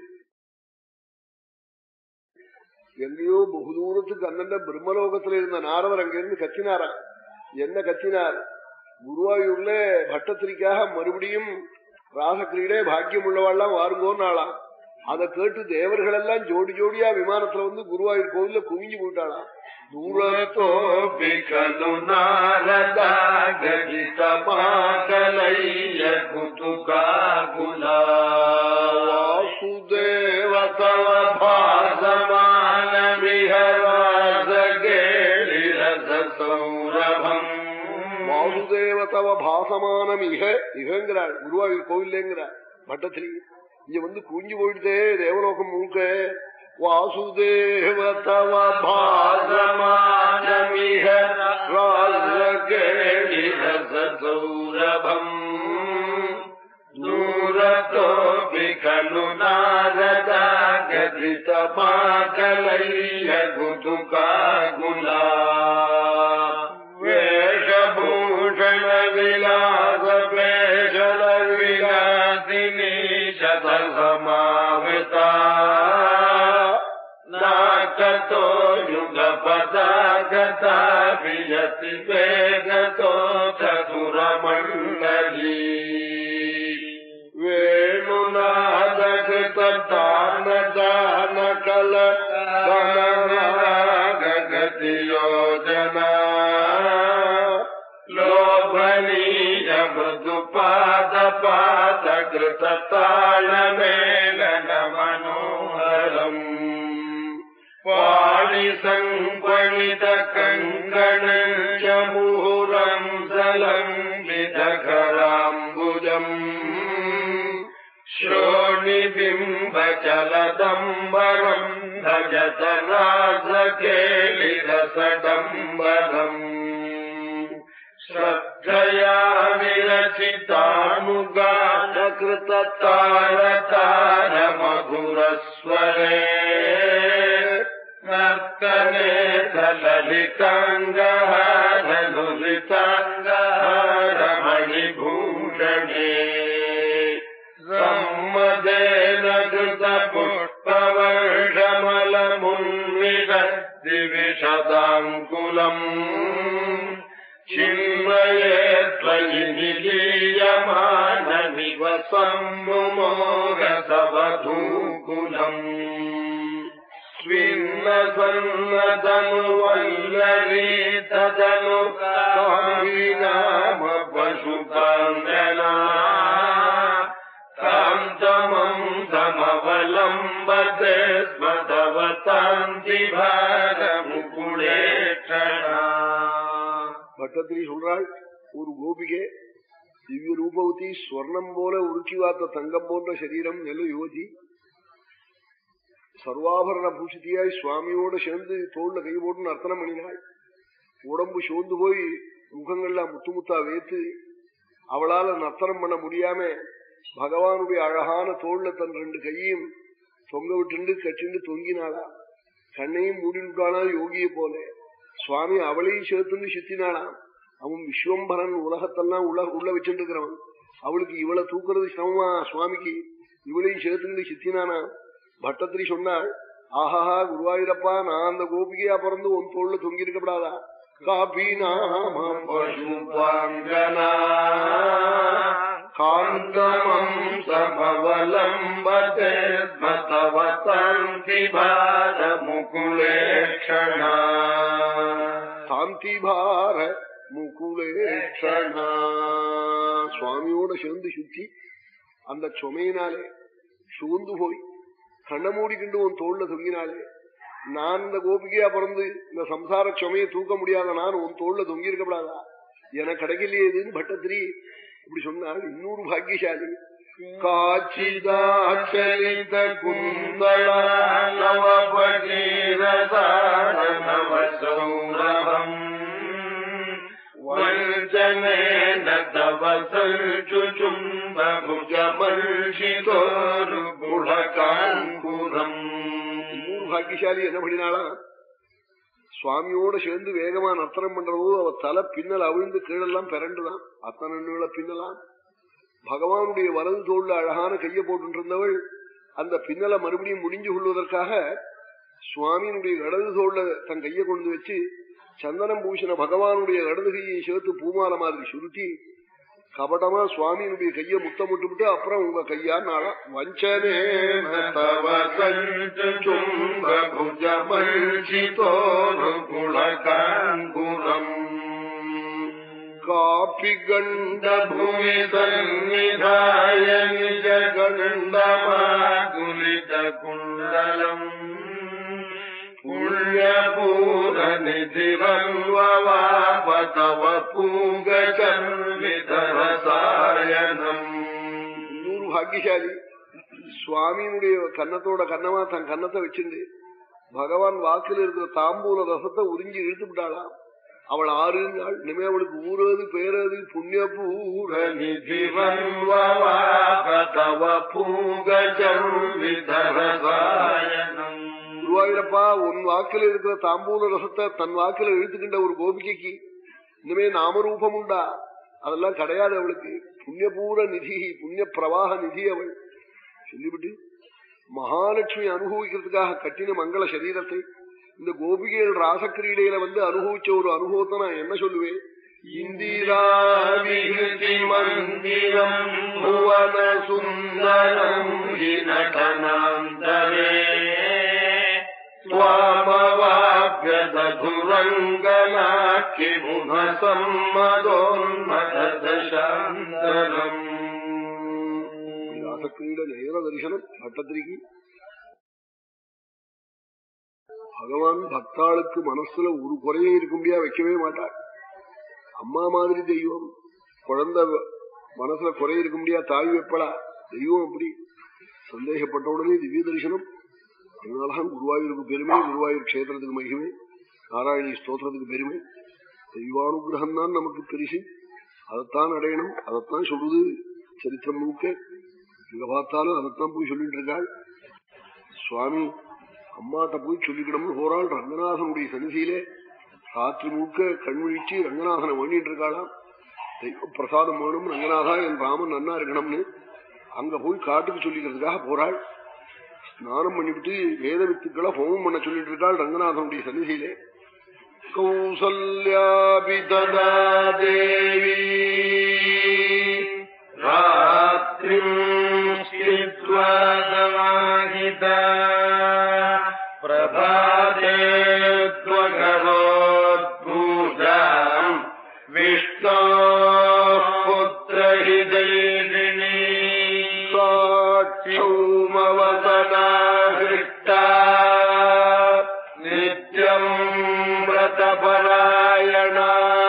எங்கேயோ பகு தூரத்துக்கு அந்தந்த பிரம்மலோகத்துல இருந்த நாரவர் அங்கிருந்து கத்தினாராம் என்ன கத்தினார் குருவாயூர்ல பட்டத்திரிக்காக மறுபடியும் ராசக்கிரீடே பாக்கியம் உள்ளவாள்லாம் வாருங்கோன்னாளாம் அதை கேட்டு தேவர்கள் எல்லாம் ஜோடி ஜோடியா விமானத்துல வந்து குருவாயூர் கோவில்ல குவிஞ்சு போயிட்டாளாம் दूरतोऽपि खलु नारदा गदितमाकलय्य कुतुकाकुला வாசுதேவ तव भासमानमिह राजगेलिरसौरभम् வாசுதேவ தவ பாசமானம் இக இகங்கிறாள் குருவாயூர் கோவில்லேங்கிறாள் பட்டத்திரி இங்க வந்து குஞ்சு போயிடுதே தேவலோகம் முழுக்க வாசுதேவ தவ भासमानमिह राजगेलिरसौरभम् दूरतोऽपि खलु नारदा गदितमाकलय्य कुतुकाकुला वेषभूषणविलासपेशलविलासिनी शतसा समावृता नाकतो युगपदा गता वियति वेगतो चतुरमण्डली वेणुनादकृततानदानकल गगति योजना लोभनीय मृदुपादपादकृततालमेलन मनोहरम् पाणिसङ्क्वणित कङ्कण च मुहुरम् जलम् विदघराम्बुजम् श्रोणिबिम्बचलदम्बरम् भजत राजकेलिरसडम्बरम् श्रद्धया विरचितानुगानकृततारतारमधुरस्वरे नर्तने धललिताङ्गहारनुरिताङ्गहारमणिभूषणे सम्मदेन कृतपुष्पवर्षमलमुन्मिष दिविशदाङ्कुलम् चिन्मये त्वयि निलीयमानमिव सम्मुमोगसवधूकुलम् स्विन्नसन्नतनुवल्लरी तदनु नाम पशुपाङ्गना कान्तमम् समवलम्बते स्म तव तान्तिभारमुकुले क्षणा பட்டத்திரி சொல்றாள் ஒரு கோபிகை திவ்ய ரூபவதி ஸ்வர்ணம் போல உருக்கி வார்த்த தங்கம் போன்ற சரீரம் நெல்லு யுவதி சர்வாபரண பூஷித்தியாய் சுவாமியோட சேர்ந்து தோல்ல கை போட்டு நர்த்தனம் பண்ணினாள் உடம்பு சோர்ந்து போய் முகங்கள்லாம் முத்து முத்தா வேத்து அவளால நர்த்தனம் பண்ண முடியாம பகவானுடைய அழகான தோல்ல தன் ரெண்டு கையையும் தொங்க விட்டு கட்டிண்டு தொங்கினாளா கண்ணையும் மூடிவிட்டாளா யோகிய போல சுவாமி அவளையும் சேர்த்துன்னு சுத்தினாளாம் அவன் விஸ்வம்பரன் உலகத்தெல்லாம் உள்ள உள்ள வச்சுட்டு இருக்கிறவன் அவளுக்கு இவளை தூக்குறது சிரமமா சுவாமிக்கு இவளையும் சேர்த்துன்னு சித்தினானா பட்டத்திரி சொன்னாள் ஆஹாஹா குருவாயூரப்பா நான் அந்த கோபிகையா பிறந்து உன் தோல்ல தொங்கி இருக்கப்படாதா காபி நாம पशुपाङ्गना कान्तमम् समवलम्बते स्म तव तन्तिभारमुकुले क्षणा சாந்தி பார முகுலேஷனா சுவாமியோட சேர்ந்து சுத்தி அந்த சுமையினாலே சூழ்ந்து போய் கண்ண மூடிக்கிண்டு உன் தோல்ல தொங்கினாலே நான் இந்த கோபிகையா பிறந்து இந்த சம்சார சுமையை தூக்க முடியாத நான் உன் தோல்ல தொங்கி இருக்கப்படாதா எனக்கு கிடைக்கலையே இதுன்னு பட்டத்திரி இப்படி சொன்னால் இன்னொரு பாக்கியசாலி काचिदाचरित कुन्दलनवपटीरसानवसौरभम् वञ्चनेन तव सञ्चुचुम्बभुजमर्षितोरुगुढकाङ्कुरम् இன்னொரு பாக்கியசாலி என்ன பண்ணினாளா சுவாமியோட சேர்ந்து வேகமா நர்த்தனம் பண்றதோ அவ தலை பின்னல் அவிழ்ந்து கீழெல்லாம் பிறண்டுதான் அத்தனை நீள பின்னலாம் பகவானுடைய வலது தோல்ல அழகான கையை போட்டு இருந்தவள் அந்த பின்னலை மறுபடியும் முடிஞ்சு கொள்வதற்காக சுவாமியினுடைய இடது தோல்ல தன் கையை கொண்டு வச்சு சந்தனம் பூசின பகவானுடைய இடது கையை சேர்த்து பூமால மாதிரி சுருட்டி கபடமா சுவாமியினுடைய கையை முத்தமிட்டு விட்டு அப்புறம் உங்க கையா நாளா வஞ்சனே तव सञ्चुम्बभुजमर्षितोरुगुणकाङ्कुरम् காப்பி கண்ட भुवि सन्निधाय निजगण्डमाकुलितकुण्डलम् पुण्यपूरनिधिरन्ववाप तव पूगचर्वितरसायनम् இன்னொரு பாக்கியசாலி சுவாமியினுடைய கன்னத்தோட கன்னமா தன் கன்னத்தை வச்சுண்டு பகவான் வாக்குல இருக்கிற தாம்பூல ரசத்தை உறிஞ்சி இழுத்து விட்டாளாம் அவள் ஆறு நாள் இனிமே அவளுக்கு ஊறது பேரது புண்ணிய பூர निधिवन्ववाप तव पूगचर्वितरसायनम् குருவாயூரப்பா உன் வாக்குல இருக்கிற தாம்பூல ரசத்தை தன் வாக்குல இழுத்துக்கின்ற ஒரு கோபிகைக்கு இனிமே நாமரூபம் உண்டா அதெல்லாம் கிடையாது அவளுக்கு புண்ணியபூர நிதி புண்ணிய பிரவாக நிதி அவள் சொல்லிவிட்டு மகாலட்சுமி அனுபவிக்கிறதுக்காக கட்டின மங்கள சரீரத்தை இந்த கோபிகைகள் ராசக்கிரீடையில வந்து அனுபவிச்ச ஒரு அனுபவத்தை நான் என்ன சொல்லுவேன் இந்திராவிகிருதி மந்திரம் புவன சுந்தரம் ஹி நடனாந்தரே त्वामवाप्यदधुरङ्गनाख्य मुहसम्मदोन्मदशान्तरम् ராசக்கிரீட நேர தரிசனம் பட்டத்திரிக்கு பகவான் பக்தாளுக்கு மனசுல ஒரு குறையும் இருக்க முடியா வைக்கவே மாட்டார் அம்மா மாதிரி தெய்வம் குழந்தை மனசுல குறை இருக்க முடியா தாய் வைப்படா தெய்வம் அப்படி சந்தேகப்பட்ட உடனே திவ்ய தரிசனம் அதனாலதான் குருவாயூருக்கு பெருமை குருவாயூர் கஷேத்திரத்துக்கு மகிமை நாராயணி ஸ்தோத்திரத்துக்கு பெருமை தெய்வானுகிரகம் தான் நமக்கு பெருசு அதைத்தான் அடையணும் அதைத்தான் சொல்றது சரித்திரம் முழுக்க எங்க பார்த்தாலும் அதைத்தான் போய் சொல்லிட்டு இருக்காள் சுவாமி அம்மாட்ட போய் சொல்லிக்கணும்னு போறாள் ரங்கநாதனுடைய சன்னிதியிலே ராத்திரி முழுக்க கண் விழிச்சு ரங்கநாதனை வேண்டிட்டு இருக்காளாம் தெய்வ பிரசாதம் வேணும் ரங்கநாதா என் ராமன் நன்னா இருக்கணும்னு அங்க போய் காட்டுக்கு சொல்லிக்கிறதுக்காக போறாள் ஸ்நானம் பண்ணிவிட்டு வேத வித்துக்களை ஹோமம் பண்ண சொல்லிட்டு இருக்காள் ரங்கநாதனுடைய சன்னிதியிலே கௌசல்யாபி ததா தேவி रात्रिम् स्थित्वा समाहिता प्रभाते त्वकरोत्पूजाम् विष्णोः पुत्रहिदैरिणी साक्षौमवसनाहृष्टा नित्यम् व्रतपरायणा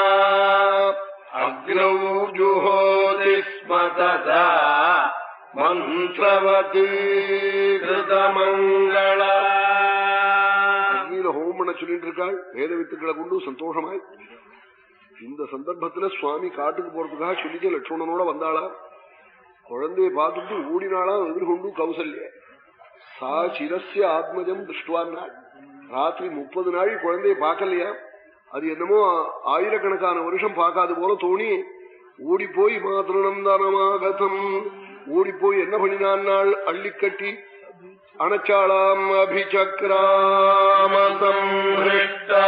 अग्नौ जुहोति स्म तदा मन्त्रवती कृतमङ्गला அக்னியில ஹோமம் பண்ண சொல்லிட்டு இருக்காள் வேத வித்துக்களை கொண்டு சந்தோஷமாய் இந்த சந்தர்ப்பத்துல சுவாமி காட்டுக்கு போறதுக்காக சொல்லிக்க லட்சுமணனோட வந்தாளா குழந்தைய பார்த்துட்டு ஓடினாளா எதிர்கொண்டு கௌசல்ய சா சிரஸ்ய ஆத்மஜம் திருஷ்டுவான்னாள் ராத்திரி முப்பது நாள் குழந்தைய பார்க்கலையா அது என்னமோ ஆயிரக்கணக்கான வருஷம் பார்க்காது போல தோணி ஓடி போய் மாத்திரம் தானமாகதம் ஓடி போய் என்ன பண்ணினான் நாள் அள்ளிக்கட்டி அணச்சாளாம் அபிச்சக்ராமதம் हृष्टा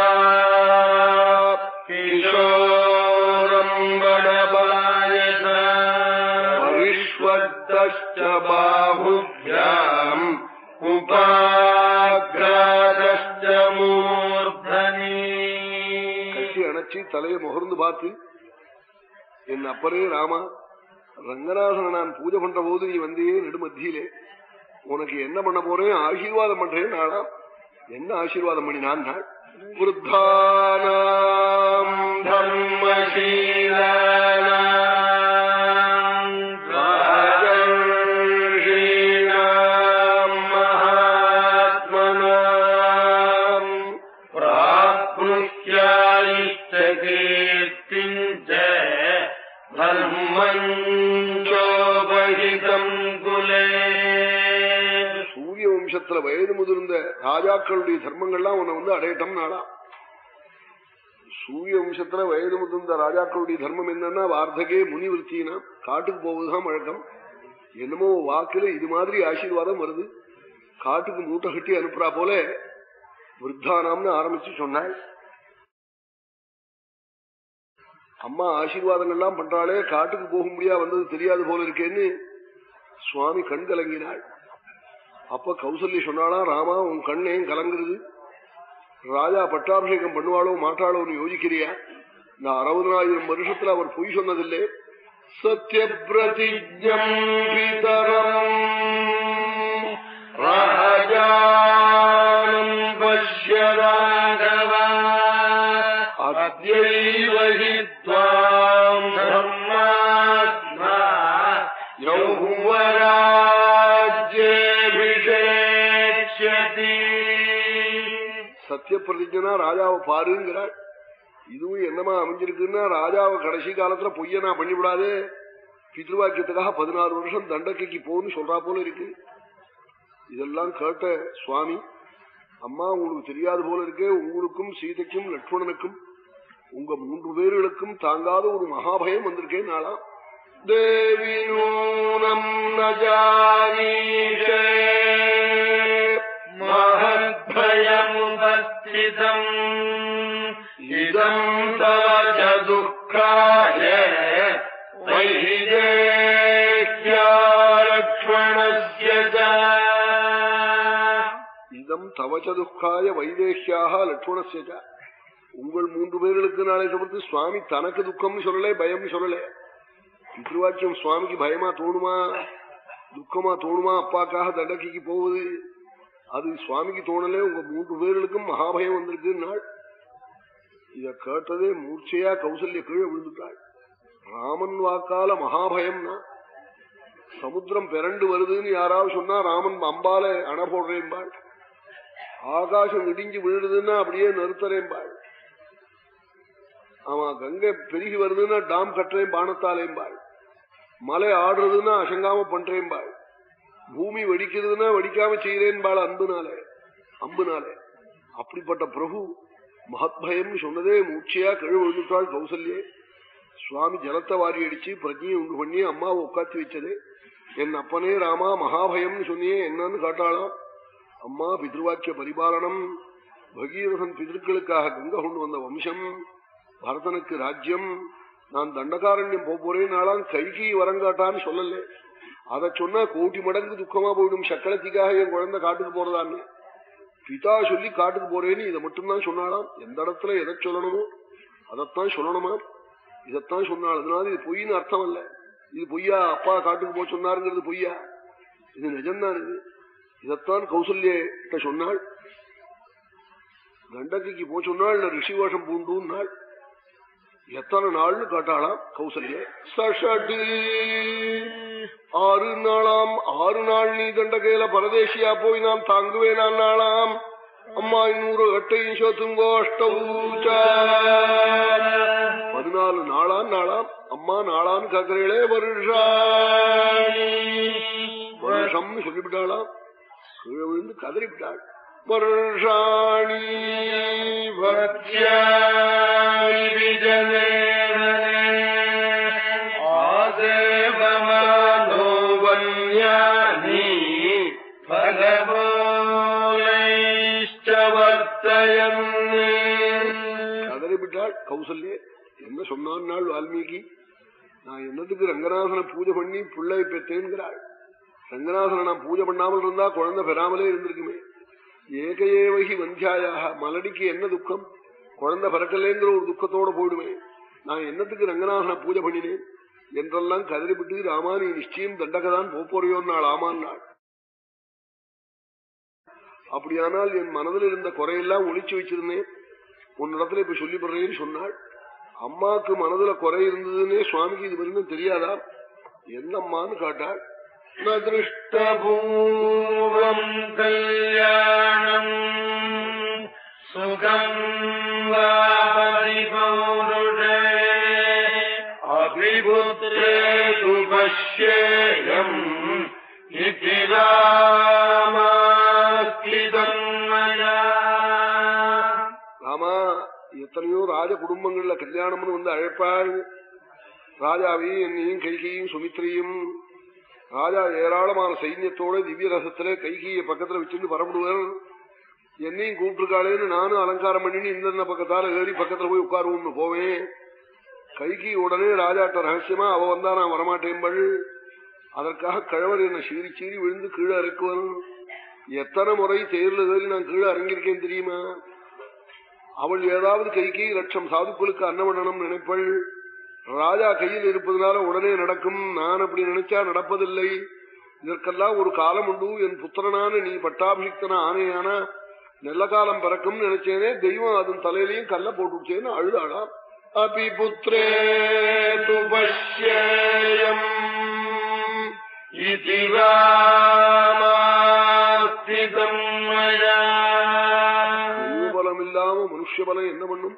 किशोरम् वडबायत விஸ்வத்தஷ்ட बाहुभ्याम् उपाग्रादश्च मूर्धनि கட்டி அணைச்சி தலையை முகர்ந்து பார்த்து என் அப்பரே ராமா ரங்கநாதனை நான் பூஜை பண்ற போது நீ வந்தியே நெடுமத்தியிலே உனக்கு என்ன பண்ண போறேன் ஆசீர்வாதம் பண்றேன் நானா என்ன ஆசீர்வாதம் பண்ணி நான் நாள் விருத்தானாம் धर्मशीलानाम् राजर्षीणाम् महात्मनाम् प्राप्नुष्यायिष्टकीर्तिम् च धर्मम् चोपहितम् कुले சூரிய வம்சத்துல வயது முதிர்ந்த ராஜாக்களுடைய தர்மங்கள்லாம் உன்னை வந்து அடையட்டம் நாளா சூரிய வம்சத்துல வயது முதிர்ந்த ராஜாக்களுடைய தர்மம் என்னன்னா வார்த்தகே முனிவிருத்தினா காட்டுக்கு போவதுதான் வழக்கம் என்னமோ வாக்குல இது மாதிரி ஆசீர்வாதம் வருது காட்டுக்கு மூட்டை கட்டி அனுப்புறா போல விருத்தானாம்னு ஆரம்பிச்சு சொன்னாள் அம்மா ஆசீர்வாதங்கள்லாம் பண்றாளே காட்டுக்கு போக முடியா வந்தது தெரியாது போல இருக்கேன்னு சுவாமி கண் கலங்கினாள் அப்ப கௌசல்ய சொன்னாளா ராமா உன் கண் ஏன் கலங்குறது ராஜா பட்டாபிஷேகம் பண்ணுவாளோ மாட்டாளோன்னு யோசிக்கிறியா நான் அறுபதனாயிரம் வருஷத்துல அவர் பொய் சொன்னதில்லை சத்திய பிரதிஜம் பிதரம் राजानम् पश्य राघव अद्यैव हि त्वाम् धर्मात्मा यौवराज्येऽभिषेक्ष्यति சத்திய பிரதிஜனா ராஜாவை பாருங்கிறாள் இதுவும் என்னமா அமைஞ்சிருக்குன்னா ராஜாவை கடைசி காலத்துல பொய்யனா பண்ணிவிடாதே பித்ருவாக்கியத்துக்காக பதினாறு வருஷம் தண்டக்கைக்கு போன்னு சொல்றா போல இருக்கு இதெல்லாம் கேட்ட சுவாமி அம்மா உங்களுக்கு தெரியாது போல இருக்கே உங்களுக்கும் சீதைக்கும் லட்சுமணனுக்கும் உங்க மூன்று பேர்களுக்கும் தாங்காத ஒரு மகாபயம் வந்திருக்கேன் நாளா தேவி நூனம் ந ஜானீஷே महद्भयमुपस्थितम् इदम् तव च दुःखाय वैदेह्या लक्ष्मणस्य च இதம் தவச்ச துக்காய வைதேஷியாக லட்சுமணசேஜ உங்கள் மூன்று பேர்களுக்கு நாளை சமர்த்து சுவாமி தனக்கு துக்கம்னு சொல்லலே பயம்னு சொல்லலே பித்ருவாக்கியம் சுவாமிக்கு பயமா தோணுமா துக்கமா தோணுமா அப்பாக்காக தண்டக்கைக்கு போவது அது சுவாமிக்கு தோணலே உங்க மூன்று பேர்களுக்கும் மகாபயம் வந்திருக்கு நாள் இத கேட்டதே மூர்ச்சையா கௌசல்ய கீழே விழுந்துட்டாள் ராமன் வாக்கால மகாபயம்னா சமுத்திரம் பிறண்டு வருதுன்னு யாராவது சொன்னா ராமன் அம்பால அண போடுறேன்பாள் ஆகாசம் இடிஞ்சு விழுதுன்னா அப்படியே நிறுத்துறேன்பாள் ஆமா கங்கை பெருகி வருதுன்னா டாம் கட்டுறேன் பானத்தாலேம்பாள் மலை ஆடுறதுன்னா அசங்காம பண்றேன்பாள் பூமி வெடிக்கிறதுன்னா வெடிக்காம செய்யறேன்பாள் அன்புனாலே அம்புனாலே அப்படிப்பட்ட பிரபு மகத்பயம்னு சொன்னதே மூச்சியா கழுவு விழுந்துட்டாள் கௌசல்யே சுவாமி ஜலத்தை வாரி அடிச்சு பிரஜையை உண்டு பண்ணி அம்மாவை உட்காத்தி வச்சதே என் அப்பனே ராமா மகாபயம்னு சொன்னியே என்னன்னு காட்டாளாம் அம்மா பித்ருவாக்கிய பரிபாலனம் பகீரதன் பிதற்களுக்காக கங்கை கொண்டு வந்த வம்சம் பரதனுக்கு ராஜ்யம் நான் தண்டகாரண்யம் போறேன் நாளாம் கைகி வரங்காட்டான்னு சொல்லல அதை சொன்னா கோட்டி மடங்கு துக்கமா போயிடும் சக்களத்திக்காக என் குழந்தை காட்டுக்கு போறதான்னு பிதா சொல்லி காட்டுக்கு போறேன்னு இதை மட்டும்தான் சொன்னாலாம் எந்த இடத்துல எதை சொல்லணுமோ அதைத்தான் சொல்லணுமா இதைத்தான் சொன்னாள் அதனால இது பொய்ன்னு அர்த்தம் அல்ல இது பொய்யா அப்பா காட்டுக்கு போக சொன்னாருங்கிறது பொய்யா இது நிஜம்தான் இது இதைத்தான் கௌசல்யிட்ட சொன்னாள் கண்டகைக்கு போ சொன்னாள் ரிஷி வேஷம் பூண்டுன்னாள் எத்தனை நாள்னு காட்டாளாம் கௌசல்ய சஷடு ஆறு நாளாம் ஆறு நாள் நீ தண்டகையில பரதேசியா போய் நான் தாங்குவேன் நாளாம் அம்மா இன்னொரு எட்டையும் சோத்துங்கோ அஷ்டூச்ச பதினாலு நாளாம் நாளாம் அம்மா நாளான்னு கேக்குறீங்களே வருஷாணி வருஷம்னு சொல்லிவிட்டாளாம் கீழே விழுந்து கதறிவிட்டாள் வருஷாணி भक्त्यानि विजनेरने आदेवमानो वन्यानि फलमूलैश्च वर्तयन् கதறிவிட்டாள் கௌசல்யே என்ன சொன்னான் நாள் வால்மீகி நான் என்னத்துக்கு ரங்கநாதனை பூஜை பண்ணி பிள்ளை பெற்றேங்கிறாள் ரங்கநாதனை நான் பூஜை பண்ணாமல் இருந்தா குழந்தை பெறாமலே இருந்திருக்குமே ஏக ஏவகி வந்தியாயாக மலடிக்கு என்ன துக்கம் குழந்தை பிறக்கலேங்கிற ஒரு துக்கத்தோட போயிடுமே நான் என்னத்துக்கு ரங்கநாதனை பூஜை பண்ணினேன் என்றெல்லாம் கதறிவிட்டு ராமா நீ நிச்சயம் தண்டகதான் போறியோன்னு நாள் ஆமான் நாள் அப்படியானால் என் மனதில் இருந்த குறையெல்லாம் ஒழிச்சு வச்சிருந்தேன் உன்னிடத்துல இப்ப சொல்லிப்படுறேன்னு சொன்னாள் அம்மாக்கு மனதுல குறை இருந்ததுன்னே சுவாமிக்கு இது வரைக்கும் தெரியாதா என்னம்மான்னு காட்டாள் ந திருஷ்டபூர்வம் கல்யாணம் சுகம் வாபரிபௌருஷே அபிபுத்திரே துபஷ்யேயம் இதி ராமாஸ்திதம் மயா ராமா எத்தனையோ ராஜ குடும்பங்கள்ல கல்யாணம்னு வந்து அழைப்பாள் ராஜாவையும் என்னையும் கைகையும் சுமித்திரையும் ராஜா ஏராளமான சைன்யத்தோட திவ்ய ரசத்துல கைகைய பக்கத்துல வச்சுட்டு பரப்படுவார் என்னையும் கூப்பிட்டுருக்காளேன்னு நானும் அலங்காரம் பண்ணின்னு இந்த பக்கத்தால ஏறி பக்கத்துல போய் உட்காருவோம்னு போவேன் கைகி உடனே ராஜாட்ட ரகசியமா அவ வந்தா நான் வரமாட்டேன்பள் அதற்காக கழவர் என்ன சீறி சீறி விழுந்து கீழே இறக்குவன் எத்தனை முறை தேர்ல ஏறி நான் கீழே இறங்கியிருக்கேன் தெரியுமா அவள் ஏதாவது கைக்கு லட்சம் சாதுக்களுக்கு அன்னவண்ணனம் நினைப்பள் ராஜா கையில் இருப்பதனால உடனே நடக்கும் நான் அப்படி நினைச்சா நடப்பதில்லை இதற்கெல்லாம் ஒரு காலம் உண்டு என் புத்திரனான நீ பட்டாபிஷிக்தன ஆனையானா நல்ல காலம் பிறக்கும் நினைச்சேனே தெய்வம் அதன் தலையிலையும் கல்ல போட்டுச்சேன்னு அழுதாடாம் அபி புத்திரே துபஷ்யம் इति रामास्तिदम् मया பலம் இல்லாம மனுஷ பலம் என்ன பண்ணும்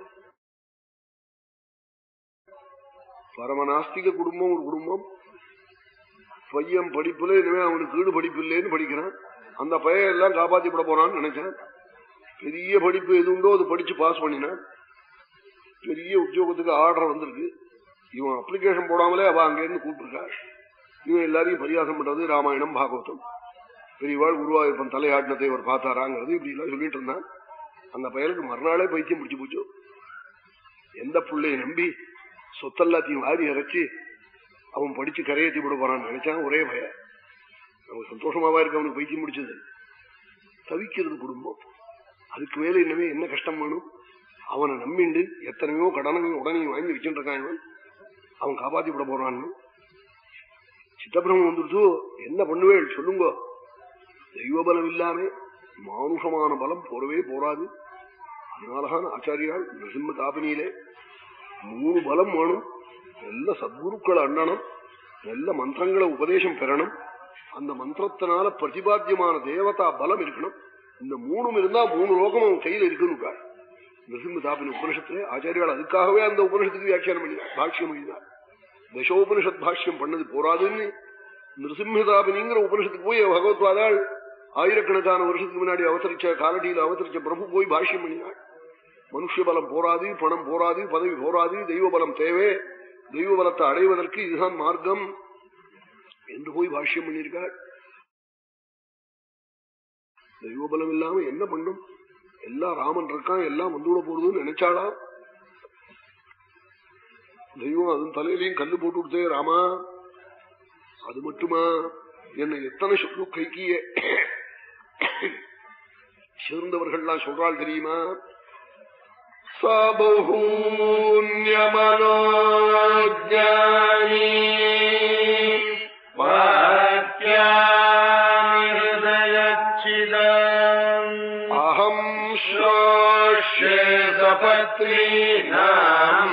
பரமநாஸ்திக குடும்பம் ஒரு குடும்பம் பையன் படிப்புல இனிமே அவனுக்கு ஈடு படிப்பு இல்லைன்னு படிக்கிறான் அந்த பையன் எல்லாம் காப்பாத்திப்பட போறான்னு நினைச்சான் பெரிய படிப்பு எது உண்டோ அது படிச்சு பாஸ் பண்ணினான் பெரிய உத்தியோகத்துக்கு ஆர்டர் வந்திருக்கு இவன் அப்ளிகேஷன் போடாமலே அவ அங்கேருந்து கூப்பிட்டுருக்காள் இவன் எல்லாரையும் பரியாசம் பண்றது ராமாயணம் பாகவதம் பெரியவாள் குருவாயூர்ப்பன் தலையாட்டினத்தை அவர் பார்த்தாராங்கிறது இப்படி எல்லாம் சொல்லிட்டு இருந்தான் அந்த பயலுக்கு மறுநாளே பைத்தியம் பிடிச்சு போச்சு எந்த பிள்ளைய நம்பி சொத்தெல்லாத்தையும் வாரி இறைச்சி அவன் படிச்சு கரையேற்றி விட போறான்னு நினைச்சான் ஒரே பய அவன் சந்தோஷமாவா இருக்கு அவனுக்கு பைத்தியம் முடிச்சது தவிக்கிறது குடும்பம் அதுக்கு மேல இன்னமே என்ன கஷ்டம் வேணும் அவனை நம்பிண்டு எத்தனையோ கடனையும் உடனே வாங்கி வச்சுட்டு இருக்கான் இவன் அவன் காப்பாத்தி விட போறான்னு சித்தப்பிரமம் வந்துருச்சு என்ன பண்ணுவேள் சொல்லுங்க தெய்வ பலம் இல்லாம மானுஷமான பலம் போறவே போராது அதனாலதான் ஆச்சாரியால் நரசிம்ம தாபினியிலே மூணு பலம் வேணும் நல்ல சத்குருக்களை அண்ணணும் நல்ல மந்திரங்களை உபதேசம் பெறணும் அந்த மந்திரத்தினால பிரதிபாத்தியமான தேவதா பலம் இருக்கணும் இந்த மூணும் இருந்தா மூணு லோகம் அவன் கையில இருக்குன்னு நரசிம்ம தாபினி உபனிஷத்துல ஆச்சாரியால் அதுக்காகவே அந்த உபனிஷத்துக்கு வியாக்கியானம் பண்ணினார் பாஷ்யம் பண்ணினார் தசோபனிஷத் பாஷ்யம் பண்ணது போராதுன்னு நிருசிம்மதாபினிங்கிற உபனிஷத்துக்கு போய் பகவத்வாதாள் ஆயிரக்கணக்கான வருஷத்துக்கு முன்னாடி அவதரிச்ச காலடியில் அவதரிச்ச பிரபு போய் பாஷ்யம் பண்ணினாள் மனுஷ பலம் போராது பணம் போராது பதவி போராது தெய்வ பலம் தேவை தெய்வ பலத்தை அடைவதற்கு இதுதான் மார்க்கம் என்று போய் பாஷ்யம் பண்ணியிருக்காள் தெய்வ பலம் இல்லாம என்ன பண்ணும் எல்லாம் ராமன் இருக்கான் எல்லாம் வந்துவிட போறதுன்னு நினைச்சாளா தெய்வம் அதன் தலையிலையும் கல்லு போட்டு கொடுத்தே ராமா அது மட்டுமா என்னை எத்தனை சொல்லு கைக்கிய சேர்ந்தவர்கள்லாம் சொல்றாள் தெரியுமா சபூன்யமனோஜானி வாக்கியாமிருதயச்சிதம் அகம் श्रोष्ये सपत्नीनाम्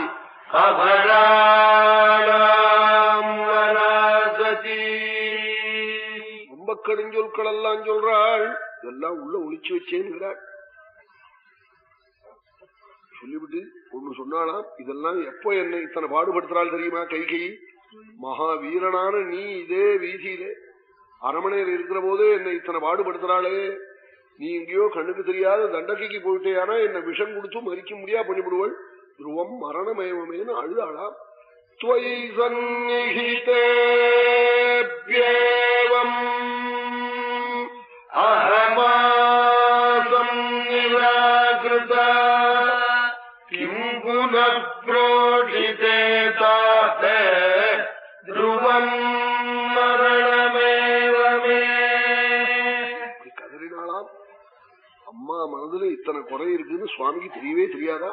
अभराणाम् वरासति ரொம்ப கடுஞ்சொற்கள் எல்லாம் சொல்றாள் இதெல்லாம் உள்ள ஒளிச்சு வச்சேங்கிறாள் சொல்லிவிட்டு ஒண்ணு சொன்னாலாம் இதெல்லாம் எப்போ என்னை இத்தனை பாடுபடுத்துறாள் தெரியுமா கைகை மகாவீரனான நீ இதே வீதியிலே அரமனையில் இருக்கிற போதே என்னை இத்தனை பாடுபடுத்துறாளே நீ எங்கேயோ கண்ணுக்கு தெரியாத தண்டகைக்கு போயிட்டேயானா என்ன விஷம் கொடுத்து மறிக்க முடியா பண்ணிவிடுவள் துருவம் மரணமயமேன்னு அழுதாளாம் त्वयि सन्निहितेऽप्येवम् अहमासम् निराकृता किम् पुनः प्रोषिते ताते ध्रुवम् मरणमेव मे அப்படி கதறினாளாம் அம்மா மனதுல இத்தனை குறை இருக்குன்னு சுவாமிக்கு தெரியவே தெரியாதா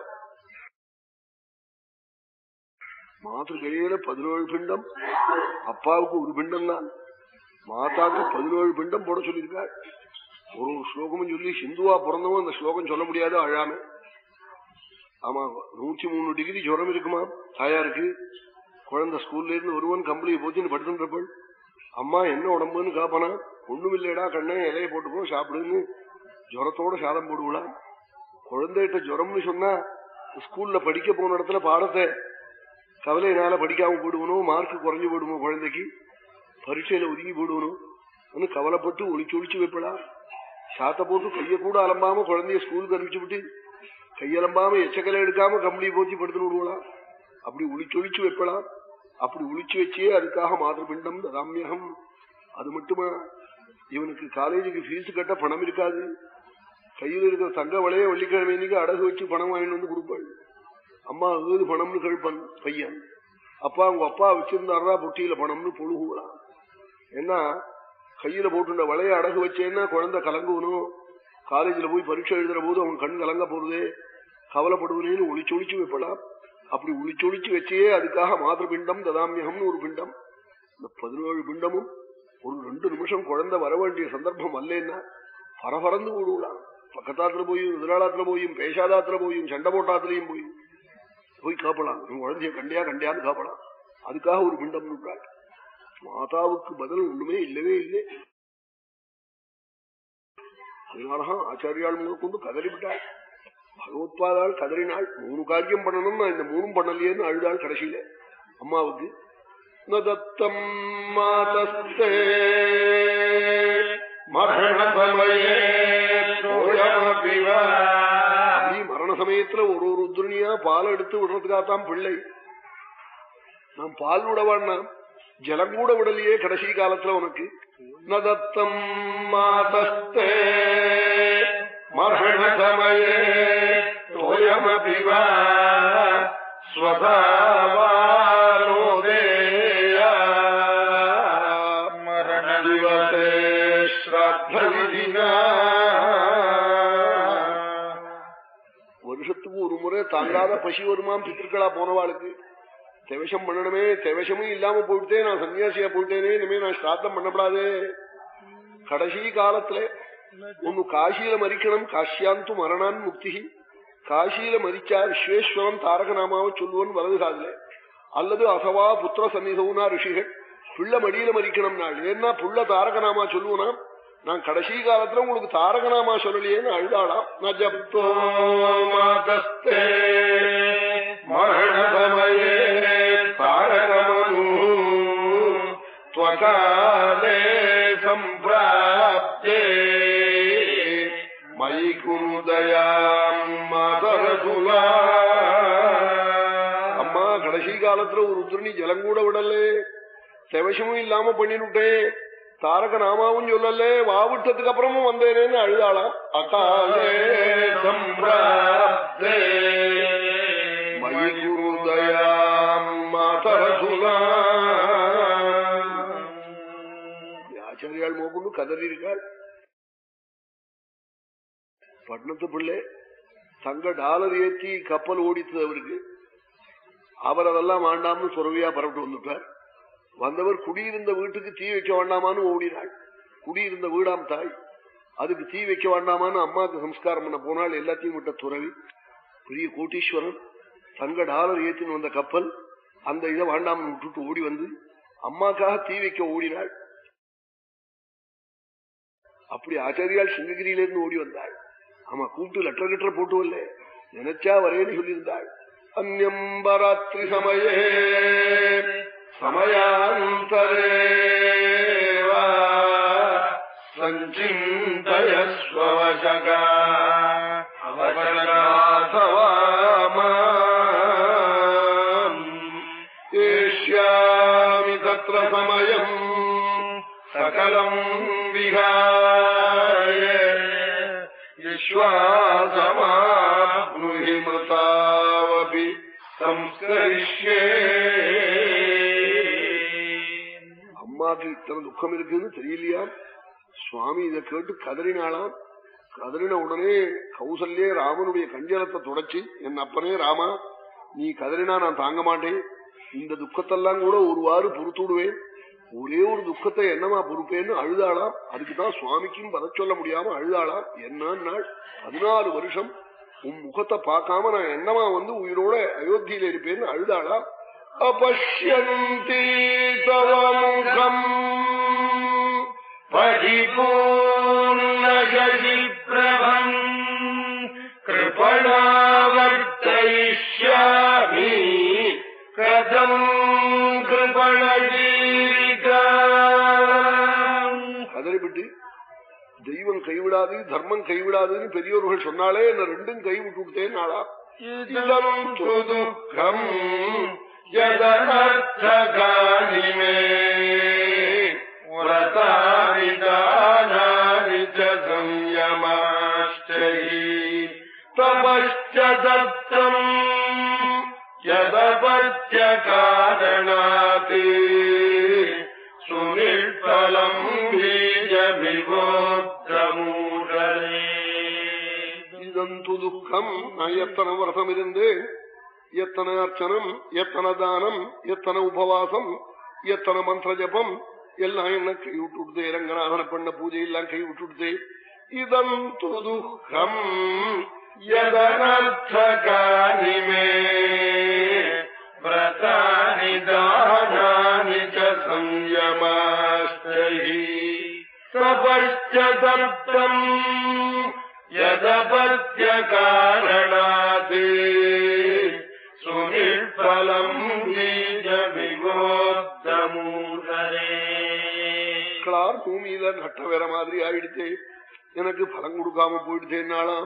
மாத்திருக்கையில பதினேழு பிண்டம் அப்பாவுக்கு ஒரு பிண்டம் தான் மாதாக்கு பதினேழு பிண்டம் போட சொல்லியிருக்காள் ஒரு ஒரு ஸ்லோகமும் சொல்லி சிந்துவா பிறந்தவன் அந்த ஸ்லோகம் சொல்ல முடியாது அழாம ஆமா நூற்றி மூணு டிகிரி ஜுரம் இருக்குமா தாயாருக்கு குழந்தை ஸ்கூல்ல இருந்து ஒருவன் கம்பளியை போச்சுன்னு படுத்துன்றப்பள் அம்மா என்ன உடம்புன்னு காப்பனா ஒண்ணும் இல்லையடா கண்ணே இலைய போட்டுக்கோ சாப்பிடுன்னு ஜுரத்தோட சாதம் போடுவலாம் குழந்தைகிட்ட ஜுரம்னு சொன்னா ஸ்கூல்ல படிக்க போன இடத்துல பாடத்தை கவலையினால படிக்காம போடுவனும் மார்க் குறைஞ்சு போடுவோம் குழந்தைக்கு பரீட்சையில ஒதுங்கி போடுவனும் கவலைப்பட்டு ஒளிச்சு ஒளிச்சு வைப்பலாம் சாத்த போட்டு கைய கூட அலம்பாம குழந்தைய ஸ்கூலுக்கு அனுப்பிச்சு விட்டு கையலம்பாம எச்சக்கலை எடுக்காம கம்பளியை போத்தி படுத்துன்னு விடுவலாம் அப்படி ஒளிச்சு ஒளிச்சு வைப்பலாம் அப்படி ஒளிச்சு வச்சே அதுக்காக மாதிரபிண்டம் ததாமியகம் அது மட்டுமா இவனுக்கு காலேஜுக்கு ஃபீஸ் கட்ட பணம் இருக்காது கையில் இருக்கிற தங்க வளைய வெள்ளிக்கிழமைக்கு அடகு வச்சு பணம் வாங்கிட்டு வந்து கொடுப்பாள் அம்மா ஏது பணம்னு கழிப்பன் பையன் அப்பா உங்க அப்பா வச்சிருந்தாரா பொட்டியில பணம்னு பொழுகுலாம் ஏன்னா கையில போட்டுண்ட வளைய அடகு வச்சேன்னா குழந்தை கலங்குவனும் காலேஜில் போய் பரீட்சை எழுதுற போது அவன் கண் கலங்க போறதே கவலைப்படுவனேன்னு ஒளிச்சு ஒளிச்சு வைப்பலாம் அப்படி ஒளிச்சு ஒளிச்சு வச்சே அதுக்காக மாதൃ பிண்டம் ததாமியகம்னு ஒரு பிண்டம் இந்த பதினேழு பிண்டமும் ஒரு ரெண்டு நிமிஷம் குழந்தை வர வேண்டிய சந்தர்ப்பம் அல்லேன்னா பரபரந்து விடுவலாம் பக்கத்தாத்துல போயும் எதிராளத்துல போயும் பேசாதாத்துல போயும் சண்டை போட்டாத்திலையும் போய் போய் காப்பலாம் உன் குழந்தைய கண்டியா கண்டியான்னு காப்பலாம் அதுக்காக ஒரு பிண்டம் விட்டாள் மாதாவுக்கு பதில் ஒண்ணுமே இல்லவே இல்லை அதனாலதான் ஆச்சாரியால் கொண்டு கதறிவிட்டாள் பகவத்பாதாள் கதறினாள் மூணு காரியம் பண்ணணும் நான் இந்த மூணும் பண்ணலையேன்னு அழுதாள் கடைசியில அம்மாவுக்கு நதத்தம் மாதஸ்தே மரணசமயே தோயமபிவா அப்படி மரண சமயத்துல ஒரு ஒரு உத்ரணியா பால் எடுத்து விடுறதுக்காகத்தான் பிள்ளை நான் பால் விடவான்னா ஜலம் கூட விடலையே கடைசி காலத்துல உனக்கு நதத்தம் மாதஸ்தே மரண சமயே தோயமபி வா ஸ்வதாவானோதேயா மரணதிவசே ஸ்ராத்தவிதினா வருஷத்துக்கு ஒரு முறை தாங்காத பசி வருமாம் பித்திருக்களா போனவாளுக்கு தேவசம் பண்ணணுமே தேவசமும் இல்லாம போயிட்டே நான் சன்னியாசியா போயிட்டேனே இனிமே நான் ஸ்ராத்தம் பண்ணப்படாதே கடைசி காலத்துல ஒன்னு காசியில மறிக்கணும் காசியாந்து மரணான் முக்தி காசியில மறிச்சா விஸ்வேஸ்வரன் தாரகநாமாவை சொல்லுவன் வலது காதுல அல்லது அசவா புத்திர சன்னிதவுனா ரிஷிகள் பிள்ளை மடியில மறிக்கணும் நாள் ஏன்னா புள்ள தாரகநாமா சொல்லுவனா நான் கடைசி காலத்துல உங்களுக்கு தாரகநாமா சொல்லலையேன்னு அழுதாளாம் ந ஜப்தோ மாதஸ்தே மரணசமயே தாரகமனு त्वकाले सम्प्राप्ते मयि कुरुदयाम् मातरतुला அம்மா கடைசி காலத்துல ஒரு ருத்ரணி ஜலம் கூட விடலே செவசமும் இல்லாம பண்ணினுட்டேன் தாரக நாமாவும் சொல்லல வாவிட்டதுக்கு அப்புறமும் வந்தேனேன்னு அழுதாளாம் அகாலே सम्प्राप्ते மயி குருதயாம் மாதரசுலா ஆச்சாரியால் மோகன்னு கதறி இருக்காள் பட்டணத்து பிள்ளை தங்க டாலர் ஏத்தி கப்பல் ஓடித்தது அவருக்கு அவர் அதெல்லாம் வேண்டாம்னு சுரவியா பரப்பிட்டு வந்துட்டார் வந்தவர் குடியிருந்த வீட்டுக்கு தீ வைக்க வேண்டாமான்னு ஓடினாள் குடியிருந்த வீடாம் தாய் அதுக்கு தீ வைக்க வேண்டாமான்னு அம்மாவுக்கு சம்ஸ்காரம் பண்ண போனால் எல்லாத்தையும் விட்ட துறவி பெரிய கோட்டீஸ்வரன் தங்க டாலர் ஏத்தின்னு வந்த கப்பல் அந்த இதை வேண்டாம்னு விட்டுட்டு ஓடி வந்து அம்மாக்காக தீ வைக்க ஓடினாள் அப்படி ஆச்சாரியால் சிங்ககிரியிலிருந்து ஓடி வந்தாள் ஆமா கூப்பிட்டு லெட்டர் கிட்டர் போட்டு வரல நினைச்சா வரேன்னு சொல்லியிருந்தாள் அந்நம்பராத்திரி சமயே சமயாந்தரே வா सञ्चिन्तयस्ववशगा ஏஷ்யாமி தத்ர சமயம் सकलम् विहाय विश्वासमाप्नुहि मृतावपि संस्करिष्ये அம்மாக்கு இத்தனை துக்கம் இருக்குன்னு தெரியலையா சுவாமி இதை கேட்டு கதறினாளாம் கதறின உடனே கௌசல்யே ராமனுடைய கஞ்சலத்தை தொடச்சு என் அப்பனே ராமா நீ கதறினா நான் தாங்க மாட்டேன் இந்த துக்கத்தெல்லாம் கூட ஒருவாறு பொறுத்து விடுவேன் ஒரே ஒரு துக்கத்தை என்னமா பொறுப்பேன்னு அழுதாளாம் அதுக்குதான் சுவாமிக்கும் பத சொல்ல முடியாம அழுதாளாம் என்ன நாள் பதினாலு வருஷம் உன் முகத்தை பார்க்காம நான் என்னமா வந்து உயிரோட அயோத்தியில இருப்பேன்னு அழுதாளாம் अपश्यन्ति तव मुखम् परिपूर्णशशिप्रभम् कृपणावर्तयिष्यामि कथम् कृपणजीविका கதறிவிட்டு தெய்வம் கைவிடாது தர்மம் கைவிடாதுன்னு பெரியோர்கள் சொன்னாலே என்ன ரெண்டும் கை விட்டு விட்டேன் நாளா இதம் து துக்கம் यदनर्थकानि मे व्रतानि दानानि च संयमाश्चयि तपश्च दत्तम् यदपत्यकारणात् सुनिष्फलम् बीजविभोक्तमूढरे இதந்து துக்கம் நான் எத்தனை வருஷம் இருந்தேன் எத்தனை அர்ச்சனம் எத்தனை தானம் எத்தனை உபவாசம் எத்தனை மந்திர ஜபம் எல்லாம் என்ன கை விட்டுடுதே ரங்கநாதன பண்ண பூஜை எல்லாம் கை விட்டுடுதே இதம் துதுகம் यदनर्थकानि मे व्रतानि दानानि च संयमाश्चहि तपश्च दत्तम् यदपत्यकारणात् सुनिष्फलम् बीजविगोत्तमूदरे கிளார் பூமியில நட்ட வேற மாதிரி ஆயிடுச்சே எனக்கு பலம் கொடுக்காம போயிடுச்சேன்னாலாம்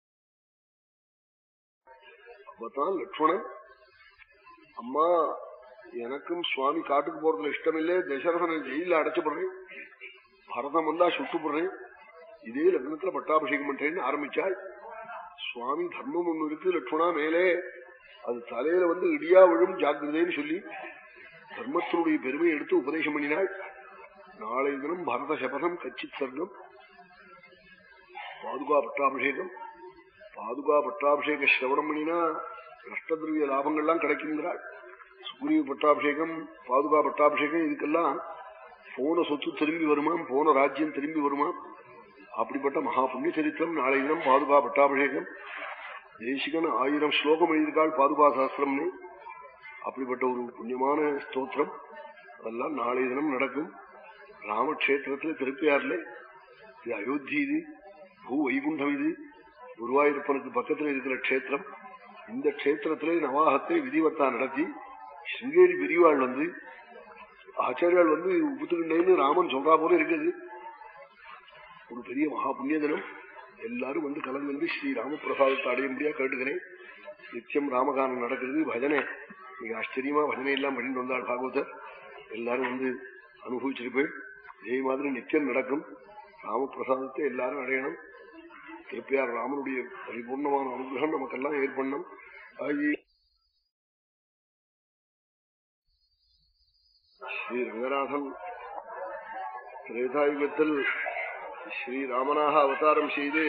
அப்பதான் லட்சுமணன் அம்மா எனக்கும் சுவாமி காட்டுக்கு போறதுல இஷ்டமில்லை தசரதனை ஜெயில அடைச்சுப்படுறேன் பரதம் வந்தா சுட்டுப்படுறேன் இதே லக்னத்துல பட்டாபிஷேகம் பண்றேன்னு ஆரம்பிச்சாள் சுவாமி தர்மம் ஒண்ணு இருக்கு லட்சுமணா மேலே அது தலையில வந்து இடியா விழும் ஜாக்கிரதைன்னு சொல்லி தர்மத்தினுடைய பெருமையை எடுத்து உபதேசம் பண்ணினாள் நாளை தினம் பரத சபதம் கச்சித் சர்க்கம் பாதுகா பட்டாபிஷேகம் பாதுகா பட்டாபிஷேக சிரவணம் பண்ணினா நஷ்டதிரவிய லாபங்கள்லாம் கிடைக்குங்கிறாள் சுக்ரீவ பட்டாபிஷேகம் பாதுகா பட்டாபிஷேகம் இதுக்கெல்லாம் போன சொத்து திரும்பி வருமாம் போன ராஜ்யம் திரும்பி வருமாம் அப்படிப்பட்ட மகா புண்ணிய சரித்திரம் நாளை தினம் பாதுகா பட்டாபிஷேகம் தேசிகன் ஆயிரம் ஸ்லோகம் எழுதியிருக்காள் பாதுகா சாஸ்திரம்னு அப்படிப்பட்ட ஒரு புண்ணியமான ஸ்தோத்திரம் அதெல்லாம் நாளை தினம் நடக்கும் ராமக்ஷேத்திரத்துல திருப்பியார்ல இது அயோத்தி இது பூ வைகுண்டம் இது குருவாயூரப்பனுக்கு பக்கத்துல இருக்கிற க்ஷேத்திரம் இந்த க்ஷேத்திரத்திலே நவாகத்தை விதிவத்தா நடத்தி சிங்கேரி பெரியவாள் வந்து ஆச்சாரியால் வந்து உப்புத்துக்கிண்டேன்னு ராமன் சொல்றா போல இருக்குது ஒரு பெரிய மகா புண்ணிய தினம் எல்லாரும் வந்து கலந்து ஸ்ரீ ராமபிரசாதத்தை அடையும்படியா கேட்டுக்கிறேன் நித்தியம் ராமகானம் நடக்கிறது பஜனை மிக ஆச்சரியமா பஜனை எல்லாம் பண்ணிட்டு வந்தாள் பாகவதர் எல்லாரும் வந்து அனுபவிச்சிருப்பேன் இதே மாதிரி நித்தியம் நடக்கும் ராமபிரசாதத்தை எல்லாரும் அடையணும் திருப்பியார் ராமனுடைய பரிபூர்ணமான அனுகிரகம் நமக்கெல்லாம் ஏற்படணும் ஆகி ஸ்ரீ ரங்கநாதன் திரேதாயுகத்தில் ஸ்ரீராமனாக அவதாரம் செய்து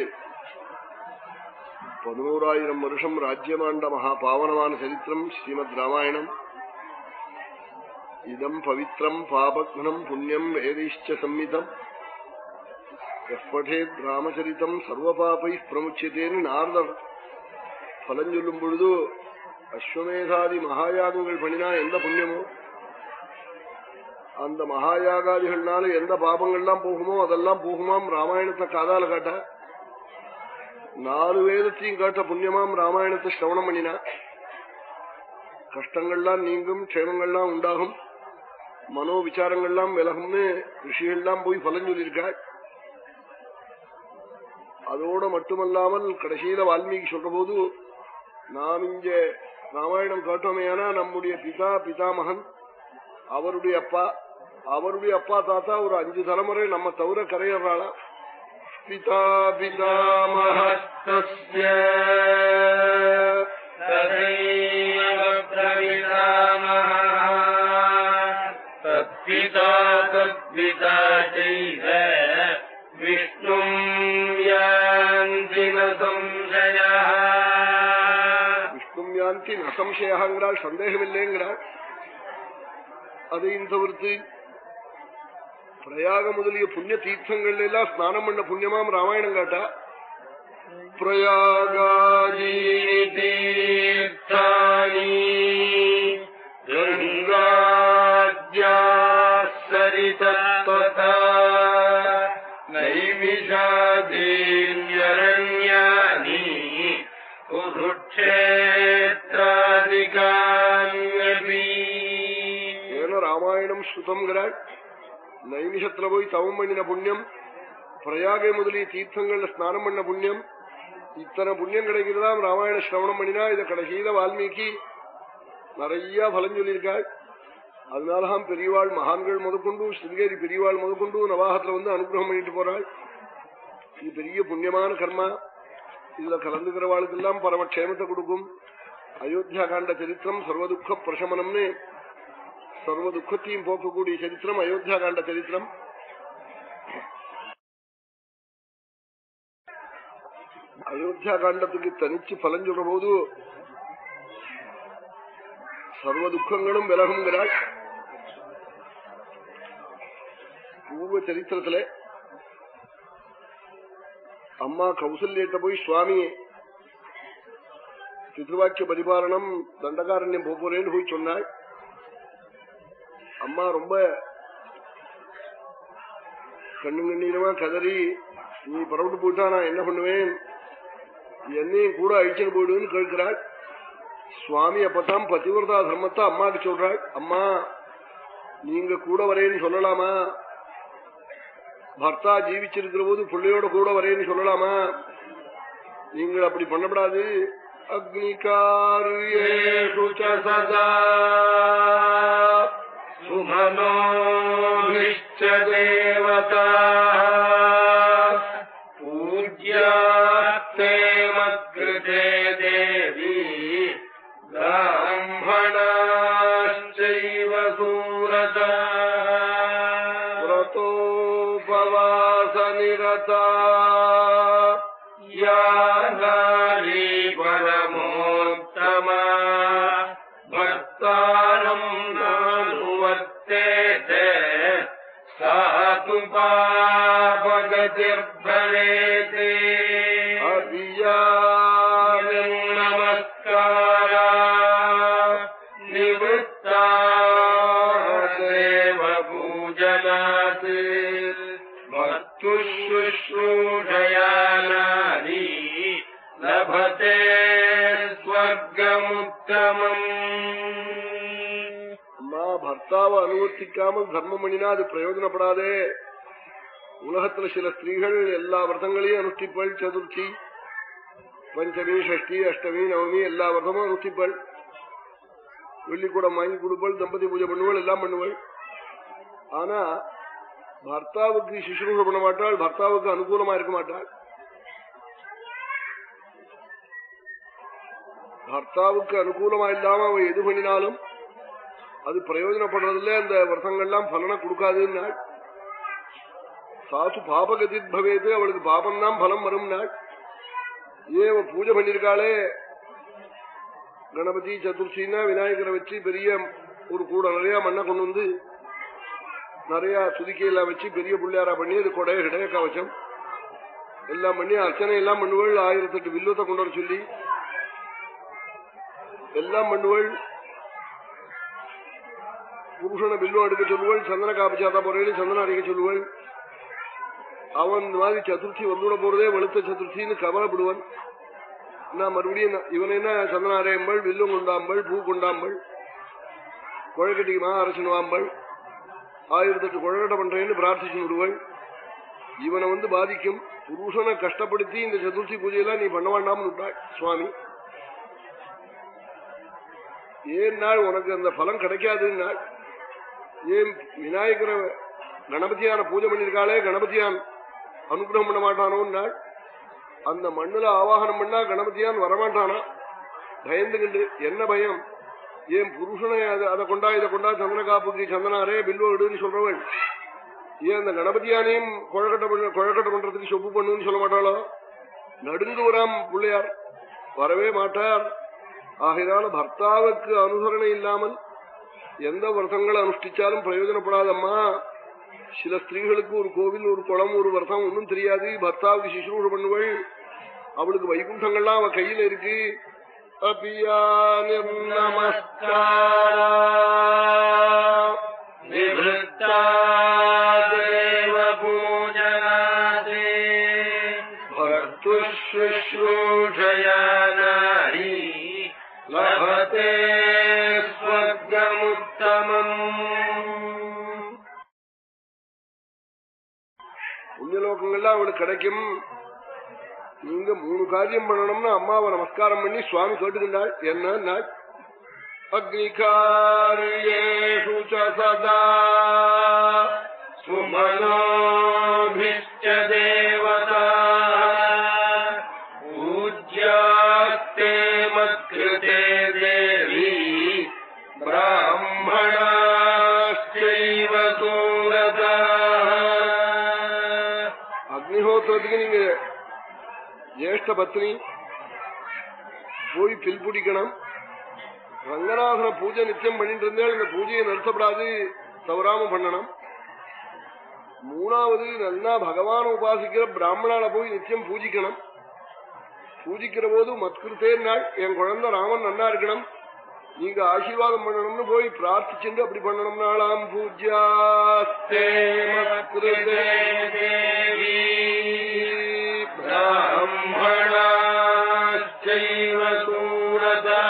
பதினோராயிரம் வருஷம் ராஜ்யமாண்ட மகா பாவனமான சரித்திரம் ஸ்ரீமத் ராமாயணம் இதம் பவித்ரம் பாபக்னம் புண்ணியம் வேதைச்ச சம்மிதம் எப்படேத் ராமச்சரித்தம் சர்வபாபை பிரமுச்சியத்தேன்னு நாரதர் பலன் சொல்லும் பொழுது அஸ்வமேதாதி மகாயாகங்கள் பண்ணினா எந்த புண்ணியமோ அந்த மகாயாகாதிகள்னால எந்த பாபங்கள்லாம் போகுமோ அதெல்லாம் போகுமாம் ராமாயணத்தை காதால காட்ட நாலு வேதத்தையும் காட்ட புண்ணியமாம் ராமாயணத்தை சிரவணம் பண்ணினா கஷ்டங்கள்லாம் நீங்கும் க்ஷேமங்கள்லாம் உண்டாகும் மனோ விசாரங்கள்லாம் விலகும்னு ரிஷிகள்லாம் போய் பலன் சொல்லியிருக்காள் அதோட மட்டுமல்லாமல் கடைசியில வால்மீகி சொல்ற போது நாம் இங்க ராமாயணம் காட்டோமேனா நம்முடைய பிதா பிதாமகன் அவருடைய அப்பா அவருடைய அப்பா தாத்தா ஒரு அஞ்சு தலைமுறை நம்ம தவிர கரையிறாளா பிதா பிதாமஹஸ்தஸ்ய तथैव प्रवितामः तत्पिता तद्पिता चैव विष्णुम् यान्ति न संशयः விஷ்ணும் யாந்தி நசம்சயங்கிறாள் சந்தேகமில்லைங்கிறாள் அதையும் தவிர்த்து பிரயாக முதலிய புண்ணிய தீர்த்தங்கள் எல்லாம் ஸ்நானம் பண்ண புண்ணியமாம் ராமாயணம் காட்டா பிரயாகாஜி तीर्थानि गङ्गाद्याः सरितत्वथा नैमिषादीन्यरण्यानि कुरुक्षेत्रादिकान्यपि ஏன ராமாயணம் ஸ்ருதம்ங்கிறாள் நைமிஷத்துல போய் தவம் பண்ணின புண்ணியம் பிரயாகை முதலிய தீர்த்தங்கள்ல ஸ்நானம் பண்ண புண்ணியம் இத்தனை புண்ணியம் கிடைக்கிறதா ராமாயண சிரவணம் பண்ணினா இத கடைசியில வால்மீகி நிறைய பலன் சொல்லியிருக்காள் அதனாலதான் பெரியவாள் மகான்கள் முதற்கொண்டு சிங்கேரி பெரியவாள் முதற்கொண்டு நவாகத்துல வந்து அனுகிரகம் பண்ணிட்டு போறாள் இது பெரிய புண்ணியமான கர்மா இதுல கலந்துக்கிறவாளுக்கெல்லாம் பரமக்ஷேமத்தை கொடுக்கும் அயோத்தியா காண்ட சரித்திரம் சர்வதுக்க பிரசமனம்னு சர்வ துக்கத்தையும் போக்கக்கூடிய சரித்திரம் அயோத்தியா காண்ட சரித்திரம் அயோத்தியா காண்டத்துக்கு தனிச்சு பலன் சொல்ற போது சர்வ துக்கங்களும் விலகுங்கிறாள் பூர்வ சரித்திரத்துல அம்மா கௌசல்யிட்ட போய் சுவாமி பித்ருவாக்கிய பரிபாலனம் தண்டகாரண்யம் போறேன்னு போய் சொன்னாள் அம்மா ரொம்ப கண்ணு கண்ணீரமா கதறி நீ புறப்பட்டு போயிட்டா நான் என்ன பண்ணுவேன் என்னையும் கூட அழிச்சுன்னு போயிடுன்னு கேட்கிறாள் சுவாமி அப்பதான் பதிவிரதா தர்மத்தை அம்மாக்கு சொல்றாள் அம்மா நீங்க கூட வரேன்னு சொல்லலாமா பர்த்தா ஜீவிச்சிருக்கிற போது பிள்ளையோட கூட வரேன்னு சொல்லலாமா நீங்கள் அப்படி பண்ணப்படாது अग्निकार्येषु च सदा सुमनोभिश्च देवताः पूज्यास्ते मत्कृते देवी ब्राह्मणाश्चैव सूरताः व्रतोपवासनिरता या नारी परमोत्तमा भक्तारम् नानुवर्तेते सा तु पापगतिर्भवेते नमस्कारा निवृत्ता देव पूजनात् भक्तुशुश्रूषया नारी लभते स्वर्गमुत्तमम् அம்மா பர்த்தாவை அனுவர்த்திக்காமல் தர்மம் பண்ணினா அது பிரயோஜனப்படாதே உலகத்துல சில ஸ்திரீகள் எல்லா விரதங்களையும் அனுஷ்டிப்பள் சதுர்த்தி பஞ்சமி ஷஷ்டி அஷ்டமி நவமி எல்லா விரதமும் அனுஷ்டிப்பள் வெள்ளிக்கூடம் வாங்கி கொடுப்பள் தம்பதி பூஜை பண்ணுவள் எல்லாம் பண்ணுவள் ஆனா பர்த்தாவுக்கு சிசுரூஷ பண்ண மாட்டாள் பர்த்தாவுக்கு அனுகூலமா இருக்க மாட்டாள் பர்த்தாவுக்கு அனுகூலமா இல்லாம அவ எது பண்ணினாலும் அது பிரயோஜனப்படுறதில்ல அந்த விரதங்கள்லாம் பலனை கொடுக்காதுன்னா சாசு பாபகதி பவேது அவளுக்கு பாபம் தான் பலம் வரும் நாள் ஏன் அவ பூஜை பண்ணிருக்காளே கணபதி சதுர்த்தின்னா விநாயகரை வச்சு பெரிய ஒரு கூட நிறைய மண்ணை கொண்டு வந்து நிறைய துதிக்கையெல்லாம் வச்சு பெரிய புள்ளியாரா பண்ணி அது கொடைய கிடைய கவச்சம் எல்லாம் பண்ணி அர்ச்சனை எல்லாம் பண்ணுவள் ஆயிரத்தி எட்டு வில்வத்தை கொண்டு வர சொல்லி எல்லாம் பண்ணுவள் புருஷனை பில்லும் எடுக்க சொல்லுவள் சந்தன காப்பிச்சாத்தா போறேன்னு சந்தனம் அடிக்க சொல்லுவள் அவன் இந்த மாதிரி சதுர்த்தி வந்துவிட போறதே வெளுத்த சதுர்த்தின்னு கவலைப்படுவன் நான் மறுபடியும் நான் இவன் என்ன சந்தன அரையம்பள் வில்லும் கொண்டாம்பள் பூ கொண்டாம்பள் குழக்கட்டிக்கு மா அரசனுவாம்பள் ஆயிரத்தி எட்டு குழக்கட்டை பண்றேன்னு பிரார்த்திச்சு விடுவள் இவனை வந்து பாதிக்கும் புருஷனை கஷ்டப்படுத்தி இந்த சதுர்த்தி பூஜையெல்லாம் நீ பண்ண வேண்டாம்னு விட்டாள் சுவாமி ஏன் நாள் உனக்கு அந்த பலம் கிடைக்காதுன்னு நாள் ஏன் விநாயகர கணபதியான பூஜை பண்ணிருக்காளே கணபதியான் அனுகிரகம் பண்ண மாட்டானோன்னு நாள் அந்த மண்ணுல ஆவாகனம் பண்ணா கணபதியான் வரமாட்டானா பயந்துகிண்டு என்ன பயம் ஏன் புருஷனை அதை கொண்டா இதை கொண்டா சந்தன காப்புக்கு சந்தனாரே பில்வ விடுன்னு சொல்றவள் ஏன் அந்த கணபதியானையும் குழக்கட்டை பண்ண குழக்கட்டை பண்றதுக்கு சொப்பு பண்ணுன்னு சொல்ல மாட்டாளோ நடுங்கு வராம் பிள்ளையார் வரவே மாட்டார் ஆகையினால பர்த்தாவுக்கு அனுசரணை இல்லாமல் எந்த விரதங்களை அனுஷ்டிச்சாலும் பிரயோஜனப்படாதம்மா சில ஸ்திரீகளுக்கு ஒரு கோவில் ஒரு குளம் ஒரு விரதம் ஒன்றும் தெரியாது பர்த்தாவுக்கு சிசுரூஷ பண்ணுவள் அவளுக்கு வைகுண்டங்கள்லாம் அவ கையில இருக்கு அபியா निवृत्ता देवपूजनादे भर्तुशुश्रूषया नारी लभते स्वर्गमुत्तमम् புண்ணியலோகங்கள்ல அவளுக்கு கிடைக்கும் நீங்க மூணு காரியம் பண்ணணும்னு அம்மாவை நமஸ்காரம் பண்ணி சுவாமி கேட்டுக்கின்றாள் என்ன அக்னிகாரியேஷு ச சதா सुमनोभिश्च देवता पूज्यास्ते मत्कृते देवी ब्राह्मणाश्चैव सूरता அக்னிஹோத்திரத்துக்கு நீங்க ஜேஷ்ட பத்னி போய் பில் பிடிக்கணும் ரங்கநாதன பூஜை நித்தியம் பண்ணிட்டு இருந்தால் இந்த பூஜையை நிறுத்தப்படாது தவறாம பண்ணணும் மூணாவது நல்லா பகவான உபாசிக்கிற பிராமணால போய் நித்தியம் பூஜிக்கணும் பூஜிக்கிற போது மத்கிருத்தே நாள் என் குழந்தை ராமன் நன்னா இருக்கணும் நீங்க ஆசீர்வாதம் பண்ணணும்னு போய் பிரார்த்திச்சுட்டு அப்படி பண்ணணும்னாலாம் பூஜ்யாஸ்தே மத்கிருதே देवी ब्राह्मणाश्चैव सूरता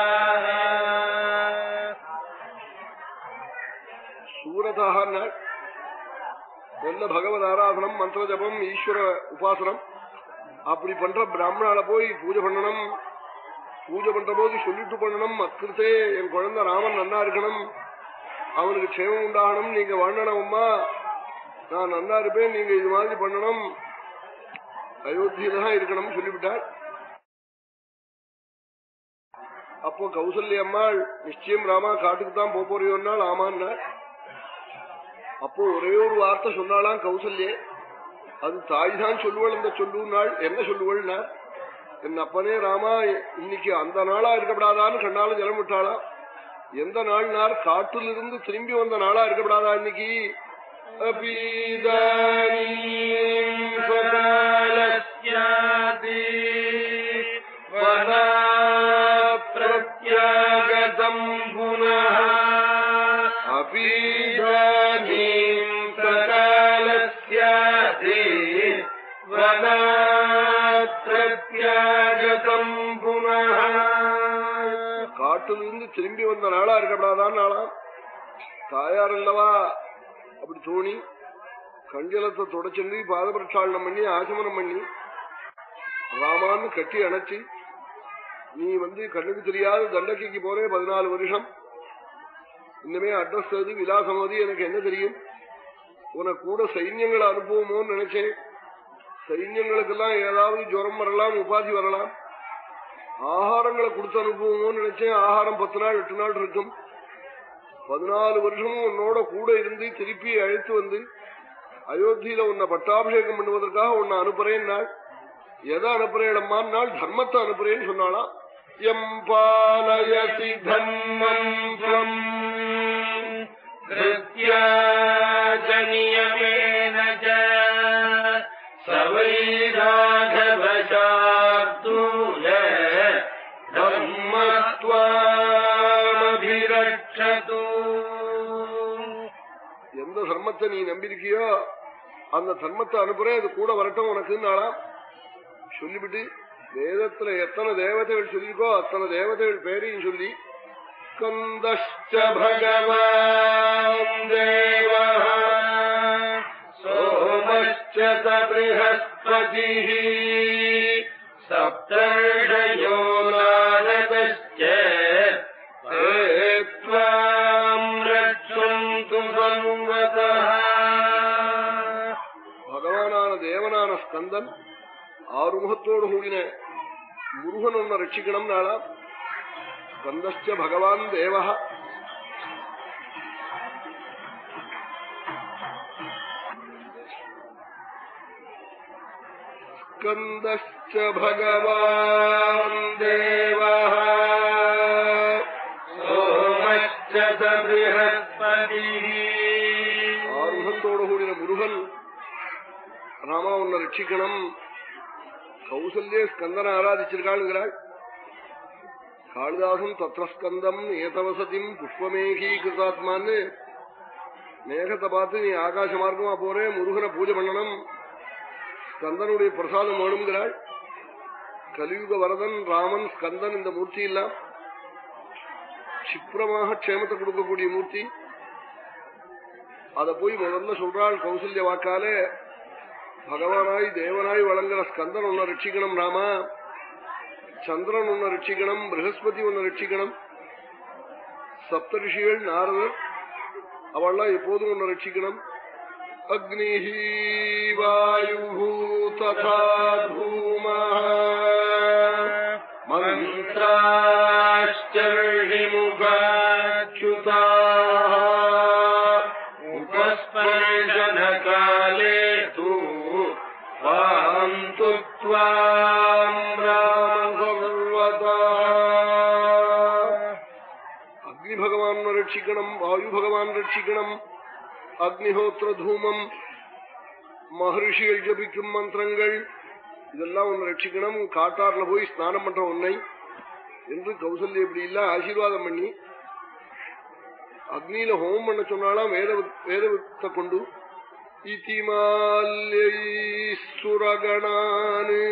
சூரதாக நாள் நல்ல பகவத் ஆராதனம் மந்திர ஜபம் ஈஸ்வர உபாசனம் அப்படி பண்ற பிராமணால போய் பூஜை பண்ணணும் பூஜை பண்ற போது சொல்லிட்டு பண்ணணும் அக்கிருத்தே என் குழந்தை ராமன் நன்னா இருக்கணும் அவனுக்கு க்ஷேமம் உண்டாகணும் நீங்க வாழணும் அம்மா நான் நன்னா இருப்பேன் நீங்க இது மாதிரி பண்ணணும் அயோத்தியில தான் இருக்கணும் சொல்லிவிட்டார் அப்போ கௌசல்ய அம்மாள் நிச்சயம் ராமா காட்டுக்கு தான் போறியோன்னாள் ஆமான்னாள் அப்போ ஒரே ஒரு வார்த்தை சொன்னாலாம் கௌசல்யே அது தாய் தான் சொல்லுவள் அந்த சொல்லுனாள் என்ன சொல்லுவள்னா என் அப்பனே ராமா இன்னைக்கு அந்த நாளா இருக்கப்படாதான்னு கண்ணாலும் ஜலம் விட்டாளா எந்த நாள் நாள் காட்டிலிருந்து திரும்பி வந்த நாளா இருக்கப்படாதா இன்னைக்கு सकालस्यादि वना प्रत्यागतम् पुनः अपीदानीम् सकालस्यादि वना प्रत्यागतम् पुनः காட்டிலிருந்து திரும்பி வந்த நாளா இருக்கப்படாதான் நாளா தாயார் அல்லவா அப்படி தோணி கஞ்சலத்தை தொடச்சென்று பாத பிரட்சாளனம் பண்ணி ஆச்சமனம் பண்ணி ராமான்னு கட்டி அணைச்சி நீ வந்து கண்ணுக்கு தெரியாத தண்டக்கைக்கு போறே பதினாலு வருஷம் இன்னுமே அட்ரஸ் அது விலாசமோதி எனக்கு என்ன தெரியும் உனக்கு கூட சைன்யங்களை அனுப்புவோமோன்னு நினைச்சேன் சைன்யங்களுக்கெல்லாம் ஏதாவது ஜுரம் வரலாம் உபாதி வரலாம் ஆகாரங்களை கொடுத்து அனுப்புவோமோன்னு நினைச்சேன் ஆகாரம் பத்து நாள் எட்டு நாள் இருக்கும் பதினாலு வருஷமும் உன்னோட கூட இருந்து திருப்பி அழைத்து வந்து அயோத்தியில உன்னை பட்டாபிஷேகம் பண்ணுவதற்காக உன்னை அனுப்புறேன் நாள் எதை அனுப்புறேன் நாள் தர்மத்தை அனுப்புறேன்னு சொன்னாலாம் எம் பாலயசி தர்மம் துவம் कृत्याजनियमेन च सवैराघवशार्दूल धर्मत्वामभिरक्षतु எந்த தர்மத்தை நீ நம்பியிருக்கியோ அந்த தர்மத்தை அனுப்புறேன் அது கூட வரட்டும் உனக்கு நாளாம் சொல்லிவிட்டு வேதத்துல எத்தனை தேவதைகள் சொல்லியிருக்கோ அத்தனை தேவதைகள் பேரையும் சொல்லி கந்தஷ்ட भगवान् देवः सोमश्च स बृहस्पतिः सप्तर्षयो नारदश्च ते त्वाम् रक्षन्तु संवतः பகவானான தேவனான ஸ்கந்தன் ஆறுமுகத்தோடு கூடின முருகன் ஒன்ன ரட்சிக்கணும் நாளா ஸ்கந்தஷ்ட பகவான் தேவா ஸ்கந்தஷ்ட பகவான் தேவா सोमश्च स बृहस्पतिः ஆறுமுகத்தோடு கூடின முருகன் ராமா உன்னை ரட்சிக்கணும் கௌசல்யே ஸ்கந்தனை ஆராதிச்சிருக்காளுங்கிறாள் காளிதாசன் தத்ரஸ்கந்தம் ஏதவசதிம் புஷ்பமேகி கிருதாத்மான்னு மேகத்தை பார்த்து நீ ஆகாச மார்க்கமா போறே முருகனை பூஜை பண்ணணும் ஸ்கந்தனுடைய பிரசாதம் வேணுங்கிறாள் கலியுக வரதன் ராமன் ஸ்கந்தன் இந்த மூர்த்தி எல்லாம் கஷிப்ரமாக க்ஷேமத்தை கொடுக்கக்கூடிய மூர்த்தி அத போய் முதல்ல சொல்றாள் கௌசல்ய வாக்காலே பகவானாய் தேவனாய் வழங்குற ஸ்கந்தன் ஒன்ன ரட்சிக்கணும் ராமா சந்திரன் ஒன்ன ரட்சிக்கணும் பிரகஸ்பதி ஒன்ன ரட்சிக்கணும் சப்தரிஷிகள் நாரதர் அவள்லாம் எப்போதும் ஒன்ன ரட்சிக்கணும் அக்னிஹி வாயு ததா தூமா मन्त्राश्चर्हिमुखाच्युता उपस्पर्शनकाले तु वान्तु त्वाम् राम சர்வதா அக்னி பகவான் ரட்சிக்கணும் வாயு பகவான் ரட்சிக்கணும் அக்னிஹோத்திர தூமம் மகர்ஷிகள் ஜபிக்கும் மந்திரங்கள் இதெல்லாம் உன்னை ரட்சிக்கணும் காட்டார்ல போய் ஸ்நானம் பண்ற உன்னை என்று கௌசல்ய இப்படி இல்ல ஆசீர்வாதம் பண்ணி அக்னியில ஹோமம் பண்ண சொன்னாலாம் வேத வேதத்தை கொண்டு இதிமால்யை சுரகணானு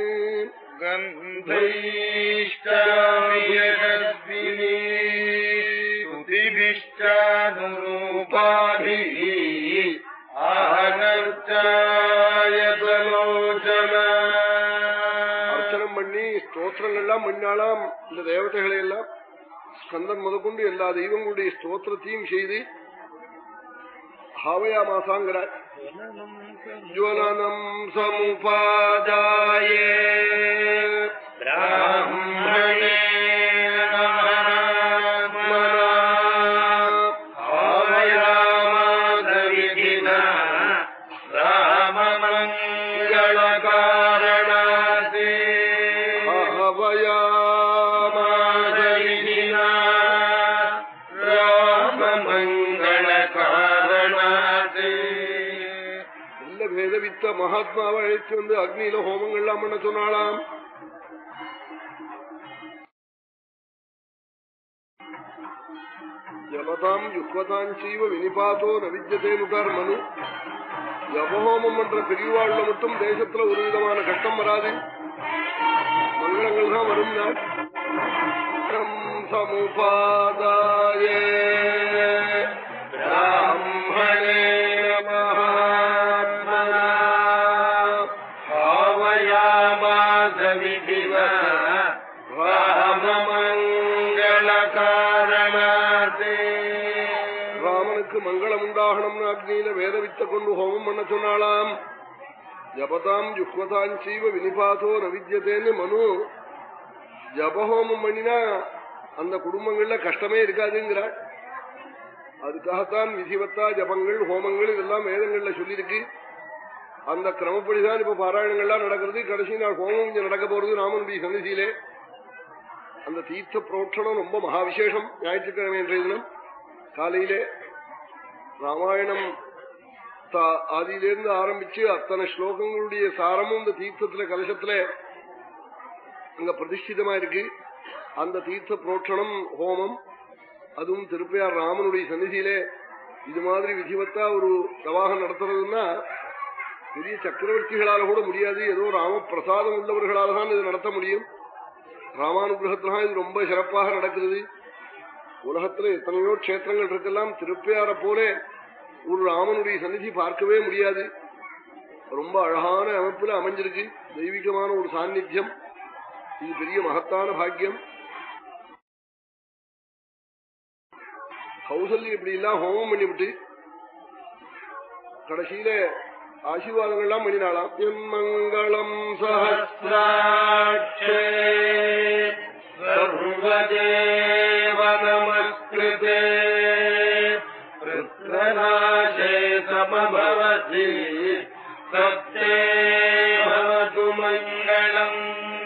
गन्धैश्चाभियद्भिः आनर्चायतलोचना அர்ச்சனம் பண்ணி ஸ்தோத்திரங்கள்லாம் பண்ணாலாம் இந்த தேவதைகளை எல்லாம் ஸ்கந்தன் முதற்கொண்டு எல்லா தெய்வங்களுடைய ஸ்தோத்திரத்தையும் செய்து ஹாவயா மாசாங்கிறார் ஜுவலனம் சமுபாதாய ब्राह्मणे आवयामादविधिना राममङ्गलकारणाते ஹவயாமாதவிதினா ராமமங்களகாரணாதே நல்ல பேதவித்த மகாத்மாவை அழைத்து வந்து அக்னியில ஹோமங்கள்லாம் பண்ண சொன்னாலாம் ஜபதாம் யுக்வதாம் செய்வ வினிபாத்தோ நவிஜதே முட்டார் மனு ஜபஹோமம் பண்ற பெரியவாழ்ல மட்டும் தேசத்துல ஒரு விதமான கஷ்டம் வராது மங்களங்கள் தான் வரும் நாள் சமுபாதாய ब्राह्मणे महात्मना भावयामादविधिना ராமமங்களகாரணாதே ராமனுக்கு மங்களம் உண்டாகணும்னு அக்னியில வேத வித்த கொண்டு ஹோமம் பண்ண சொன்னாலாம் ஜபதாம் ஜுக்வதாம் செய்வ வினிபாதோ நவித்யதேன்னு மனு ஜபஹோமம் பண்ணினா அந்த குடும்பங்கள்ல கஷ்டமே இருக்காதுங்கிறார் அதுக்காகத்தான் விதிவத்தா ஜபங்கள் ஹோமங்கள் இதெல்லாம் வேதங்கள்ல சொல்லியிருக்கு அந்த கிரமப்படிதான் இப்ப பாராயணங்கள்லாம் நடக்கிறது கடைசி நாள் ஹோமம் இங்க நடக்க போறது ராமனுடைய சன்னிதியிலே அந்த தீர்த்த புரோட்சணம் ரொம்ப மகா விசேஷம் ஞாயிற்றுக்கிழமை என்ற தினம் காலையிலே ராமாயணம் ஆதியிலிருந்து ஆரம்பிச்சு அத்தனை ஸ்லோகங்களுடைய சாரமும் இந்த தீர்த்தத்துல கலசத்துல அங்க பிரதிஷ்டிதமா இருக்கு அந்த தீர்த்த புரோட்சணம் ஹோமம் அதுவும் திருப்பையார் ராமனுடைய சன்னிதியிலே இது மாதிரி விதிவத்தா ஒரு பிரவாகம் நடத்துறதுன்னா பெரிய சக்கரவர்த்திகளால கூட முடியாது ஏதோ ராம பிரசாதம் உள்ளவர்களால தான் இது நடத்த முடியும் ராமானுகிரகத்திலாம் இது ரொம்ப சிறப்பாக நடக்கிறது உலகத்துல எத்தனையோ கஷேத்திரங்கள் இருக்கலாம் திருப்பையார போல ஒரு ராமனுடைய சன்னிதி பார்க்கவே முடியாது ரொம்ப அழகான அமைப்புல அமைஞ்சிருக்கு தெய்வீகமான ஒரு சாநித்தியம் இது பெரிய மகத்தான பாக்கியம் கௌசல்யம் இப்படி எல்லாம் ஹோமம் பண்ணிவிட்டு கடைசியில ஆசீர்வாதங்கள்லாம் பண்ணினாலாம் என் மங்களம் सहस्राक्षे सर्वदेव नमस्कृते वृत्रनाशे समभवति सत्ये भवतु मङ्गलम्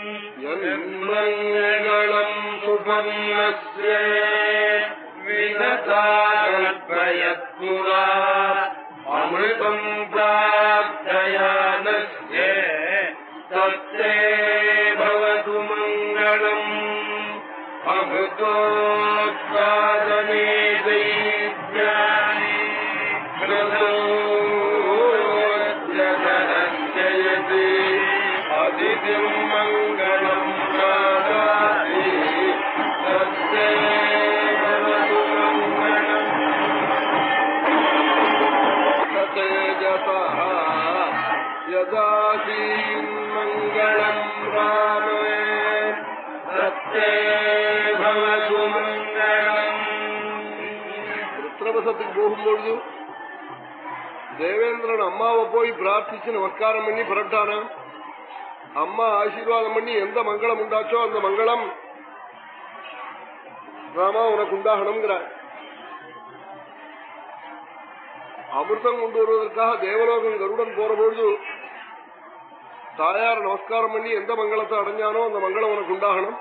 यन्मङ्गलम् सुपन्नस्य विदता कल्पयत्पुरा अमृतम् प्रार्थयानस्य तत्ते भवतु मङ्गलम् अमृतोत्पादने दैत्यानि कृतोद्यतरञ्जयति अदितिम् मङ्गलम् प्रादाति तत्ते भवतु मङ्गलम् तेजसः यदासीन्मङ्गलम् रामे सत्ये भवतु मङ्गलम् ருத்ரவசத்துக்கு போகும்பொழுது தேவேந்திரன் அம்மாவை போய் பிரார்த்திச்சு நமஸ்காரம் பண்ணி புரட்டானா அம்மா ஆசீர்வாதம் பண்ணி எந்த மங்களம் உண்டாச்சோ அந்த மங்களம் ராமா உனக்கு உண்டாகணுங்கிறார் அமிர்தம் கொண்டு வருவதற்காக தேவலோகம் கருடன் போற பொழுது தாயார் நமஸ்காரம் பண்ணி எந்த மங்களத்தை அடைஞ்சானோ அந்த மங்களம் உனக்கு உண்டாகணும்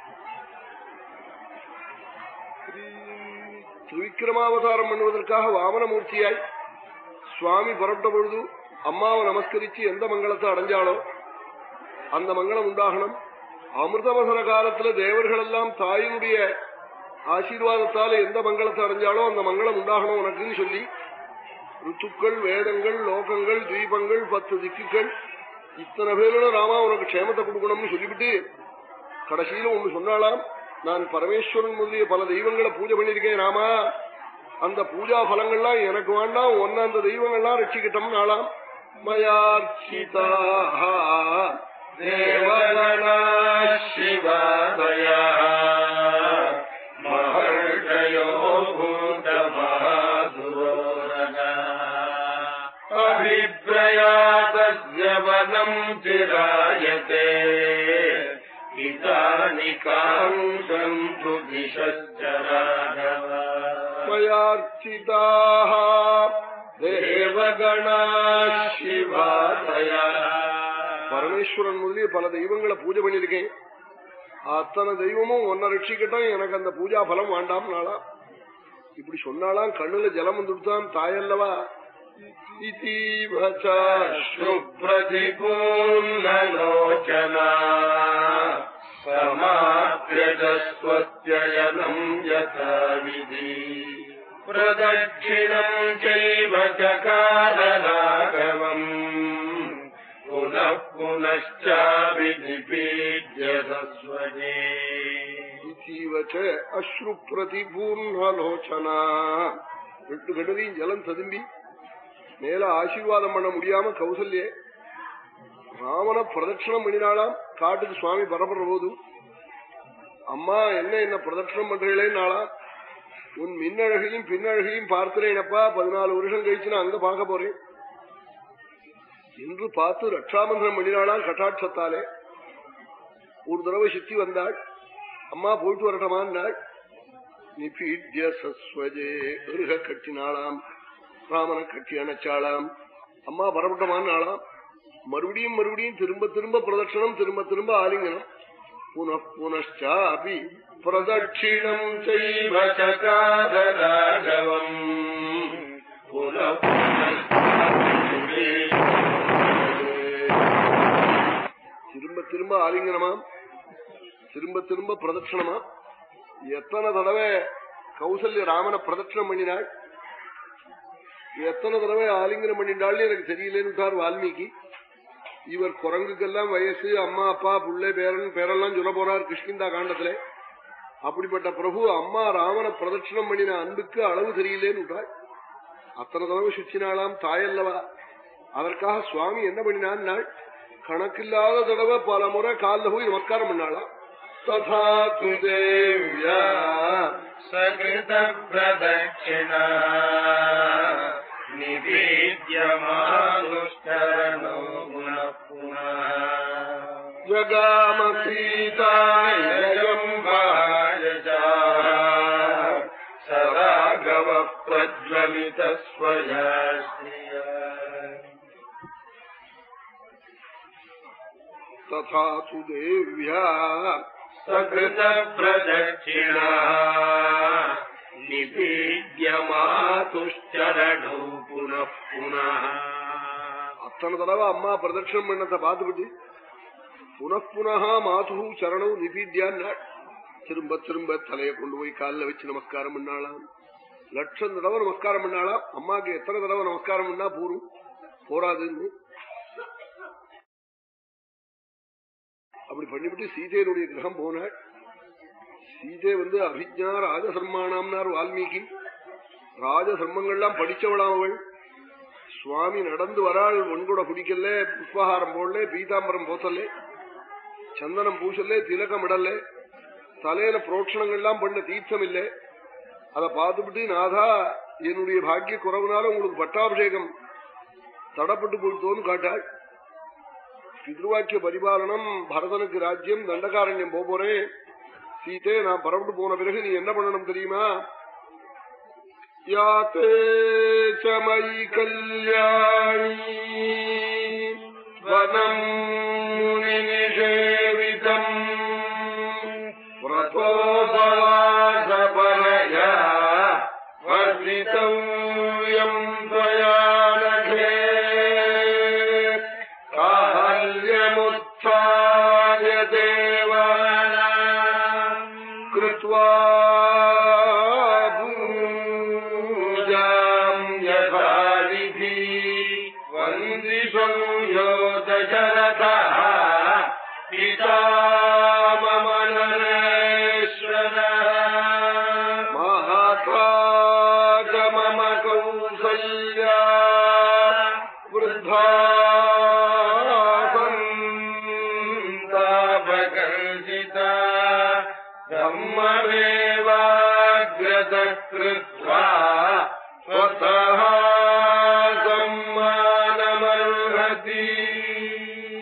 திருவிக்கிரமாவதாரம் பண்ணுவதற்காக வாமனமூர்த்தியாய் சுவாமி புறப்பட்ட பொழுது அம்மாவை நமஸ்கரிச்சு எந்த மங்களத்தை அடைஞ்சாலோ அந்த மங்களம் உண்டாகணும் அமிர்தவசன காலத்துல தேவர்கள் எல்லாம் தாயினுடைய ஆசீர்வாதத்தால எந்த மங்களத்தை அடைஞ்சாலோ அந்த மங்களம் உண்டாகணும் உனக்குன்னு சொல்லி ருத்துக்கள் வேதங்கள் லோகங்கள் தீபங்கள் பத்து திக்குகள் இத்தனை பேரும் ராமா உனக்கு க்ஷேமத்தை கொடுக்கணும்னு சொல்லிவிட்டு கடைசியில ஒண்ணு சொன்னாலாம் நான் பரமேஸ்வரன் முதலிய பல தெய்வங்களை பூஜை பண்ணிருக்கேன் ராமா அந்த பூஜா பலங்கள்லாம் எனக்கு வேண்டாம் ஒன்னு அந்த தெய்வங்கள்லாம் ரட்சிக்கிட்டோம் நாளாம் மயார்ச்சிதா தேவகணா वनम् चिरायते हितानि काङ्क्षन्तु दिशश्च राघव மயார்ச்சிதாக देवगणा शिवातया பரமேஸ்வரன் முதலிய பல தெய்வங்களை பூஜை பண்ணிருக்கேன் அத்தனை தெய்வமும் ஒன்ன ரட்சிக்கட்டும் எனக்கு அந்த பூஜா பலம் வேண்டாம் நாளா இப்படி சொன்னாலாம் கண்ணுல ஜலம் வந்துடுத்தான் தாயல்லவா शुप्रतिपूर्णलोचना समाप्यजस्वत्ययनम् यथा विधि प्रदक्षिणम् चैव चकारराघवम् पुनः पुनश्चाभिनिपीड्य सस्वजे அஸ்ரு பிரதிபூர்ணலோச்சனா ரெண்டு கண்டதையும் ஜலம் ததும்பி மேல ஆசீர்வாதம் பண்ண முடியாம கௌசல்யே ராமன பிரதட்சணம் பண்ணினாலாம் காட்டுக்கு சுவாமி பரப்படுற போது அம்மா என்ன என்ன பிரதட்சணம் பண்றீங்களேன்னாளா உன் மின்னழகையும் பின்னழகையும் பார்க்கிறேனப்பா பதினாலு வருஷம் கழிச்சு நான் அங்க பார்க்க போறேன் என்று பார்த்து ரட்சாபந்தனம் பண்ணினாலாம் கட்டாட்சத்தாலே ஒரு தடவை சுத்தி வந்தாள் அம்மா போயிட்டு வரட்டமான்னாள் நிபீட்ய சஸ்வஜே இருக கட்டினாளாம் ராமனை கட்டி அணைச்சாளாம் அம்மா பரப்பட்டமானாளாம் மறுபடியும் மறுபடியும் திரும்ப திரும்ப பிரதட்சணம் திரும்ப திரும்ப ஆலிங்கனம் புனః புனச்சாபி பிரதட்சிணம் चैव चकारराघवम् पुनः திரும்ப திரும்ப ஆலிங்கனமாம் திரும்ப திரும்ப பிரதட்சணமா எத்தனை தடவை கௌசல்ய ராமனை பிரதட்சணம் பண்ணினாள் எத்தனை தடவை ஆலிங்கனம் பண்ணிட்டாள்னு எனக்கு தெரியலன்னு வால்மீகி இவர் குரங்குக்கெல்லாம் வயசு அம்மா அப்பா புள்ளை பேரன் பேரெல்லாம் சொல்ல போறார் கிருஷ்ணிந்தா காண்டத்திலே அப்படிப்பட்ட பிரபு அம்மா ராமனை பிரதட்சணம் பண்ணின அன்புக்கு அளவு தெரியலேன்னு அத்தனை தடவை சுற்றினாலாம் தாயல்லவா அதற்காக சுவாமி என்ன பண்ணினான் நாள் கணக்கில்லாத தடவை பல முறை காலில் போய் நமஸ்காரம் பண்ணாளாம் तथा तु देव्या सकृतप्रदक्षिणा निवेद्यमानुष्करणो पुनः पुनः ஜகாம सीतायम् वायजा सराघवः प्रज्वलितस्वया श्रिया तथा तु देव्या सकृतप्रदक्षिणा निपीड्यमातुश्चरणौ पुनः पुनः அத்தனை தடவை அம்மா பிரதட்சணம் பண்ணத்தை பார்த்துக்கிட்டு புனப்புனகா மாது சரணம் நிபீட்யான் திரும்ப திரும்ப தலையை கொண்டு போய் காலில் வச்சு நமஸ்காரம் பண்ணாளாம் லட்சம் தடவை நமஸ்காரம் பண்ணாளாம் அம்மாக்கு எத்தனை தடவை நமஸ்காரம் பண்ணா போரும் போராதுன்னு அப்படி பண்ணிவிட்டு சீதையனுடைய கிரகம் போனாள் சீதை வந்து அபிஜா ராஜசர்மானாம்னார் வால்மீகி ராஜசர்மங்கள்லாம் படிச்சவளாம் அவள் சுவாமி நடந்து வராள் ஒன்கூட குடிக்கல புஷ்பஹாரம் போடல பீதாம்பரம் போத்தல்ல சந்தனம் பூசல்ல திலகம் இடல்ல தலையில புரோட்சணங்கள்லாம் பண்ண தீர்த்தம் இல்லை அதை பார்த்துவிட்டு நாதா என்னுடைய பாக்கிய குறவுனால உங்களுக்கு பட்டாபிஷேகம் தடப்பட்டு போயிட்டோன்னு காட்டாள் பித்ருவாக்கிய பரிபாலனம் பரதனுக்கு ராஜ்யம் தண்டகாரண்யம் போக போறேன் சீதே நான் பரவிட்டு போன பிறகு நீ என்ன பண்ணணும் தெரியுமா யாத்தே சமயி கல்யாணி वनम् मुनिनिषेवितम् व्रतोपवासपरया वर्धितव्यम् त्वया नखे काल्यमुत्थाय देवाना कृत्वा पूजाम् यथाविधि वन्दिसंयोदशरथः पिता मम नरेश्वरः महाकाग मम कौसल्या वृद्धा सन्तापकर्षिता धम्ममेवाग्रतः कृत्वा स्वतः सम्मानमर्हति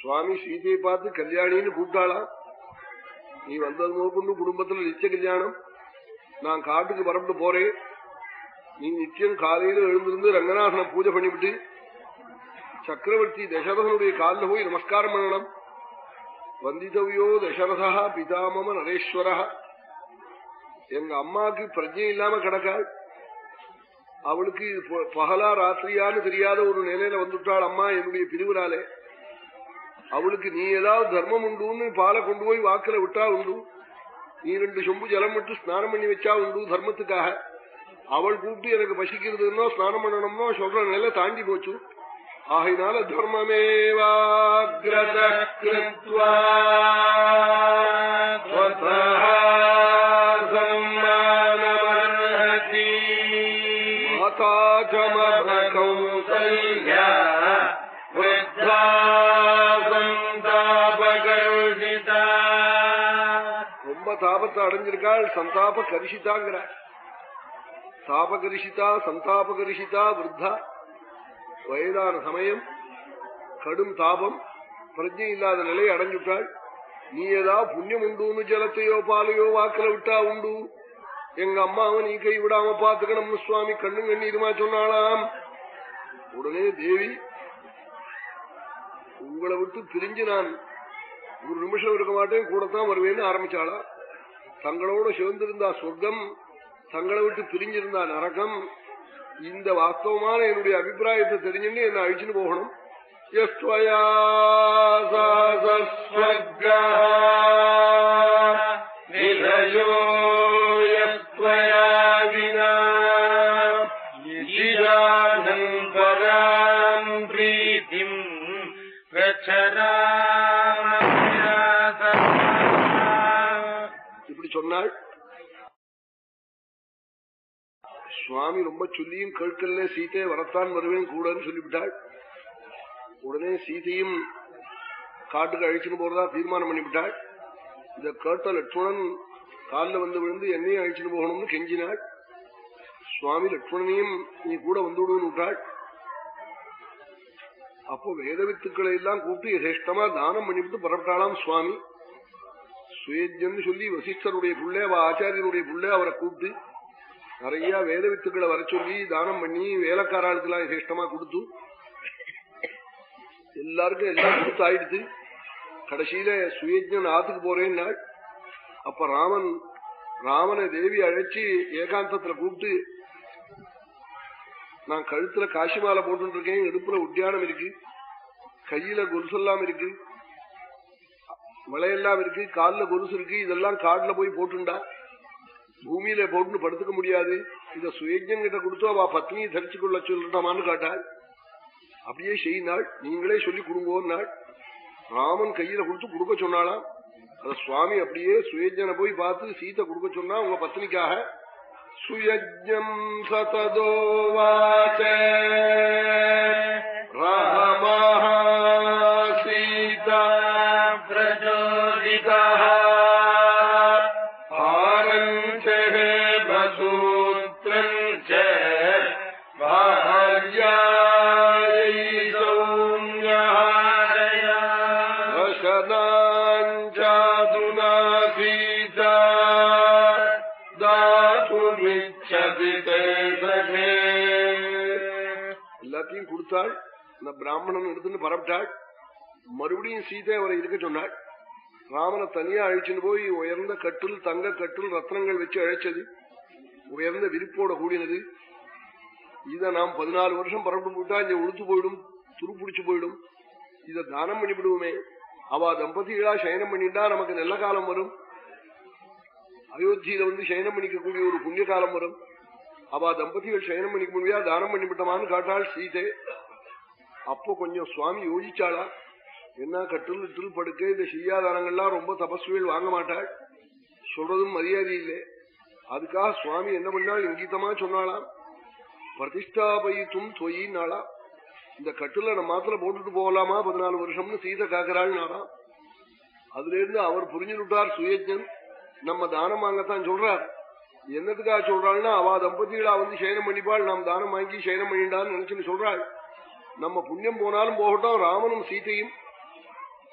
சுவாமி சீதையை பார்த்து கல்யாணின்னு கூப்பிட்டாளாம் நீ வந்தது நோக்கொண்டு குடும்பத்துல நிச்சய கல்யாணம் நான் காட்டுக்கு பரப்பிட்டு போறேன் நீ நித்தியம் காலையில எழுந்திருந்து ரங்கநாதனை பூஜை பண்ணிவிட்டு சக்கரவர்த்தி தசரதனுடைய காலில் போய் நமஸ்காரம் பண்ணணும் வந்திதவியோ தசரதா பிதாமம நரேஸ்வரா எங்க அம்மாக்கு பிரஜை இல்லாம கிடக்காள் அவளுக்கு ப- பகலா ராத்திரியான்னு தெரியாத ஒரு நிலையில வந்துட்டாள் அம்மா என்னுடைய பிரிவினாலே அவளுக்கு நீ ஏதாவது தர்மம் உண்டுன்னு பாலை கொண்டு போய் வாக்குல விட்டா உண்டு நீ ரெண்டு சொம்பு ஜலம் மட்டும் ஸ்நானம் பண்ணி வச்சா உண்டு தர்மத்துக்காக அவள் கூப்பிட்டு எனக்கு பசிக்கிறதுன்னோ ஸ்நானம் பண்ணணும்னோ சொல்ற நிலை தாண்டி போச்சு ஆகையினால தர்மமேவாகிரத கிருத்வா ஸ்வதः சம்மானமர்ஹதி மாதாச்சமபகௌ கௌசல்யா வృద్ధா சந்தாபகர்ஷிதா ரொம்ப தாபத்தை அடைஞ்சிருக்காள் சந்தாப கரிசிதாங்கிற தாபகரிசிதா சந்தாபகரிசிதா விருத்தா வயதான சமயம் கடும் தாபம் பிரஜை இல்லாத நிலையை அடைஞ்சுட்டாள் நீ ஏதா புண்ணியம் உண்டுன்னு ஜலத்தையோ பாலையோ வாக்கில விட்டா உண்டு எங்க அம்மாவை நீ கை விடாம பாத்துக்கணும்னு சுவாமி கண்ணு கண்ணீருமா சொன்னாளாம் உடனே தேவி உங்களை விட்டு பிரிஞ்சு நான் ஒரு நிமிஷம் இருக்க மாட்டேன் கூடத்தான் வருவேன்னு ஆரம்பிச்சாளா தங்களோட சேர்ந்திருந்தா சொர்க்கம் தங்களை விட்டு பிரிஞ்சிருந்தா நரகம் இந்த வாஸ்தவமான என்னுடைய அபிப்பிராயத்தை தெரிஞ்சுன்னு என்ன அழிச்சுன்னு போகணும் யஸ்வயா ஸ்வர்கः நிலயோ யஸ்வயா வினா இதிரானம் பராம் பிரீதிம் கச்சராம இப்படி சொன்னாள் சுவாமி ரொம்ப சொல்லியும் கேட்கல சீதையை வரத்தான் வருவேன் கூடன்னு சொல்லிவிட்டாள் உடனே சீதையும் காட்டுக்கு அழிச்சுன்னு போறதா தீர்மானம் பண்ணிவிட்டாள் இத கேட்ட லட்சுமணன் காலில் வந்து விழுந்து என்னையும் அழிச்சுன்னு போகணும்னு கெஞ்சினாள் சுவாமி லட்சுமணனையும் நீ கூட வந்துவிடுன்னு விட்டாள் அப்போ வேத வித்துக்களை எல்லாம் கூப்பிட்டு யதேஷ்டமா தானம் பண்ணிவிட்டு புறப்பட்டாளாம் சுவாமி சுயஜன் சொல்லி வசிஷ்டருடைய புள்ளே அவ ஆச்சாரியனுடைய புள்ளே அவரை கூப்பிட்டு நிறைய வேத வித்துக்களை வர சொல்லி தானம் பண்ணி வேலைக்காரர்களுக்கெல்லாம் யசேஷ்டமா கொடுத்து எல்லாருக்கும் எல்லாம் கொடுத்து ஆயிடுச்சு கடைசியில சுயஜன் ஆத்துக்கு போறேன்னா அப்ப ராமன் ராமனை தேவி அழைச்சி ஏகாந்தத்துல கூப்பிட்டு நான் கழுத்துல காசி மாலை போட்டு இருக்கேன் இடுப்புல உத்தியானம் இருக்கு கையில கொலுசெல்லாம் இருக்கு மழையெல்லாம் இருக்கு கால்ல கொலுசு இருக்கு இதெல்லாம் காடுல போய் போட்டுண்டா பூமியில போட்டு படுத்துக்க முடியாது இத சுயஜன் கிட்ட கொடுத்து அவ பத்னியை தரிச்சு கொள்ள சொல்லட்டாமான்னு காட்டாள் அப்படியே செய்யினாள் நீங்களே சொல்லி கொடுங்கோன்னாள் ராமன் கையில கொடுத்து கொடுக்க சொன்னாளாம் அத சுவாமி அப்படியே சுயஜனை போய் பார்த்து சீத்தை கொடுக்க சொன்னா உங்க பத்னிக்காக சுயஜம் சததோவாச்ச ராமஹா சீதா प्रचोदितः हारम् च हेमसूत्रम् च भार्यायै सौम्यहारया वशनाञ्चादुना सीता दातुमिच्छति ते सखे எல்லாத்தையும் கொடுத்தாள் இந்த பிராமணன் எடுத்துன்னு பரப்பிட்டாள் மறுபடியும் சீதை அவரை இருக்க சொன்னாள் ராமனை தனியா அழிச்சுன்னு போய் உயர்ந்த கட்டில் தங்க கட்டில் ரத்னங்கள் வச்சு அழைச்சது உயர்ந்த விரிப்போட கூடினது இத நாம் பதினாலு வருஷம் பரப்பிட்டு போட்டா இங்க உளுத்து போயிடும் துருப்பிடிச்சு போயிடும் இத தானம் பண்ணிவிடுவோமே அவ தம்பதிகளா சயனம் பண்ணிட்டா நமக்கு நல்ல காலம் வரும் அயோத்தியில வந்து சயனம் பண்ணிக்கக்கூடிய ஒரு புண்ணிய காலம் வரும் அவ தம்பதிகள் சயனம் பண்ணிக்க முடியா தானம் பண்ணிவிட்டமான்னு காட்டாள் சீதை அப்போ கொஞ்சம் சுவாமி யோசிச்சாளா என்ன கட்டில் இட்டில் படுக்க இந்த செய்யாதானங்கள்லாம் ரொம்ப தபஸ்விகள் வாங்க மாட்டாள் சொல்றதும் மரியாதை இல்லை அதுக்காக சுவாமி என்ன பண்ணாள் இங்கீதமா சொன்னாளாம் பிரதிஷ்டாபயித்தும் தொயின்னாளா இந்த கட்டில நம்ம மாத்திர போட்டுட்டு போகலாமா பதினாலு வருஷம்னு சீதை காக்கிறாள் நாளாம் அதுல இருந்து அவர் புரிஞ்சுட்டார் சுயஜன் நம்ம தானம் வாங்கத்தான் சொல்றார் என்னத்துக்காக சொல்றாள்னா அவ தம்பதிகளா வந்து சயனம் பண்ணிப்பாள் நாம் தானம் வாங்கி சயனம் பண்ணிட்டான்னு நினைச்சுன்னு சொல்றாள் நம்ம புண்ணியம் போனாலும் போகட்டும் ராமனும் சீதையும்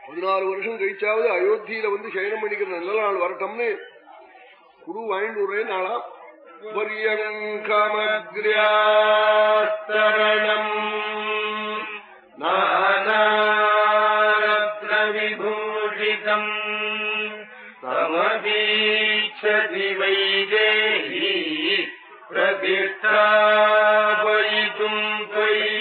பதினாலு வருஷம் கழிச்சாவது அயோத்தியில வந்து சயனம் பண்ணிக்கிற நல்ல நாள் வரட்டும்னு குரு வாங்கிட்டு ஒரே நாளா பரியங்கமக்ரியாஸ்தரணம் நானாரத்னவிபூஷிதம் சமதீட்சதி வைதேகி பிரதிஷ்டாபயித்தும் தொயி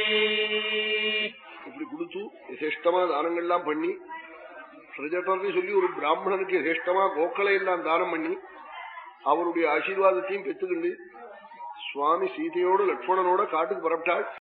இப்படி கொடுத்து யசேஷ்டமா தானங்கள்லாம் பண்ணி பிரஜட்டர்னு சொல்லி ஒரு பிராமணனுக்கு யசேஷ்டமா கோக்களை எல்லாம் தானம் பண்ணி அவருடைய ஆசீர்வாதத்தையும் பெற்றுக்கொண்டு சுவாமி சீதையோடு லட்சுமணனோட காட்டுக்கு புறப்பட்டாள்